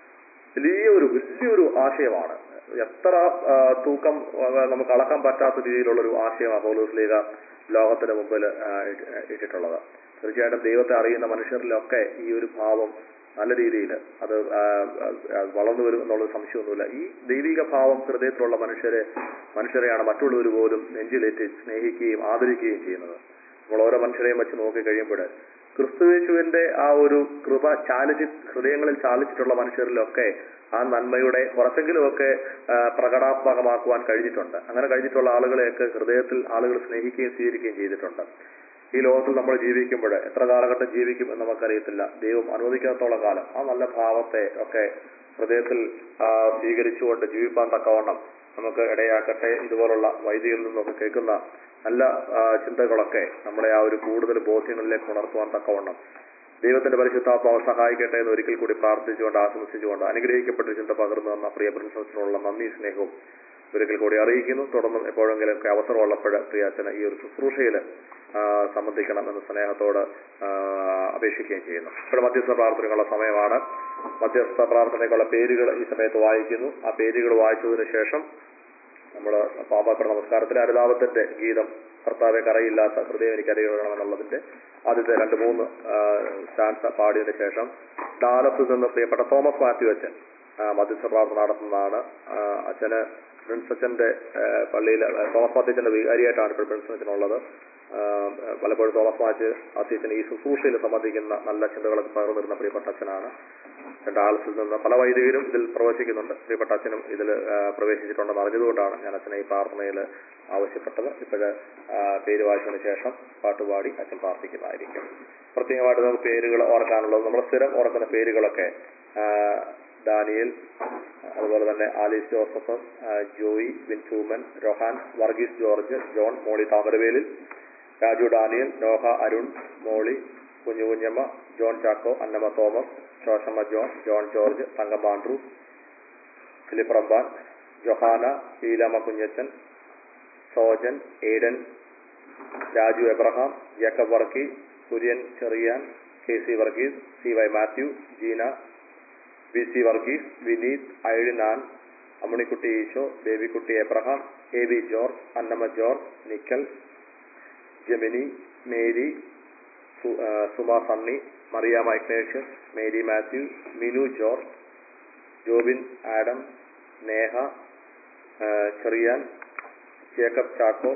വലിയൊരു വലിയൊരു ആശയമാണ് എത്ര ആ, തൂക്കം ആ, നമുക്ക് അളക്കാൻ പറ്റാത്ത രീതിയിലുള്ള ഒരു ആശയമാണ് പൗലോസ് ലീഗ ലോകത്തിന് മുമ്പിൽ ആ, ഇട്ട്- ഇട്ടിട്ടുള്ളത് തീർച്ചയായിട്ടും ദൈവത്തെ അറിയുന്ന മനുഷ്യരിലൊക്കെ ഈ ഒരു ഭാവം നല്ല രീതിയിൽ അത് ആ, ആ, വളർന്നു വരും എന്നുള്ളത് സംശയമൊന്നുമില്ല ഈ ദൈവിക ഭാവം ഹൃദയത്തിലുള്ള മനുഷ്യരെ മനുഷ്യരെയാണ് മറ്റുള്ളവർ പോലും നെഞ്ചിലേറ്റ് സ്നേഹിക്കുകയും ആദരിക്കുകയും ചെയ്യുന്നത് നമ്മൾ ഓരോ മനുഷ്യരെയും വെച്ച് നോക്കി കഴിയുമ്പോൾ ക്രിസ്തുവേശുവിന്റെ ആ ഒരു കൃപ ചാലിച്ച് ഹൃദയങ്ങളിൽ ചാലിച്ചിട്ടുള്ള മനുഷ്യരിലൊക്കെ ആ നന്മയുടെ കുറച്ചെങ്കിലുമൊക്കെ ആ, പ്രകടാത്മകമാക്കുവാൻ കഴിഞ്ഞിട്ടുണ്ട് അങ്ങനെ കഴിഞ്ഞിട്ടുള്ള ആളുകളെയൊക്കെ ഹൃദയത്തിൽ ആളുകൾ സ്നേഹിക്കുകയും സ്വീകരിക്കുകയും ചെയ്തിട്ടുണ്ട് ഈ ലോകത്തിൽ നമ്മൾ ജീവിക്കുമ്പോൾ എത്ര കാലഘട്ടം ജീവിക്കും എന്ന് നമുക്കറിയത്തില്ല ദൈവം അനുവദിക്കാത്തോളം കാലം ആ നല്ല ഭാവത്തെ ഒക്കെ ഹൃദയത്തിൽ ആ, സ്വീകരിച്ചുകൊണ്ട് ജീവിപ്പാൻ തക്കവണ്ണം നമുക്ക് ഇടയാക്കട്ടെ ഇതുപോലുള്ള വൈദികരിൽ നിന്നൊക്കെ കേൾക്കുന്ന നല്ല ആ, ചിന്തകളൊക്കെ നമ്മളെ ആ ഒരു കൂടുതൽ ബോധ്യങ്ങളിലേക്ക് ഉണർത്തുവാൻ തക്കവണ്ണം ദൈവത്തിന്റെ പരിശുദ്ധാത്മാവ് സഹായിക്കട്ടെ എന്ന് ഒരിക്കൽ കൂടി പ്രാർത്ഥിച്ചുകൊണ്ട് ആശംസിച്ചുകൊണ്ട് അനുഗ്രഹിക്കപ്പെട്ട ചിന്ത പകർന്നു തന്ന പ്രിയ പ്രിൻസസിനുള്ള നന്ദി സ്നേഹവും ഒരിക്കൽ കൂടി അറിയിക്കുന്നു തുടർന്നും എപ്പോഴെങ്കിലും ഒക്കെ അവസരമുള്ളപ്പോൾ പ്രിയ അച്ഛന് ഈ ഒരു ശുശ്രൂഷയിൽ സംബന്ധിക്കണം എന്ന സ്നേഹത്തോട് ആ, അപേക്ഷിക്കുകയും ചെയ്യുന്നു ഇപ്പോൾ മധ്യസ്ഥ പ്രാർത്ഥനയ്ക്കുള്ള സമയമാണ് മധ്യസ്ഥ പ്രാർത്ഥനയ്ക്കുള്ള പേരുകൾ ഈ സമയത്ത് വായിക്കുന്നു ആ പേരുകൾ വായിച്ചതിന് ശേഷം നമ്മൾ പാമ്പാക്കട നമസ്കാരത്തിലെ അനുതാപത്തിന്റെ ഗീതം കർത്താവെ കറയില്ലാത്ത ഹൃദയം എനിക്ക് അറിയണമെന്നുള്ളതിന്റെ ആദ്യത്തെ രണ്ട് മൂന്ന് സ്റ്റാൻസ് പാടിയതിനു ശേഷം ഡാലസിൽ നിന്ന് പ്രിയപ്പെട്ട തോമസ് മാത്യു അച്ഛൻ ആ, മധ്യസ്ഥ പ്രാർത്ഥന നടത്തുന്നതാണ് ആ, അച്ഛന് പ്രിൻസ് അച്ഛന്റെ പള്ളിയിൽ തോമസ് മാത്യച്ചന്റെ വികാരിയായിട്ടാണ് ഇപ്പോൾ പ്രിൻസ് അച്ഛനുള്ളത് ആ, പലപ്പോഴും തോമസ് മാച്ച് അത്യച്ചൻ ഈ ശുശ്രൂഷയിൽ സംബന്ധിക്കുന്ന നല്ല ചിന്തകളൊക്കെ പകർന്നു വരുന്ന പ്രിയപ്പെട്ട അച്ഛനാണ് രണ്ട് ആൾസിൽ നിന്ന് പല വൈദികരും ഇതിൽ പ്രവേശിക്കുന്നുണ്ട് പ്രിയപ്പെട്ട അച്ഛനും ഇതിൽ പ്രവേശിച്ചിട്ടുണ്ടെന്ന് അറിഞ്ഞതുകൊണ്ടാണ് ഞാൻ അച്ഛനെ ഈ പ്രാർത്ഥനയിൽ ആവശ്യപ്പെട്ടത് ഇപ്പോഴ് പേര് വായിച്ചതിന് ശേഷം പാട്ടുപാടി അച്ഛൻ പ്രാർത്ഥിക്കുന്നതായിരിക്കും പ്രത്യേകമായിട്ട് നമുക്ക് പേരുകൾ ഓർക്കാനുള്ളത് നമ്മൾ സ്ഥിരം ഓർക്കുന്ന പേരുകളൊക്കെ ആ, ഡാനിയൽ അതുപോലെ തന്നെ ആലീസ് ജോസഫ് ആ, ജോയി വിൻസൂമൻ Rohan Varghese George John Molly Thamaravelil Raju Daniel Noah Arun Molly Kunju Kunjamma John Chacko Annamma Thomas Soshamma John John George Thankam Andrews Philip Rabban Johanna Leelamma Kunjachan Sojan Aiden Raju Abraham Jacob Varkey Kurian Cherian K C Varghese C Y Mathew Jeena V C Varghese Vineeth ഐഡിനാൻ Ammanikutty Eesho Babykutty Abraham A V George Annamma George നിക്കൽ Jemini Mary സു- ആ, സുമ സണ്ണി മറിയ മൈക്നേഷ്യസ് Mary Mathew Minu George Jobin Adam Neha ആ, Cherian Jacob Chacko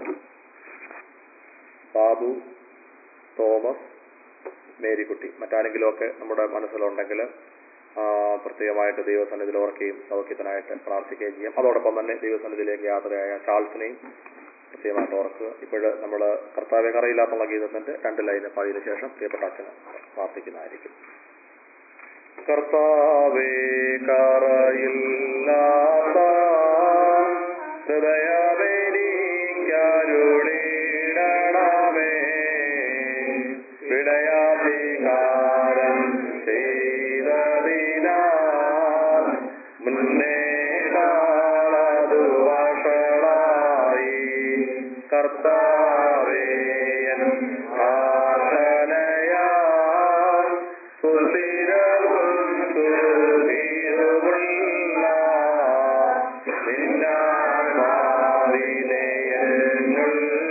Babu Thomas Marykutty മറ്റാരെങ്കിലുമൊക്കെ നമ്മുടെ മനസ്സിലുണ്ടെങ്കിൽ ആ, പ്രത്യേകമായിട്ട് ദൈവസന്നിധിയിൽ ഓർക്കുകയും സൗഖ്യത്തിനായിട്ട് പ്രാർത്ഥിക്കുകയും ചെയ്യാം അതോടൊപ്പം തന്നെ ദൈവസന്നിധിയിലേക്ക് യാത്രയായ ചാൾസിനെയും പ്രത്യേകമായിട്ട് ഓർക്കുക ഇപ്പോഴ് നമ്മൾ കർത്താവെ കറയില്ലാത്തുള്ള ഗീതത്തിന്റെ രണ്ട് ലൈന് പാടിയതിനു ശേഷം പ്രിയപ്പെട്ട അച്ഛന് പ്രാർത്ഥിക്കുന്നതായിരിക്കും കർത്താവേ കറയില്ലാത്ത ഹൃദയമെനിക്കരുളിടണമേ വിടയാധികാരം ചെയ്തതിനാൽ മുന്നേ കാണതു വഷളായി കർത്താവേയൻ പ്രാർത്ഥനയാൽ സുസ്ഥിരവും സുധീരുമുള്ള നിന്നാത്മാവിനെ എന്നുള്ളിൽ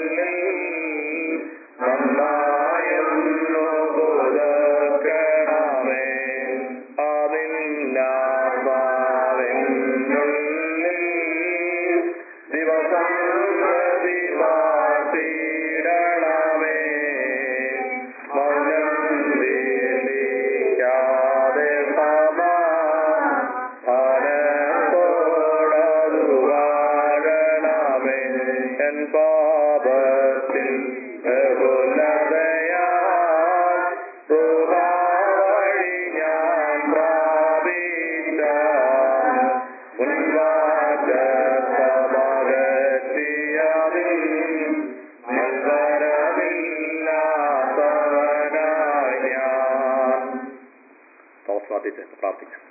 പ്രാർത്ഥിച്ച് പ്രാർത്ഥിക്കാം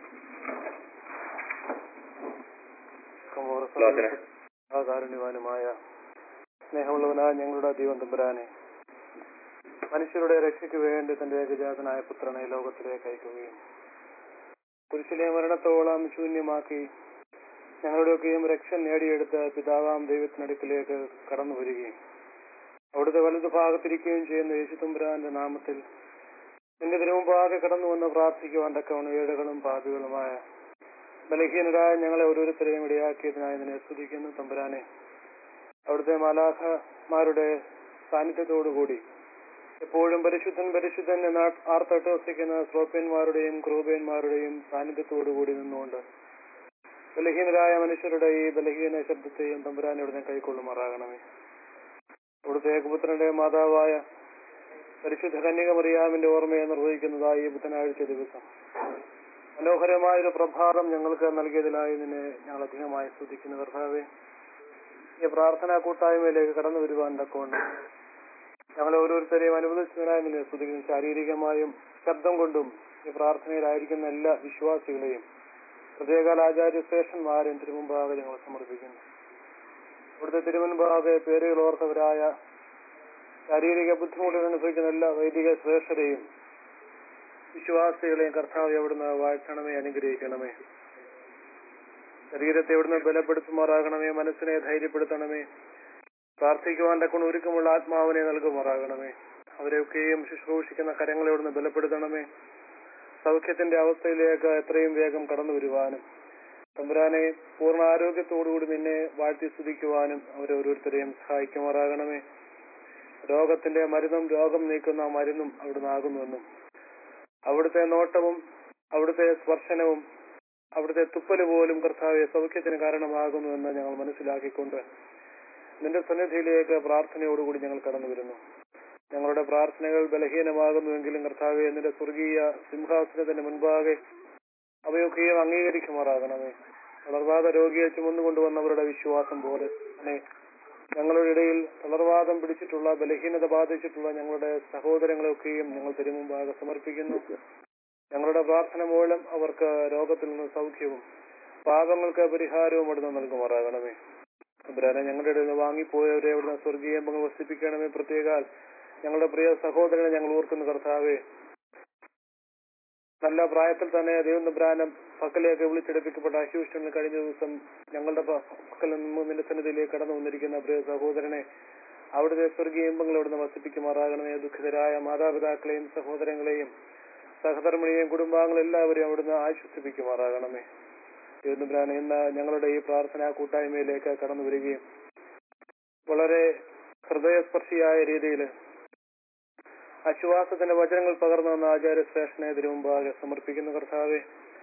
ലോകത്തിന് കാരുണ്യവാനുമായ സ്നേഹമുള്ളവനായ ഞങ്ങളുടെ ദൈവം തമ്പുരാനെ മനുഷ്യരുടെ രക്ഷയ്ക്ക് വേണ്ടി തന്റെ ഏകജാതനായ പുത്രനെ ലോകത്തിലേക്ക് അയക്കുകയും കുരിശിലെ മരണത്തോളം ശൂന്യമാക്കി ഞങ്ങളുടെയൊക്കെയും രക്ഷ നേടിയെടുത്ത് പിതാവാം ദൈവത്തിനടുക്കിലേക്ക് കടന്നു വരികയും അവിടുത്തെ വലതു ഭാഗത്തിരിക്കുകയും ചെയ്യുന്ന യേശു തമ്പുരാന്റെ നാമത്തിൽ നിന്റെ തിരുമുമ്പാകെ കടന്നു വന്ന് പ്രാർത്ഥിക്കുവാൻ തക്കവണ്ണം ഏടുകളും പാപികളുമായ ബലഹീനരായ ഞങ്ങളെ ഓരോരുത്തരെയും ഇടയാക്കിയതിനായി നിന്നെ സ്തുതിക്കുന്നു തമ്പുരാനെ അവിടുത്തെ മാലാഖമാരുടെ സാന്നിധ്യത്തോടുകൂടി എപ്പോഴും പരിശുദ്ധൻ പരിശുദ്ധൻ എന്ന് ആർത്തട്ട് വസിക്കുന്ന സ്രോപ്യന്മാരുടെയും ക്രൂപയന്മാരുടെയും സാന്നിധ്യത്തോടുകൂടി നിന്നുകൊണ്ട് ബലഹീനരായ മനുഷ്യരുടെ ഈ ബലഹീന ശബ്ദത്തെയും തമ്പുരാൻ ഇവിടുന്ന് കൈക്കൊള്ളുമാറാകണമേ അവിടുത്തെ ഏകപുത്രന്റെ മാതാവായ പരിശുദ്ധ കന്യക മറിയാമിന്റെ ഓർമ്മയെ നിർവഹിക്കുന്നതായി ഈ ബുധനാഴ്ച ദിവസം മനോഹരമായൊരു പ്രഭാതം ഞങ്ങൾക്ക് നൽകിയതിനായി നിന്നെ ഞങ്ങൾ അധികമായി സ്തുതിക്കുന്നു കർത്താവേ ഈ പ്രാർത്ഥനാ കൂട്ടായ്മയിലേക്ക് കടന്നു വരുവാൻ തക്കവണ്ണം ഞങ്ങളെ ഓരോരുത്തരെയും അനുവദിച്ചതിനായി നിന്നെ സ്തുതിക്കുന്നു ശാരീരികമായും ശബ്ദം കൊണ്ടും ഈ പ്രാർത്ഥനയിലായിരിക്കുന്ന എല്ലാ വിശ്വാസികളെയും പ്രത്യേകാൽ ആചാര്യ ശ്രേഷ്ഠന്മാരെയും തിരുമുമ്പാകെ ഞങ്ങൾ സമർപ്പിക്കുന്നു ഇവിടുത്തെ തിരുമുൻപാകെ പേരുകൾ ഓർത്തവരായ ശാരീരിക ബുദ്ധിമുട്ടുകൾ അനുഭവിക്കുന്ന എല്ലാ വൈദിക ശ്രേഷ്ഠരെയും വിശ്വാസികളെയും കർത്താവ് എവിടുന്ന് വാഴ്ത്തണമേ അനുഗ്രഹിക്കണമേ ശരീരത്തെ എവിടുന്ന് ബലപ്പെടുത്തുമാറാകണമേ മനസ്സിനെ ധൈര്യപ്പെടുത്തണമേ പ്രാർത്ഥിക്കുവാൻ തക്കൊണ്ട് ഒരുക്കമുള്ള ആത്മാവിനെ നൽകുമാറാകണമേ അവരെയൊക്കെയും ശുശ്രൂഷിക്കുന്ന കരങ്ങളെ എവിടുന്ന് ബലപ്പെടുത്തണമേ സൗഖ്യത്തിന്റെ അവസ്ഥയിലേക്ക് എത്രയും വേഗം കടന്നു വരുവാനും തമ്പുരാനെ പൂർണ്ണ ആരോഗ്യത്തോടുകൂടി നിന്നെ വാഴ്ത്തി സ്തുതിക്കുവാനും അവരെ ഓരോരുത്തരെയും സഹായിക്കുമാറാകണമേ രോഗത്തിന്റെ മരുന്നും രോഗം നീക്കുന്ന മരുന്നും അവിടുന്ന് ആകുന്നുവെന്നും അവിടുത്തെ നോട്ടവും അവിടുത്തെ സ്പർശനവും അവിടുത്തെ തുപ്പല് പോലും കർത്താവെ സൗഖ്യത്തിന് കാരണമാകുന്നുവെന്ന് ഞങ്ങൾ മനസ്സിലാക്കിക്കൊണ്ട് നിന്റെ സന്നിധിയിലേക്ക് പ്രാർത്ഥനയോടുകൂടി ഞങ്ങൾ കടന്നു വരുന്നു ഞങ്ങളുടെ പ്രാർത്ഥനകൾ ബലഹീനമാകുന്നുവെങ്കിലും കർത്താവെ നിന്റെ സ്വർഗീയ സിംഹാസനത്തിന് മുൻപാകെ അവയൊക്കെയും അംഗീകരിക്കുമാറാകണമേ തളർവാദ രോഗിയെ ചുമന്നുകൊണ്ടുവന്നവരുടെ വിശ്വാസം പോലെ തന്നെ ഞങ്ങളുടെ ഇടയിൽ തളർവാദം പിടിച്ചിട്ടുള്ള ബലഹീനത ബാധിച്ചിട്ടുള്ള ഞങ്ങളുടെ സഹോദരങ്ങളെയൊക്കെയും ഞങ്ങൾ തിരുമുമ്പാകെ സമർപ്പിക്കുന്നു ഞങ്ങളുടെ പ്രാർത്ഥന മൂലം അവർക്ക് രോഗത്തിൽ നിന്ന് സൗഖ്യവും പാപങ്ങൾക്ക് പരിഹാരവും അവിടുന്ന് നൽകുമാറാകണമേ അബ്രാനെ ഞങ്ങളുടെ ഇടയിൽ നിന്ന് വാങ്ങിപ്പോയവരെ അവിടുന്ന് സ്വർഗീയ പങ്ക് വസിപ്പിക്കണമേ പ്രത്യേകാൽ ഞങ്ങളുടെ പ്രിയ സഹോദരനെ ഞങ്ങൾ ഓർക്കുന്ന കർത്താവേ നല്ല പ്രായത്തിൽ തന്നെ ദൈവം ബ്രാനം പക്കലേക്ക് വിളിച്ചെടുപ്പിക്കപ്പെട്ട ഹ്യൂസ്റ്റണിൽ കഴിഞ്ഞ ദിവസം ഞങ്ങളുടെ പ- പക്കൽ നിന്ന് നിന്റെ സന്നിധിയിലേക്ക് കടന്നു വന്നിരിക്കുന്ന പ്രിയ സഹോദരനെ അവിടുത്തെ സ്വർഗീയ ഇമ്പങ്ങൾ അവിടുന്ന് വസിപ്പിക്കുമാറാകണമേ ദുഃഖിതരായ മാതാപിതാക്കളെയും സഹോദരങ്ങളെയും സഹധർമ്മിണിയെയും കുടുംബാംഗങ്ങളെയും എല്ലാവരെയും അവിടുന്ന് ആശ്വസിപ്പിക്കുമാറാകണമേ ദൈവം ഇന്ന് ഞങ്ങളുടെ ഈ പ്രാർത്ഥനാ കൂട്ടായ്മയിലേക്ക് കടന്നു വരികയും വളരെ ഹൃദയസ്പർശിയായ രീതിയിൽ ആശ്വാസത്തിന്റെ വചനങ്ങൾ പകർന്നു വന്ന ആചാര്യശ്രേഷ്ഠനെ ഇതിനു മുമ്പാകെ സമർപ്പിക്കുന്ന കർത്താവെ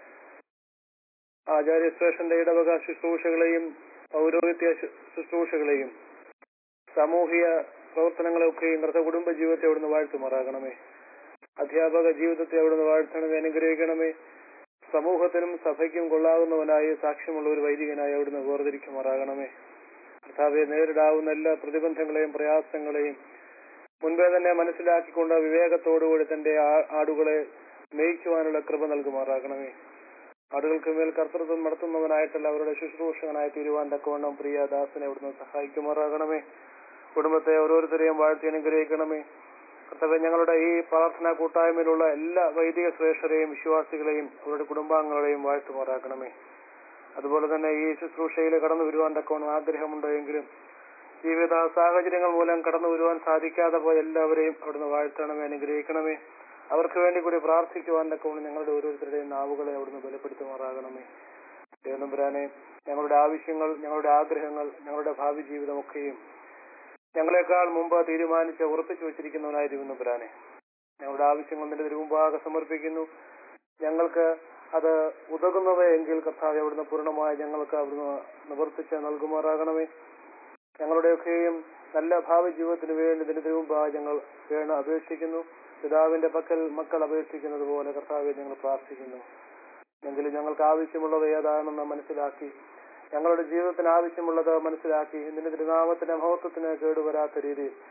ആചാര്യശ്രേഷ്ഠന്റെ ഇടവക ശുശ്രൂഷകളെയും പൗരോഹിത്യ ശു- ശുശ്രൂഷകളെയും സാമൂഹിക പ്രവർത്തനങ്ങളെയൊക്കെയും കർത്ത കുടുംബ ജീവിതത്തെ അവിടുന്ന് വാഴ്ത്തുമാറാകണമേ അധ്യാപക ജീവിതത്തെ അവിടുന്ന് വാഴ്ത്തണമേ അനുഗ്രഹിക്കണമേ സമൂഹത്തിനും സഭയ്ക്കും കൊള്ളാവുന്നവനായി സാക്ഷ്യമുള്ള ഒരു വൈദികനായി അവിടുന്ന് വേർതിരിക്കുമാറാകണമേ കർത്താവെ നേരിടാവുന്ന എല്ലാ പ്രതിബന്ധങ്ങളെയും പ്രയാസങ്ങളെയും മുൻപേ തന്നെ മനസ്സിലാക്കിക്കൊണ്ട് വിവേകത്തോടുകൂടി തന്റെ ആ- ആടുകളെ മേയിക്കുവാനുള്ള കൃപ നൽകുമാറാകണമേ ആടുകൾക്ക് മേൽ കർത്തൃത്വം നടത്തുന്നവനായിട്ടുള്ള അവരുടെ ശുശ്രൂഷകനായി തീരുവാൻ തക്കവണ്ണം പ്രിയ ദാസനെ അവിടുന്ന് സഹായിക്കുമാറാകണമേ കുടുംബത്തെ ഓരോരുത്തരെയും വാഴ്ത്തി അനുഗ്രഹിക്കണമേ കർത്തവ്യ ഞങ്ങളുടെ ഈ പ്രാർത്ഥനാ കൂട്ടായ്മയിലുള്ള എല്ലാ വൈദിക ശ്രേഷ്ഠരെയും വിശ്വാസികളെയും അവരുടെ കുടുംബാംഗങ്ങളെയും വാഴ്ത്തുമാറാക്കണമേ അതുപോലെ തന്നെ ഈ ശുശ്രൂഷയിൽ കടന്നു വരുവാൻ തക്കവണ്ണം ആഗ്രഹമുണ്ടെങ്കിലും ജീവിത സാഹചര്യങ്ങൾ മൂലം കടന്നു വരുവാൻ സാധിക്കാതെ പോയ എല്ലാവരെയും അവിടുന്ന് വാഴ്ത്തണമേ അനുഗ്രഹിക്കണമേ അവർക്ക് വേണ്ടി കൂടി പ്രാർത്ഥിക്കുവാൻ തക്കവണ്ണം ഞങ്ങളുടെ ഓരോരുത്തരുടെയും നാവുകളെ അവിടുന്ന് ബലപ്പെടുത്തുമാറാകണമേ ദേവനമ്പുരാനെ ഞങ്ങളുടെ ആവശ്യങ്ങൾ ഞങ്ങളുടെ ആഗ്രഹങ്ങൾ ഞങ്ങളുടെ ഭാവി ജീവിതമൊക്കെയും ഞങ്ങളെക്കാൾ മുമ്പ് തീരുമാനിച്ച് ഉറപ്പിച്ചു വെച്ചിരിക്കുന്നവനായി തിരുവനന്തപുരാനെ ഞങ്ങളുടെ ആവശ്യങ്ങൾ നിന്റെ തിരുമുമ്പാകെ സമർപ്പിക്കുന്നു ഞങ്ങൾക്ക് അത് ഉതകുന്നവയെങ്കിൽ കർത്താവ് അവിടുന്ന് പൂർണ്ണമായി ഞങ്ങൾക്ക് അവിടുന്ന് നിവർത്തിച്ച് നൽകുമാറാകണമേ ഞങ്ങളുടെയൊക്കെയും നല്ല ഭാവി ജീവിതത്തിന് വേണ്ടി നിന്റെ തിരുമുമ്പാകെ ഞങ്ങൾ വേണ അപേക്ഷിക്കുന്നു പിതാവിന്റെ പക്കൽ മക്കൾ അപേക്ഷിക്കുന്നത് പോലെ കർത്താവെ ഞങ്ങൾ പ്രാർത്ഥിക്കുന്നു എങ്കിലും ഞങ്ങൾക്ക് ആവശ്യമുള്ളത് ഏതാണെന്ന് മനസ്സിലാക്കി ഞങ്ങളുടെ ജീവിതത്തിന് ആവശ്യമുള്ളത് മനസ്സിലാക്കി നിന്റെ തിരുനാമത്തിന്റെ മഹത്വത്തിന് കേടുവരാത്ത രീതിയിൽ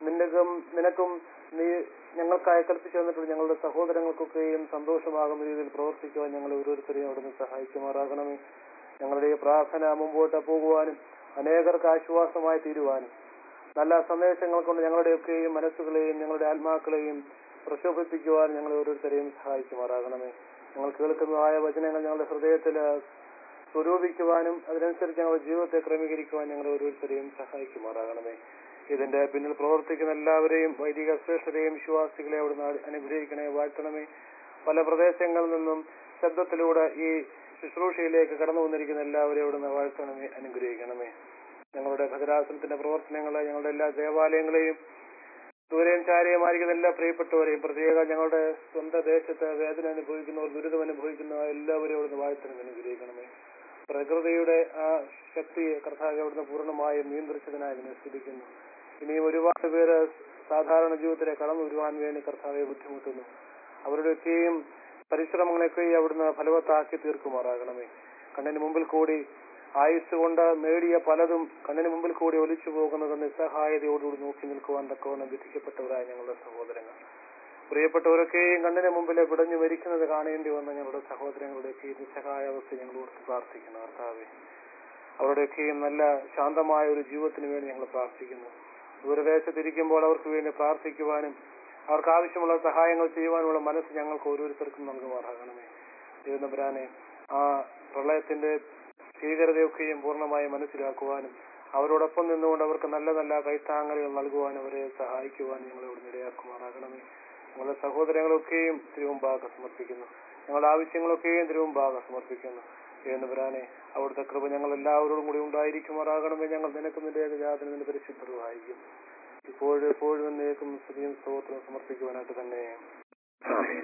നിനക്കും നിനക്കും നീ ഞങ്ങൾക്കായി കൽപ്പിച്ചു തന്നിട്ടുള്ള ഞങ്ങളുടെ സഹോദരങ്ങൾക്കൊക്കെയും സന്തോഷമാകുന്ന രീതിയിൽ പ്രവർത്തിക്കുവാൻ ഞങ്ങൾ ഓരോരുത്തരെയും അവിടുന്ന് സഹായിക്കുമാറാകണമേ ഞങ്ങളുടെ ഈ പ്രാർത്ഥന മുമ്പോട്ട് പോകുവാനും അനേകർക്ക് ആശ്വാസമായി തീരുവാനും നല്ല സന്ദേശങ്ങൾ കൊണ്ട് ഞങ്ങളുടെയൊക്കെയും മനസ്സുകളെയും ഞങ്ങളുടെ ആത്മാക്കളെയും പ്രശോഭിപ്പിക്കുവാൻ ഞങ്ങൾ ഓരോരുത്തരെയും സഹായിക്കുമാറാകണമേ ഞങ്ങൾ കേൾക്കുന്നതായ വചനങ്ങൾ ഞങ്ങളുടെ ഹൃദയത്തിൽ സ്വരൂപിക്കുവാനും അതിനനുസരിച്ച് ഞങ്ങളുടെ ജീവിതത്തെ ക്രമീകരിക്കുവാൻ ഞങ്ങൾ ഓരോരുത്തരെയും സഹായിക്കുമാറാകണമേ ഇതിന്റെ പിന്നിൽ പ്രവർത്തിക്കുന്ന എല്ലാവരെയും വൈദിക ശ്രേഷ്ഠരെയും വിശ്വാസികളെ അവിടുന്ന് അനുഗ്രഹിക്കണേ വാഴ്ത്തണമേ പല പ്രദേശങ്ങളിൽ നിന്നും ശബ്ദത്തിലൂടെ ഈ ശുശ്രൂഷയിലേക്ക് കടന്നു വന്നിരിക്കുന്ന എല്ലാവരെയും അവിടുന്ന് വാഴ്ത്തണമേ അനുഗ്രഹിക്കണമേ ഞങ്ങളുടെ ഭദ്രാസനത്തിന്റെ പ്രവർത്തനങ്ങളെ ഞങ്ങളുടെ എല്ലാ ദേവാലയങ്ങളെയും ദൂരെയും ചാരയുമായിരിക്കുന്ന എല്ലാ പ്രിയപ്പെട്ടവരെയും പ്രത്യേക ഞങ്ങളുടെ സ്വന്തം ദേശത്ത് വേദന അനുഭവിക്കുന്നവർ ദുരിതം അനുഭവിക്കുന്ന എല്ലാവരെയും അവിടുന്ന് വാഴ്ത്തണം അനുഗ്രഹിക്കണമേ പ്രകൃതിയുടെ ആ ശക്തിയെ കർത്താവ് അവിടുന്ന് പൂർണ്ണമായും നിയന്ത്രിച്ചതിനായി അതിനെ സ്തുതിക്കുന്നു ഇനിയും ഒരുപാട് പേര് സാധാരണ ജീവിതത്തിലെ കടന്നു വരുവാൻ വേണ്ടി കർത്താവെ ബുദ്ധിമുട്ടുന്നു അവരുടെയൊക്കെയും പരിശ്രമങ്ങളെയൊക്കെയും അവിടുന്ന് ഫലവത്താക്കി തീർക്കുമാറാകണമേ കണ്ണിന് മുമ്പിൽ കൂടി ആയുസ് കൊണ്ട് നേടിയ പലതും കണ്ണിന് മുമ്പിൽ കൂടി ഒലിച്ചു പോകുന്നത് നിസ്സഹായതയോടുകൂടി നോക്കി നിൽക്കുവാൻ തക്കവണ്ണം വിധിക്കപ്പെട്ടവരായ ഞങ്ങളുടെ സഹോദരങ്ങൾ പ്രിയപ്പെട്ടവരൊക്കെയും കണ്ണിന് മുമ്പിൽ പിടഞ്ഞു മരിക്കുന്നത് കാണേണ്ടി വന്ന ഞങ്ങളുടെ സഹോദരങ്ങളുടെയൊക്കെ ഈ നിസ്സഹായാവസ്ഥ ഞങ്ങൾ ഓർത്ത് പ്രാർത്ഥിക്കുന്നു കർത്താവെ അവരുടെയൊക്കെയും നല്ല ശാന്തമായ ഒരു ജീവിതത്തിന് വേണ്ടി ഞങ്ങൾ പ്രാർത്ഥിക്കുന്നു ദൂരദേശത്തിരിക്കുമ്പോൾ അവർക്ക് വേണ്ടി പ്രാർത്ഥിക്കുവാനും അവർക്ക് ആവശ്യമുള്ള സഹായങ്ങൾ ചെയ്യുവാനുള്ള മനസ്സ് ഞങ്ങൾക്ക് ഓരോരുത്തർക്കും നൽകുമാറാകണമേ ദൈവനമ്പരാനെ ആ പ്രളയത്തിന്റെ ഭീകരതയൊക്കെയും പൂർണ്ണമായി മനസ്സിലാക്കുവാനും അവരോടൊപ്പം നിന്നുകൊണ്ട് അവർക്ക് നല്ല നല്ല കൈത്താങ്ങലുകൾ നൽകുവാനും അവരെ സഹായിക്കുവാനും ഞങ്ങളെ ഇവിടെ ഇടയാക്കുമാറാകണമേ ഞങ്ങളുടെ സഹോദരങ്ങളൊക്കെയും തിരുവമ്പാക സമർപ്പിക്കുന്നു ഞങ്ങളുടെ ആവശ്യങ്ങളൊക്കെയും തിരുവമ്പാക സമർപ്പിക്കുന്നു ദൈവനമ്പരാനെ അവിടുത്തെ കൃപ ഞങ്ങൾ എല്ലാവരോടും കൂടി ഉണ്ടായിരിക്കുമാറാകണമേ ഞങ്ങൾ നിനക്ക് നിന്റെ ഏകജാതന് നിന്റെ പരിശുദ്ധരുമായിരിക്കും ഇപ്പോഴും എപ്പോഴും എന്നേക്കും സ്തുതിയും സ്തോത്രം സമർപ്പിക്കുവാനായിട്ട് തന്നെ ആമേൻ.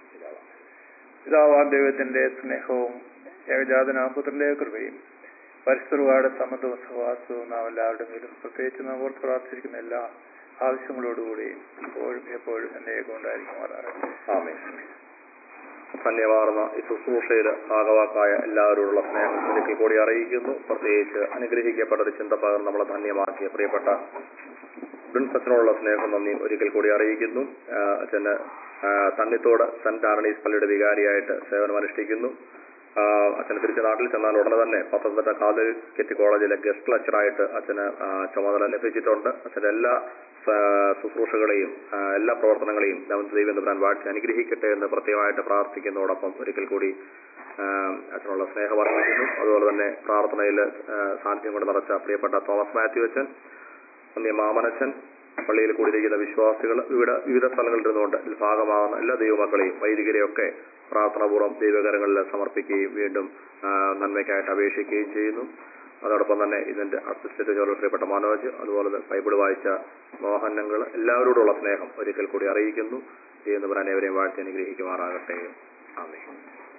പിതാവാൻ ദൈവത്തിന്റെ സ്നേഹവും ഏകജാതനാപുത്രന്റെ കൃപയും പരിസ്ഥിതിയുടെ സമ്മതവും സഹവാസവും നാം എല്ലാവരുടെ മേലും പ്രത്യേകിച്ച് നാം ഓർത്ത് പ്രാർത്ഥിച്ചിരിക്കുന്ന എല്ലാ ആവശ്യങ്ങളോടുകൂടിയും ഇപ്പോഴും എപ്പോഴും എന്നേക്കും ഉണ്ടായിരിക്കുമാറാകട്ടെ ആമേൻ ധന്യമാർന്ന ഈ ശുശ്രൂഷയിൽ ഭാഗവാക്കായ എല്ലാവരോടുള്ള സ്നേഹം ഒരിക്കൽ കൂടി അറിയിക്കുന്നു പ്രത്യേകിച്ച് അനുഗ്രഹിക്കപ്പെട്ട ഒരു ചിന്ത പകർന്ന് നമ്മളെ ധന്യമാക്കിയ പ്രിയപ്പെട്ട പ്രിൻസ് അച്ഛനോടുള്ള സ്നേഹം നന്ദി ഒരിക്കൽ കൂടി അറിയിക്കുന്നു ആ, അച്ഛന് ആ, തണ്ണിത്തോട് സെന്റ് ആരണീസ് പള്ളിയുടെ വികാരിയായിട്ട് സേവനം അനുഷ്ഠിക്കുന്നു ആ, അച്ഛന് തിരിച്ച് നാട്ടിൽ ചെന്നാൽ ഉടനെ തന്നെ പത്തനംതിട്ട കാലിക്കറ്റ് കോളേജിലെ ഗസ്റ്റ് ലെക്ചറായിട്ട് അച്ഛന് ആ, ചുമതല ലഭിച്ചിട്ടുണ്ട് അച്ഛന്റെ എല്ലാ ആ, ശുശ്രൂഷകളെയും ആ, എല്ലാ പ്രവർത്തനങ്ങളെയും ദൈവം തമ്പുരാൻ വാഴ്ച അനുഗ്രഹിക്കട്ടെ എന്ന് പ്രത്യേകമായിട്ട് പ്രാർത്ഥിക്കുന്നതോടൊപ്പം ഒരിക്കൽ കൂടി ആ, അച്ഛനുള്ള സ്നേഹം അറിയിക്കുന്നു അതുപോലെ തന്നെ പ്രാർത്ഥനയിൽ സാന്നിധ്യം കൊണ്ട് നിറച്ച പ്രിയപ്പെട്ട തോമസ് മാത്യു അച്ഛൻ അന്യ മാമനച്ഛൻ പള്ളിയിൽ കൂടിയിരിക്കുന്ന വിശ്വാസികൾ വിവിധ വിവിധ സ്ഥലങ്ങളിൽ ഇരുന്നുകൊണ്ട് ഇതിൽ ഭാഗമാകുന്ന എല്ലാ ദൈവമക്കളെയും വൈദികരെയൊക്കെ പ്രാർത്ഥനാപൂർവ്വം ദൈവകരങ്ങളിൽ സമർപ്പിക്കുകയും വീണ്ടും ആ, നന്മയ്ക്കായിട്ട് അപേക്ഷിക്കുകയും ചെയ്യുന്നു അതോടൊപ്പം തന്നെ ഇതിന്റെ അസിസ്റ്റന്റ് ജനറൽ പ്രിയപ്പെട്ട മനോജ് അതുപോലെ തന്നെ ബൈബിൾ വായിച്ച മോഹനങ്ങൾ എല്ലാവരോടുള്ള സ്നേഹം ഒരിക്കൽ കൂടി അറിയിക്കുന്നു ചെയ്യുന്നവർ അനേവരെയും വാഴ്ത്തി അനുഗ്രഹിക്കുമാറാകട്ടെ ആമേ